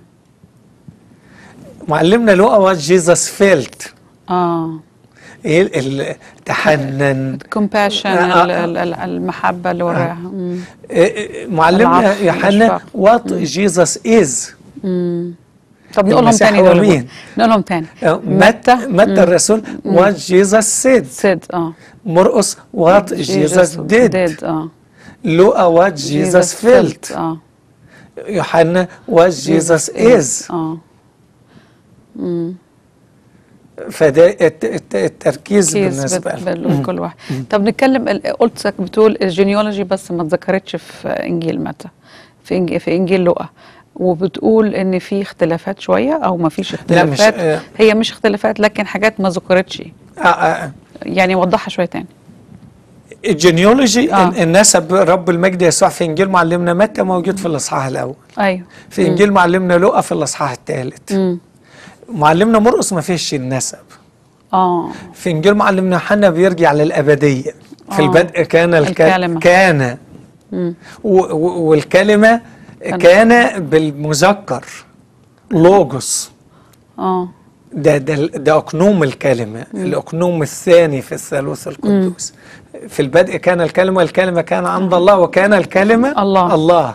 معلمنا لوقا وات جيسس فيلت اه ايه ال- تحنن كومباشن آه، آه. المحبه اللي وراها مم. إيه إيه معلمنا العطف يوحنا والإشفاق. وات جيسس از مم. طب نقولهم المسيح تاني هو نقولهم مين؟ نقولهم تاني متى متى الرسول وات جيسس سيد سيد اه مرقس وات جيسس ديد ديد اه لوقا وات جيسس فيلت اه يوحنا وات جيسس از اه فده الت- الت- التركيز كيس بالنسبه بت- له بال- كل واحد طب نتكلم ال- قلت بتقول الجينيولوجي بس ما اتذكرتش في انجيل متى في انجيل في انجيل لوقا وبتقول ان في اختلافات شويه او ما فيش لا، مش- اختلافات آه. هي مش اختلافات لكن حاجات ما ذكرتش آه، آه. يعني وضحها شويه تاني الجينيولوجي آه. آه. النسب رب المجد يسوع في انجيل معلمنا متى موجود في الاصحاح الاول ايوه في انجيل معلمنا لوقا في الاصحاح الثالث مم. معلمنا مرقس ما فيش النسب اه في انجيل معلمنا يوحنا بيرجع للابديه في آه. البدء كان الك... الكلمة. كان مم. و... و... والكلمه كان بالمذكر لوجوس اه ده ده ده اقنوم الكلمه الاقنوم الثاني في الثالوث القدوس في البدء كان الكلمه الكلمه كان عند الله وكان الكلمه الله. الله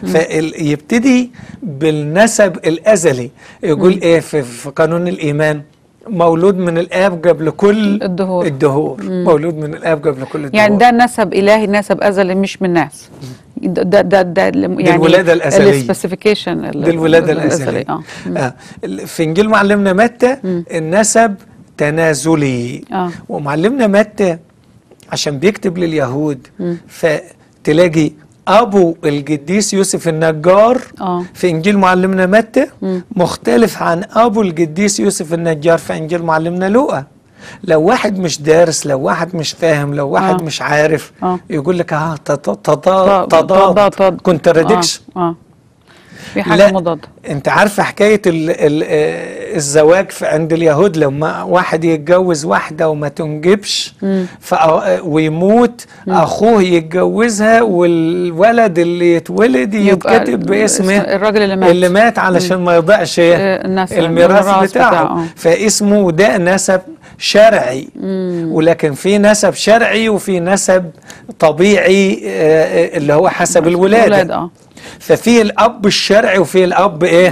فيبتدي بالنسب الازلي يقول ايه في, في قانون الايمان مولود من الاب قبل كل الدهور. الدهور مولود من الاب قبل كل الدهور يعني ده نسب الهي نسب ازلي مش من ناس ده ده ده, ده يعني الولادة الأزلية. السبيسيفيكيشن دي الولاده الازليه اه آه. في انجيل معلمنا متى النسب تنازلي آه. ومعلمنا متى عشان بيكتب لليهود فتلاقي ابو القديس يوسف النجار آه. في انجيل معلمنا متى مختلف عن ابو القديس يوسف النجار في انجيل معلمنا لوقا لو واحد مش دارس لو واحد مش فاهم لو واحد آه. مش عارف آه. يقول لك اه تضاد تضاد كونتراديكشن اه, آه. في حاجه لا مضاده انت عارفه حكايه ال ال آه، الزواج في عند اليهود لما واحد يتجوز واحده وما تنجبش فأ- ويموت اخوه يتجوزها والولد اللي يتولد يبقى يتكتب باسم اسم الراجل اللي مات. اللي مات علشان ما يضيعش ايه آه، النسب- الميراث الميراث بتاعه, بتاعه، آه. فاسمه ده نسب شرعي ولكن في نسب شرعي وفي نسب طبيعي آه، اللي هو حسب الولاده ولاد اه ففي الاب الشرعي وفي الاب ايه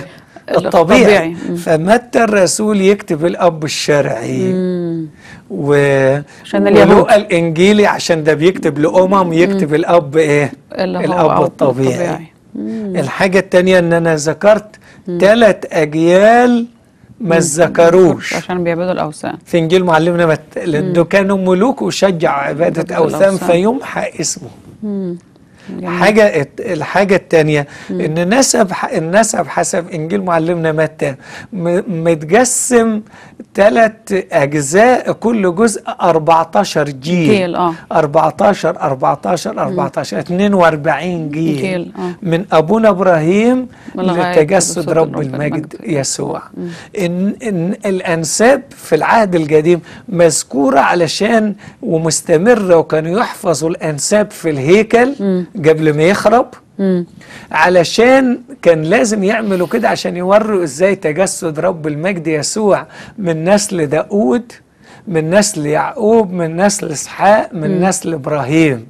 الطبيعي الطبيعي. مم. فمتى الرسول يكتب الاب الشرعي و عشان اليهود. ولوقا الانجيلي عشان ده بيكتب لامم يكتب الاب ايه اللي هو الاب أب الطبيعي الحاجه التانية ان انا ذكرت ثلاث اجيال ما ذكروش عشان بيعبدوا الاوثان في انجيل معلمنا مت... لانه كانوا ملوك وشجعوا عباده عبادة اوثان الأوثان. فيمحى اسمه جميل. حاجة الت- الحاجة التانية إن نسب ح- النسب حسب إنجيل معلمنا متى م- متقسم ثلاث أجزاء كل جزء 14 جيل جيل، آه. 14 14 14 42 جيل, جيل، آه. من أبونا إبراهيم لغاية لتجسد تجسد رب رب المجد المجد. يسوع إن, إن الأنساب في العهد القديم مذكورة علشان ومستمرة وكانوا يحفظوا الأنساب في الهيكل قبل ما يخرب علشان كان لازم يعملوا كده عشان يوروا ازاي تجسد رب المجد يسوع من نسل داود من نسل يعقوب من نسل اسحاق من نسل ابراهيم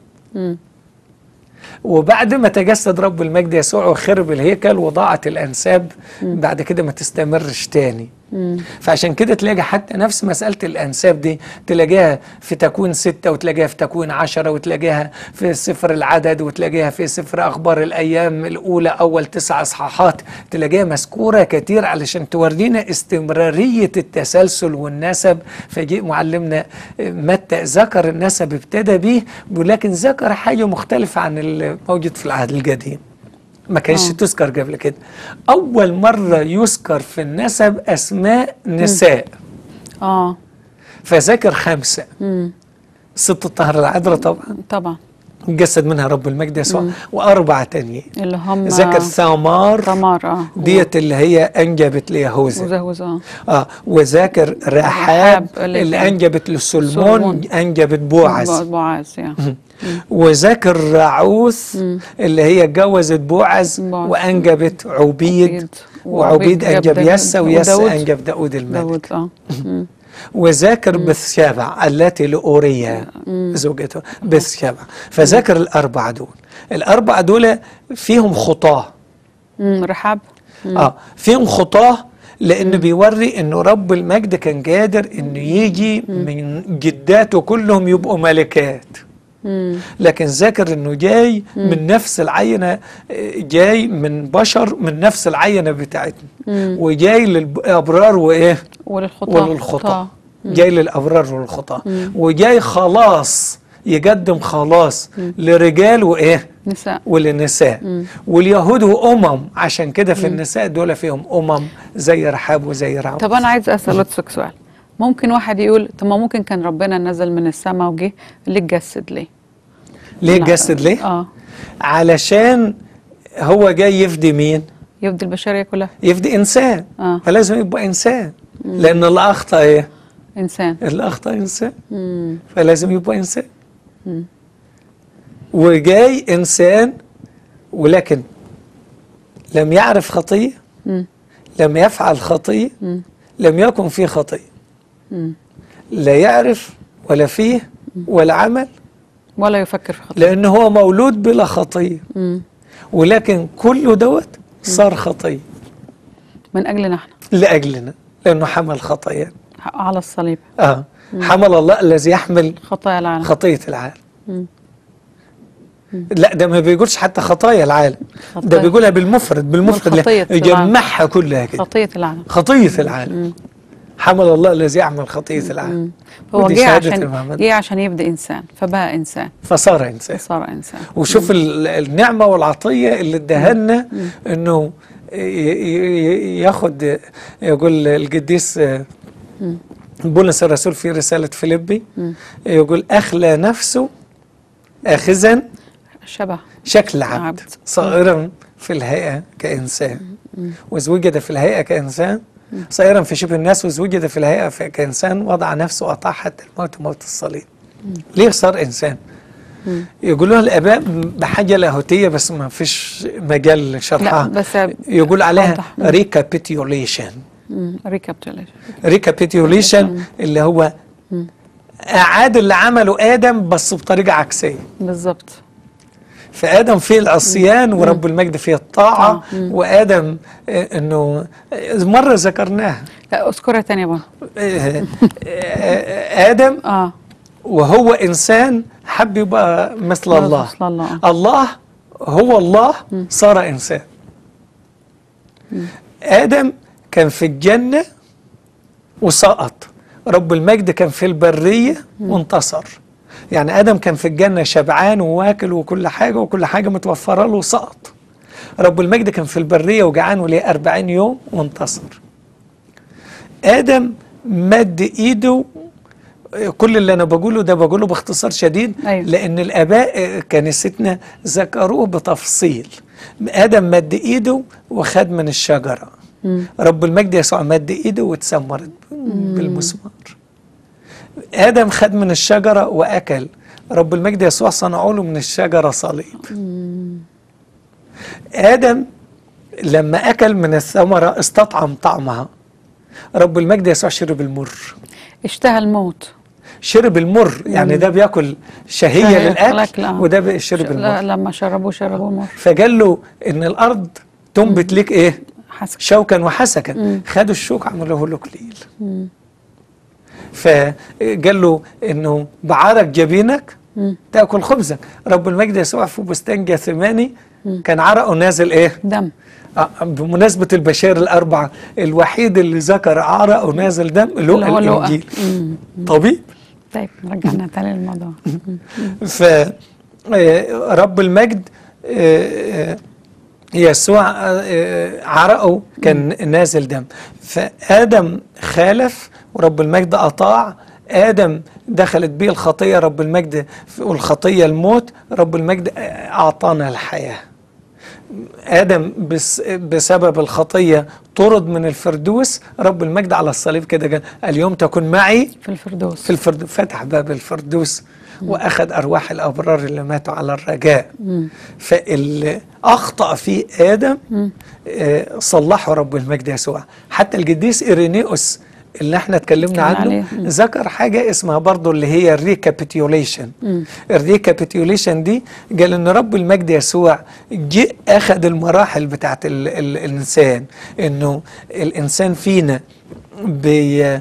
وبعد ما تجسد رب المجد يسوع وخرب الهيكل وضاعت الانساب بعد كده ما تستمرش تاني فعشان كده تلاقي حتى نفس مسألة الأنساب دي تلاقيها في تكوين ستة وتلاقيها في تكوين عشرة وتلاقيها في سفر العدد وتلاقيها في سفر أخبار الأيام الأولى أول تسع إصحاحات تلاقيها مذكورة كتير علشان تورينا استمرارية التسلسل والنسب فجاء معلمنا متى ذكر النسب ابتدى بيه ولكن ذكر حاجة مختلفة عن الموجود في العهد القديم ما كانش آه. تذكر قبل كده أول مرة يذكر في النسب أسماء نساء اه فذكر خمسة مم. ست الطهر العذراء طبعا طبعا جسد منها رب المجد يسوع وأربعة تانيين اللي هم ذكر ثمار تمار اه ديت اللي هي أنجبت ليهوذا وزهوز اه اه وذاكر رحاب رحاب اللي اللي كان- أنجبت لسلمون سلمون. أنجبت بوعز بوعز يا وذاكر رعوث اللي هي اتجوزت بوعز بوعز. وأنجبت عبيد عبيد. وعبيد وعبيد أنجب جاب يسى داود. ويسى وداود. أنجب داود الملك داود اه مم. وذاكر بثشبع التي لأوريا زوجته بثشبع فذاكر الأربعة دول الأربعة دول فيهم خطاه مم. رحاب اه فيهم خطاه لأنه بيوري إنه رب المجد كان قادر إنه يجي من جداته كلهم يبقوا ملكات مم. لكن ذاكر انه جاي من نفس العينه آه، جاي من بشر من نفس العينه بتاعتنا وجاي للابرار وايه وللخطاة وللخطاة جاي للابرار والخطاة وجاي خلاص يقدم خلاص لرجال وايه نساء وللنساء واليهود وامم عشان كده في النساء دول فيهم امم زي رحاب وزي رعوز طب انا عايز اسال لطفك سؤال ممكن واحد يقول طب ما ممكن كان ربنا نزل من السماء وجه ليه اتجسد ليه؟ ليه لا. جسد ليه اه علشان هو جاي يفدي مين يفدي البشريه كلها يفدي انسان آه. فلازم يبقى انسان لان اللي اخطا ايه انسان اللي اخطا انسان مم. فلازم يبقى انسان وجاي انسان ولكن لم يعرف خطيه مم. لم يفعل خطيه مم. لم يكن فيه خطيه مم. لا يعرف ولا فيه ولا عمل ولا يفكر في خطأ لان هو مولود بلا خطيه مم. ولكن كله دوت صار خطيه من اجلنا احنا لاجلنا لانه حمل خطايا على الصليب اه حمل الله الذي يحمل خطايا العالم خطيه العالم لا ده ما بيقولش حتى خطايا العالم ده خطايا. بيقولها بالمفرد بالمفرد لا، خطية العالم. يجمعها كلها كده خطيه العالم خطيه العالم حمل الله الذي يحمل خطيه العالم هو ودي جه شهادة عشان الإمام جه عشان يبدا انسان فبقى انسان فصار انسان صار انسان وشوف ال- النعمه والعطيه اللي اداها لنا انه ي- ي- ياخد يقول القديس بولس الرسول في رساله فيليبي يقول اخلى نفسه اخذا شبه شكل عبد عبد. صائرا في الهيئه كانسان واذ وجد في الهيئه كانسان صائرا في شبه الناس واذ وجد في الهيئه في- كانسان وضع نفسه وأطاع حتى الموت موت الصليب ليه صار انسان يقولوها الاباء بحاجه لاهوتيه بس ما فيش مجال لا لشرحها بس يقول عليها أوضح. ريكابيتيوليشن ريكابتوليشن ريكابيتيوليشن اللي هو اعاد اللي عمله ادم بس بطريقه عكسيه بالظبط فادم فيه العصيان ورب المجد فيه الطاعه وادم آه، انه آه، مره ذكرناها لا اذكرها تاني يا بابا آه، آه، ادم اه وهو انسان حب يبقى مثل مثل الله الله. الله هو الله صار انسان ادم كان في الجنه وسقط رب المجد كان في البريه وانتصر يعني ادم كان في الجنه شبعان وواكل وكل حاجه وكل حاجه متوفره له وسقط رب المجد كان في البريه وجعان وليه 40 يوم وانتصر ادم مد ايده كل اللي انا بقوله ده بقوله باختصار شديد أيوة. لان الاباء كنيستنا ذكروه بتفصيل ادم مد ايده وخد من الشجره رب المجد يسوع مد ايده واتسمرت بالمسمار ادم خد من الشجره واكل رب المجد يسوع صنعوا له من الشجره صليب ادم لما اكل من الثمره استطعم طعمها رب المجد يسوع شرب المر اشتهى الموت شرب المر يعني ده بياكل شهية شهية للأكل الأكل، آه. وده بيشرب لا المر لما شربوه شربوه مر فقال له إن الأرض تنبت لك إيه حسك شوكا وحسكا خدوا الشوك عملوه له كليل فقال له إنه بعرق جبينك تأكل خبزك رب المجد يسوع في بستان جاثماني كان عرقه نازل إيه دم آه، بمناسبة البشائر الأربعة الوحيد اللي ذكر عرقه نازل دم اللي اللي هو هو لوقا. الإنجيل طبيب طيب رجعنا تاني للموضوع ف آه، رب المجد آه، آه، يسوع آه، عرقه كان نازل دم فآدم خالف ورب المجد أطاع آدم دخلت به الخطية رب المجد والخطية الموت رب المجد أعطانا الحياة آدم بس بسبب الخطية طرد من الفردوس رب المجد على الصليب كده قال اليوم تكن معي في الفردوس في الفردوس فتح باب الفردوس واخذ ارواح الابرار اللي ماتوا على الرجاء فاللي اخطا فيه ادم آه، صلحه رب المجد يسوع حتى القديس ايرينيوس اللي احنا اتكلمنا كان عنه عليه. مم. ذكر حاجه اسمها برضو اللي هي الريكابيتيوليشن الريكابيتيوليشن دي قال ان رب المجد يسوع جه اخذ المراحل بتاعت ال ال الانسان انه الانسان فينا بي ي-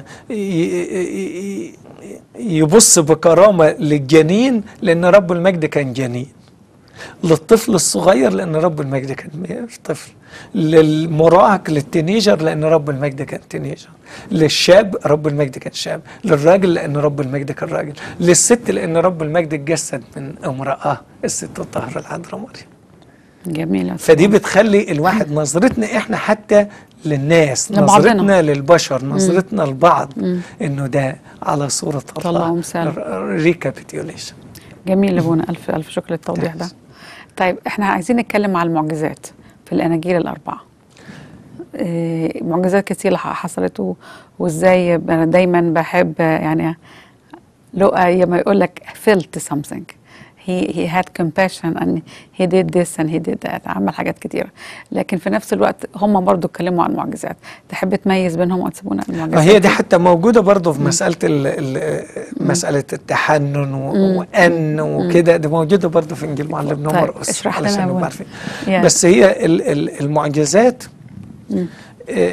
ي- يبص بكرامه للجنين لان رب المجد كان جنين للطفل الصغير لان رب المجد كان طفل للمراهق للتينيجر لان رب المجد كان تينيجر للشاب رب المجد كان شاب للراجل لان رب المجد كان راجل للست لان رب المجد اتجسد من امراه الست الطاهره العذراء مريم جميلة فدي بتخلي الواحد نظرتنا احنا حتى للناس لبعضنا. نظرتنا للبشر نظرتنا لبعض انه ده على صورة الله الله ومثال. ريكابيتيوليشن جميل يا بونا ألف ألف شكر للتوضيح ده طيب احنا عايزين نتكلم على المعجزات في الأناجيل الأربعة إيه، معجزات كتير حصلت و- وازاي انا دايما بحب يعني لقى لما يقول لك felt something he he had compassion and he did this and he did that عمل حاجات كتيرة لكن في نفس الوقت هم برضو اتكلموا عن المعجزات تحب تميز بينهم وتسيبونا المعجزات ما هي دي حتى موجودة برضه في مسألة ال ال مسألة التحنن و- وأن وكده دي موجودة برضه في إنجيل معلمنا طيب، مرقس اشرح لنا علشان يا نبقى بونا. عارفين يعني. بس هي ال- ال- المعجزات آه،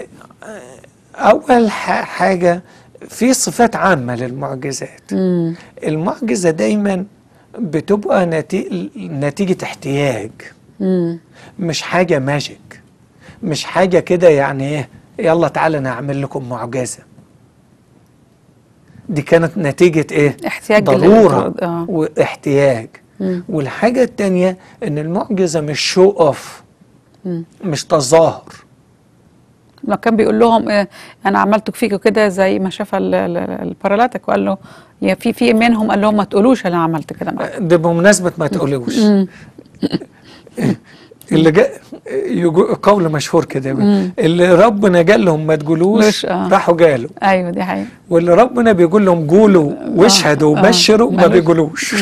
أول ح- حاجة في صفات عامة للمعجزات المعجزة دايما بتبقى نتي- نتيجة احتياج مم. مش حاجة ماجيك مش حاجة كده يعني ايه يلا تعالى انا اعمل لكم معجزة دي كانت نتيجة ايه احتياج ضرورة لل- آه. واحتياج والحاجة التانية ان المعجزة مش شو اوف مش تظاهر ما كان بيقول لهم إيه انا عملت فيكم كده زي ما شاف ال- ال- البارالاتيك وقال له يا في في منهم قال لهم ما تقولوش انا عملت كده معاكم ده بمناسبة ما تقولوش اللي جاء يجو قول مشهور كده يقول، اللي ربنا قال لهم ما تقولوش مش- آه. راحوا قالوا ايوه دي حقيقة واللي ربنا بيقول لهم قولوا واشهدوا آه. وبشروا ما ملوش- بيقولوش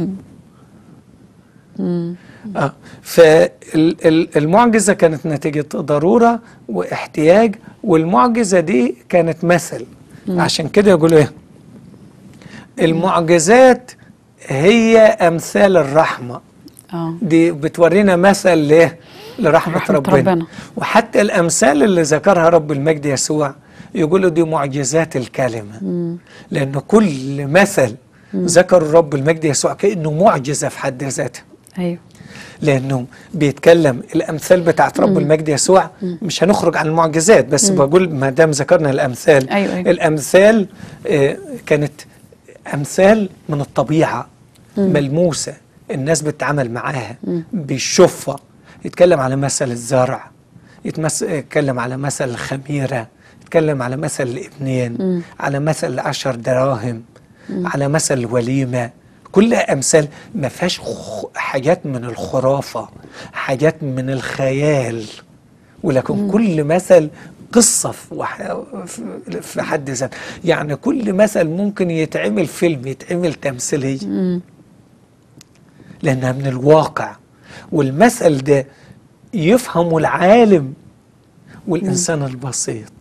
اه فالمعجزه كانت نتيجه ضروره واحتياج والمعجزه دي كانت مثل عشان كده يقولوا ايه المعجزات هي امثال الرحمه اه دي بتورينا مثل ليه لرحمة رحمة ربنا. ربنا. وحتى الأمثال اللي ذكرها رب المجد يسوع يقولوا دي معجزات الكلمة لأن كل مثل ذكر رب المجد يسوع كأنه معجزة في حد ذاتها ايوه لأنه بيتكلم الأمثال بتاعت رب المجد يسوع مش هنخرج عن المعجزات بس بقول ما دام ذكرنا الأمثال أيوة، أيوة. الأمثال آه، كانت أمثال من الطبيعة ملموسة الناس بتتعامل معاها بيشوفها يتكلم على مثل الزرع يتمس... يتكلم على مثل الخميرة يتكلم على مثل الابنين على مثل العشر دراهم على مثل الوليمة كلها أمثال ما فيهاش خ- حاجات من الخرافة حاجات من الخيال ولكن كل مثل قصة في وح- في- في حد ذاته يعني كل مثل ممكن يتعمل فيلم يتعمل تمثيلية لأنها من الواقع والمثل ده يفهمه العالم والإنسان البسيط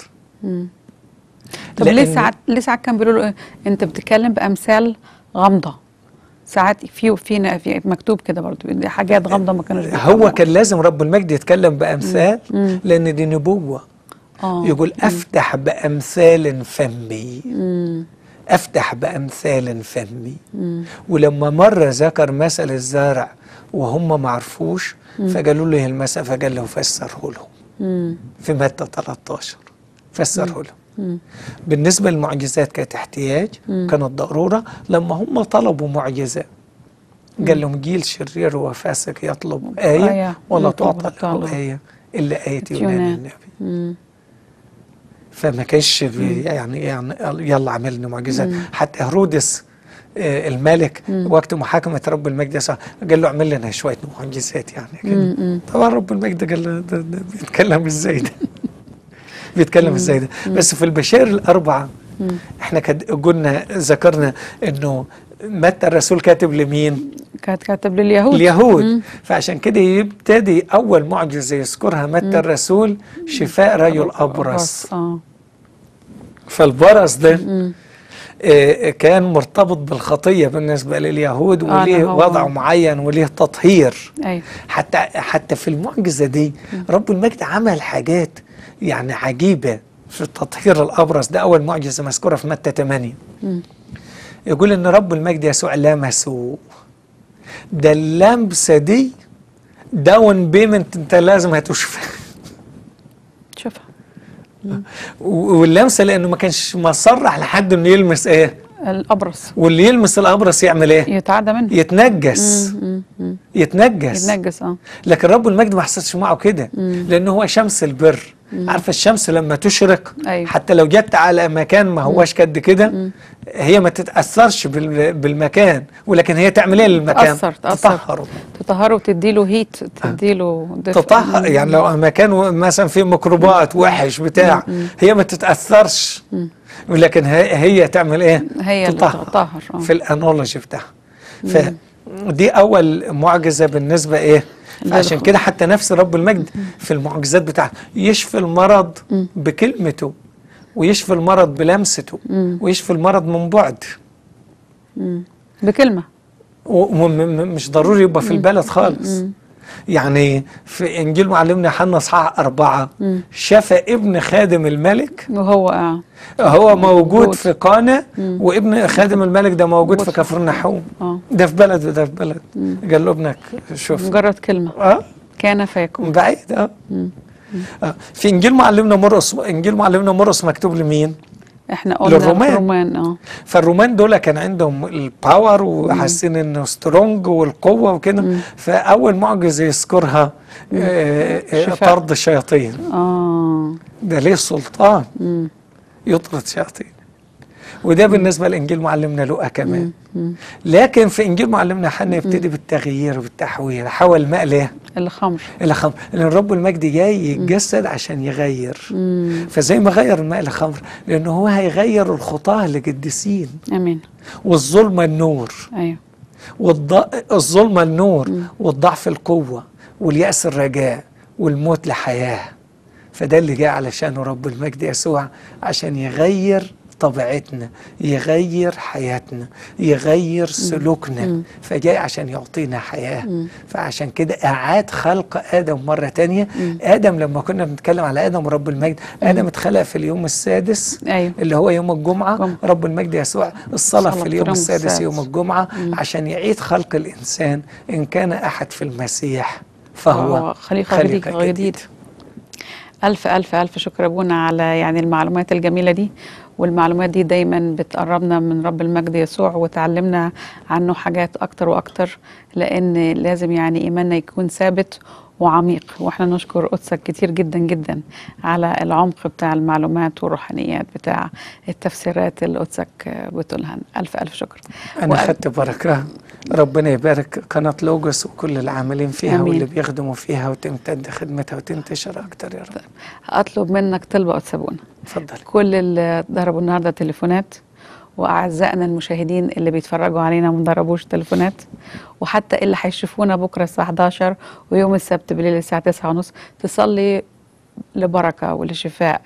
طب ليه لأن- ساعات ليه ساعات كان بيقولوا له إيه؟ انت بتتكلم بامثال غامضه ساعات في في في مكتوب كده برضو دي حاجات غامضه ما كانوش هو بيفهموها. كان لازم رب المجد يتكلم بأمثال لأن دي نبوة اه يقول أفتح بأمثال فمي أفتح بأمثال فمي ولما مرة ذكر مثل الزارع وهم ما عرفوش فقالوا له المثل فقال له فسره لهم في متى 13 فسره لهم بالنسبة للمعجزات كانت احتياج كانت ضرورة لما هم طلبوا معجزة قال لهم جيل شرير وفاسق يطلب آية آية ولا ولا تعطى تعطى له له. آية إلا آية يونان. يونان النبي فما كانش بي- يعني يعني يلا عملنا معجزات حتى هرودس آه، الملك وقت محاكمة رب المجد يسوع قال له اعمل لنا شوية معجزات يعني كده طبعا رب المجد قال له ده, ده بيتكلم ازاي ده بيتكلم ازاي ده بس في البشائر الأربعة احنا كد- قلنا ذكرنا انه متى الرسول كاتب لمين؟ كانت كاتب لليهود اليهود فعشان كده يبتدي أول معجزة يذكرها متى الرسول شفاء رجل أبرص اه فالبرص ده آه، كان مرتبط بالخطية بالنسبة لليهود آه، وليه هو- وضع معين وليه تطهير ايوه حتى حتى في المعجزة دي رب المجد عمل حاجات يعني عجيبة في تطهير الأبرص ده أول معجزة مذكورة في متى 8 يقول إن رب المجد يسوع لمسه ده اللمسة دي داون بيمنت أنت لازم هتشفى شوفها واللمسة لأنه ما كانش مصرح لحد إنه يلمس إيه الابرص واللي يلمس الأبرص يعمل إيه يتعدى منه يتنجس يتنجس يتنجس اه لكن رب المجد ما حصلش معه كده لان هو شمس البر عارفه الشمس لما تشرق أيوة. حتى لو جت على مكان ما هواش قد كده هي ما تتاثرش بال- بالمكان ولكن هي تعمل ايه للمكان تأثر تأثر تطهره تطهره وتديله هيت تديله دفء تطهر يعني لو مكان و- مثلا فيه ميكروبات وحش بتاع هي ما تتاثرش ولكن هي, هي تعمل ايه هي اللي تطهر تطهر اه في الانولوجي بتاعها فدي اول معجزه بالنسبه ايه فعشان كده حتى نفس رب المجد في المعجزات بتاعته يشفي المرض بكلمته ويشفي المرض بلمسته ويشفي المرض من بعد بكلمه ومش ضروري يبقى في البلد خالص يعني في انجيل معلمنا يوحنا اصحاح اربعه شفى ابن خادم الملك وهو اه هو موجود موجود. في قانا وابن خادم الملك ده موجود في كفر النحوم اه ده في بلد وده في بلد قال له ابنك شوف مجرد كلمه اه كان فيكون بعيد اه آه. في انجيل معلمنا مرقس انجيل معلمنا مرقس مكتوب لمين؟ احنا قلنا للرومان. الرومان اه فالرومان دول كان عندهم الباور وحاسين انه سترونج والقوه وكده فاول معجزه يذكرها آه، آه، شفاء. طرد الشياطين اه ده ليه سلطان يطرد شياطين وده بالنسبه لانجيل معلمنا لوقا كمان لكن في انجيل معلمنا حنا يبتدي بالتغيير وبالتحويل حول الماء ليه؟ الخمر الى خمر لان الرب المجد جاي يتجسد عشان يغير فزي ما غير الماء لخمر لانه هو هيغير الخطاه لقديسين امين والظلمه النور ايوه والظلمه النور والضعف القوه والياس الرجاء والموت لحياه فده اللي جاء علشانه رب المجد يسوع عشان يغير طبيعتنا يغير حياتنا يغير سلوكنا فجاي عشان يعطينا حياة فعشان كده أعاد خلق آدم مرة تانية آدم لما كنا بنتكلم على آدم رب المجد آدم اتخلق في اليوم السادس أيوة. اللي هو يوم الجمعة جمعة. رب المجد يسوع الصلاة صلاة في اليوم يوم السادس السادس. يوم الجمعة عشان يعيد خلق الإنسان إن كان أحد في المسيح فهو فهو خليقة جديدة جديد ألف ألف ألف شكر أبونا على يعني المعلومات الجميلة دي والمعلومات دي دايما بتقربنا من رب المجد يسوع وتعلمنا عنه حاجات أكتر وأكتر لأن لازم يعني إيماننا يكون ثابت وعميق واحنا نشكر قدسك كتير جدا جدا على العمق بتاع المعلومات والروحانيات بتاع التفسيرات اللي قدسك بتقولها ألف ألف شكر أنا وأ- خدت بركة ربنا يبارك قناة لوجوس وكل العاملين فيها آمين. واللي بيخدموا فيها وتمتد خدمتها وتنتشر أكتر يا رب أطلب منك طلبة قدس أبونا اتفضل كل اللي ضربوا النهارده تليفونات واعزائنا المشاهدين اللي بيتفرجوا علينا ما ضربوش تليفونات وحتى اللي هيشوفونا بكره الساعه 11 ويوم السبت بالليل الساعه 9 ونص تصلي لبركه ولشفاء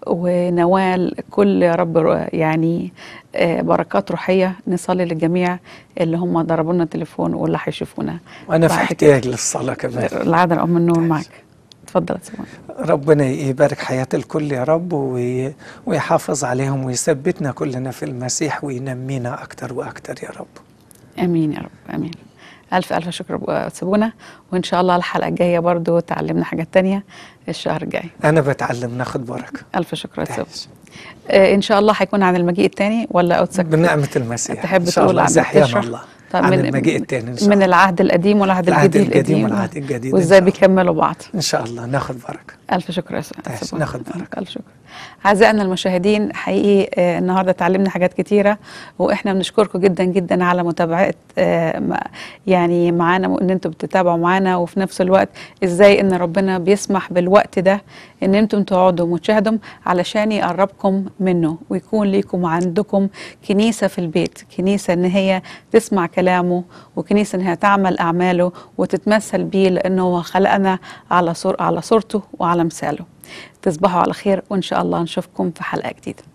ونوال كل يا رب ر- يعني آه، بركات روحيه نصلي للجميع اللي هم ضربوا لنا تليفون واللي هيشوفونا وأنا في بعد احتياج للصلاة كمان العذراء ام النور معك اتفضل يا سيمون ربنا يبارك حياة الكل يا رب وي- ويحافظ عليهم ويثبتنا كلنا في المسيح وينمينا أكتر وأكتر يا رب امين يا رب امين الف الف شكر أبو- سيبونا وان شاء الله الحلقه الجايه برضو تعلمنا حاجات تانية الشهر الجاي أنا بتعلم ناخد بركة الف شكر يا سيبونا تعيش. آه ان شاء الله هيكون عن المجيء التاني ولا قدسك بنعمة المسيح تحب إن شاء تقول الله عن زحيان تشرح؟ الله طب عن من- المجيء التاني إن شاء من الله العهد القديم والعهد العهد الجديد القديم والعهد الجديد إن وازاي شاء الله. بيكملوا بعض إن شاء الله ناخد بركة ألف شكر يا سيدي. تعيش، سيبونا. ناخد بركة. ألف شكر أعزائنا المشاهدين حقيقي آه، النهاردة تعلمنا حاجات كتيرة وإحنا بنشكركم جدا جدا على متابعة آه، ما- يعني معانا وإن أنتم بتتابعوا معانا وفي نفس الوقت إزاي إن ربنا بيسمح بالوقت ده إن أنتم تقعدوا وتشاهدوا علشان يقربكم منه ويكون ليكم عندكم كنيسة في البيت كنيسة إن هي تسمع كلامه وكنيسة إن هي تعمل أعماله وتتمثل بيه لأنه هو خلقنا على صور على صورته وعلى مثاله تصبحوا على خير وإن شاء الله نشوفكم في حلقة جديدة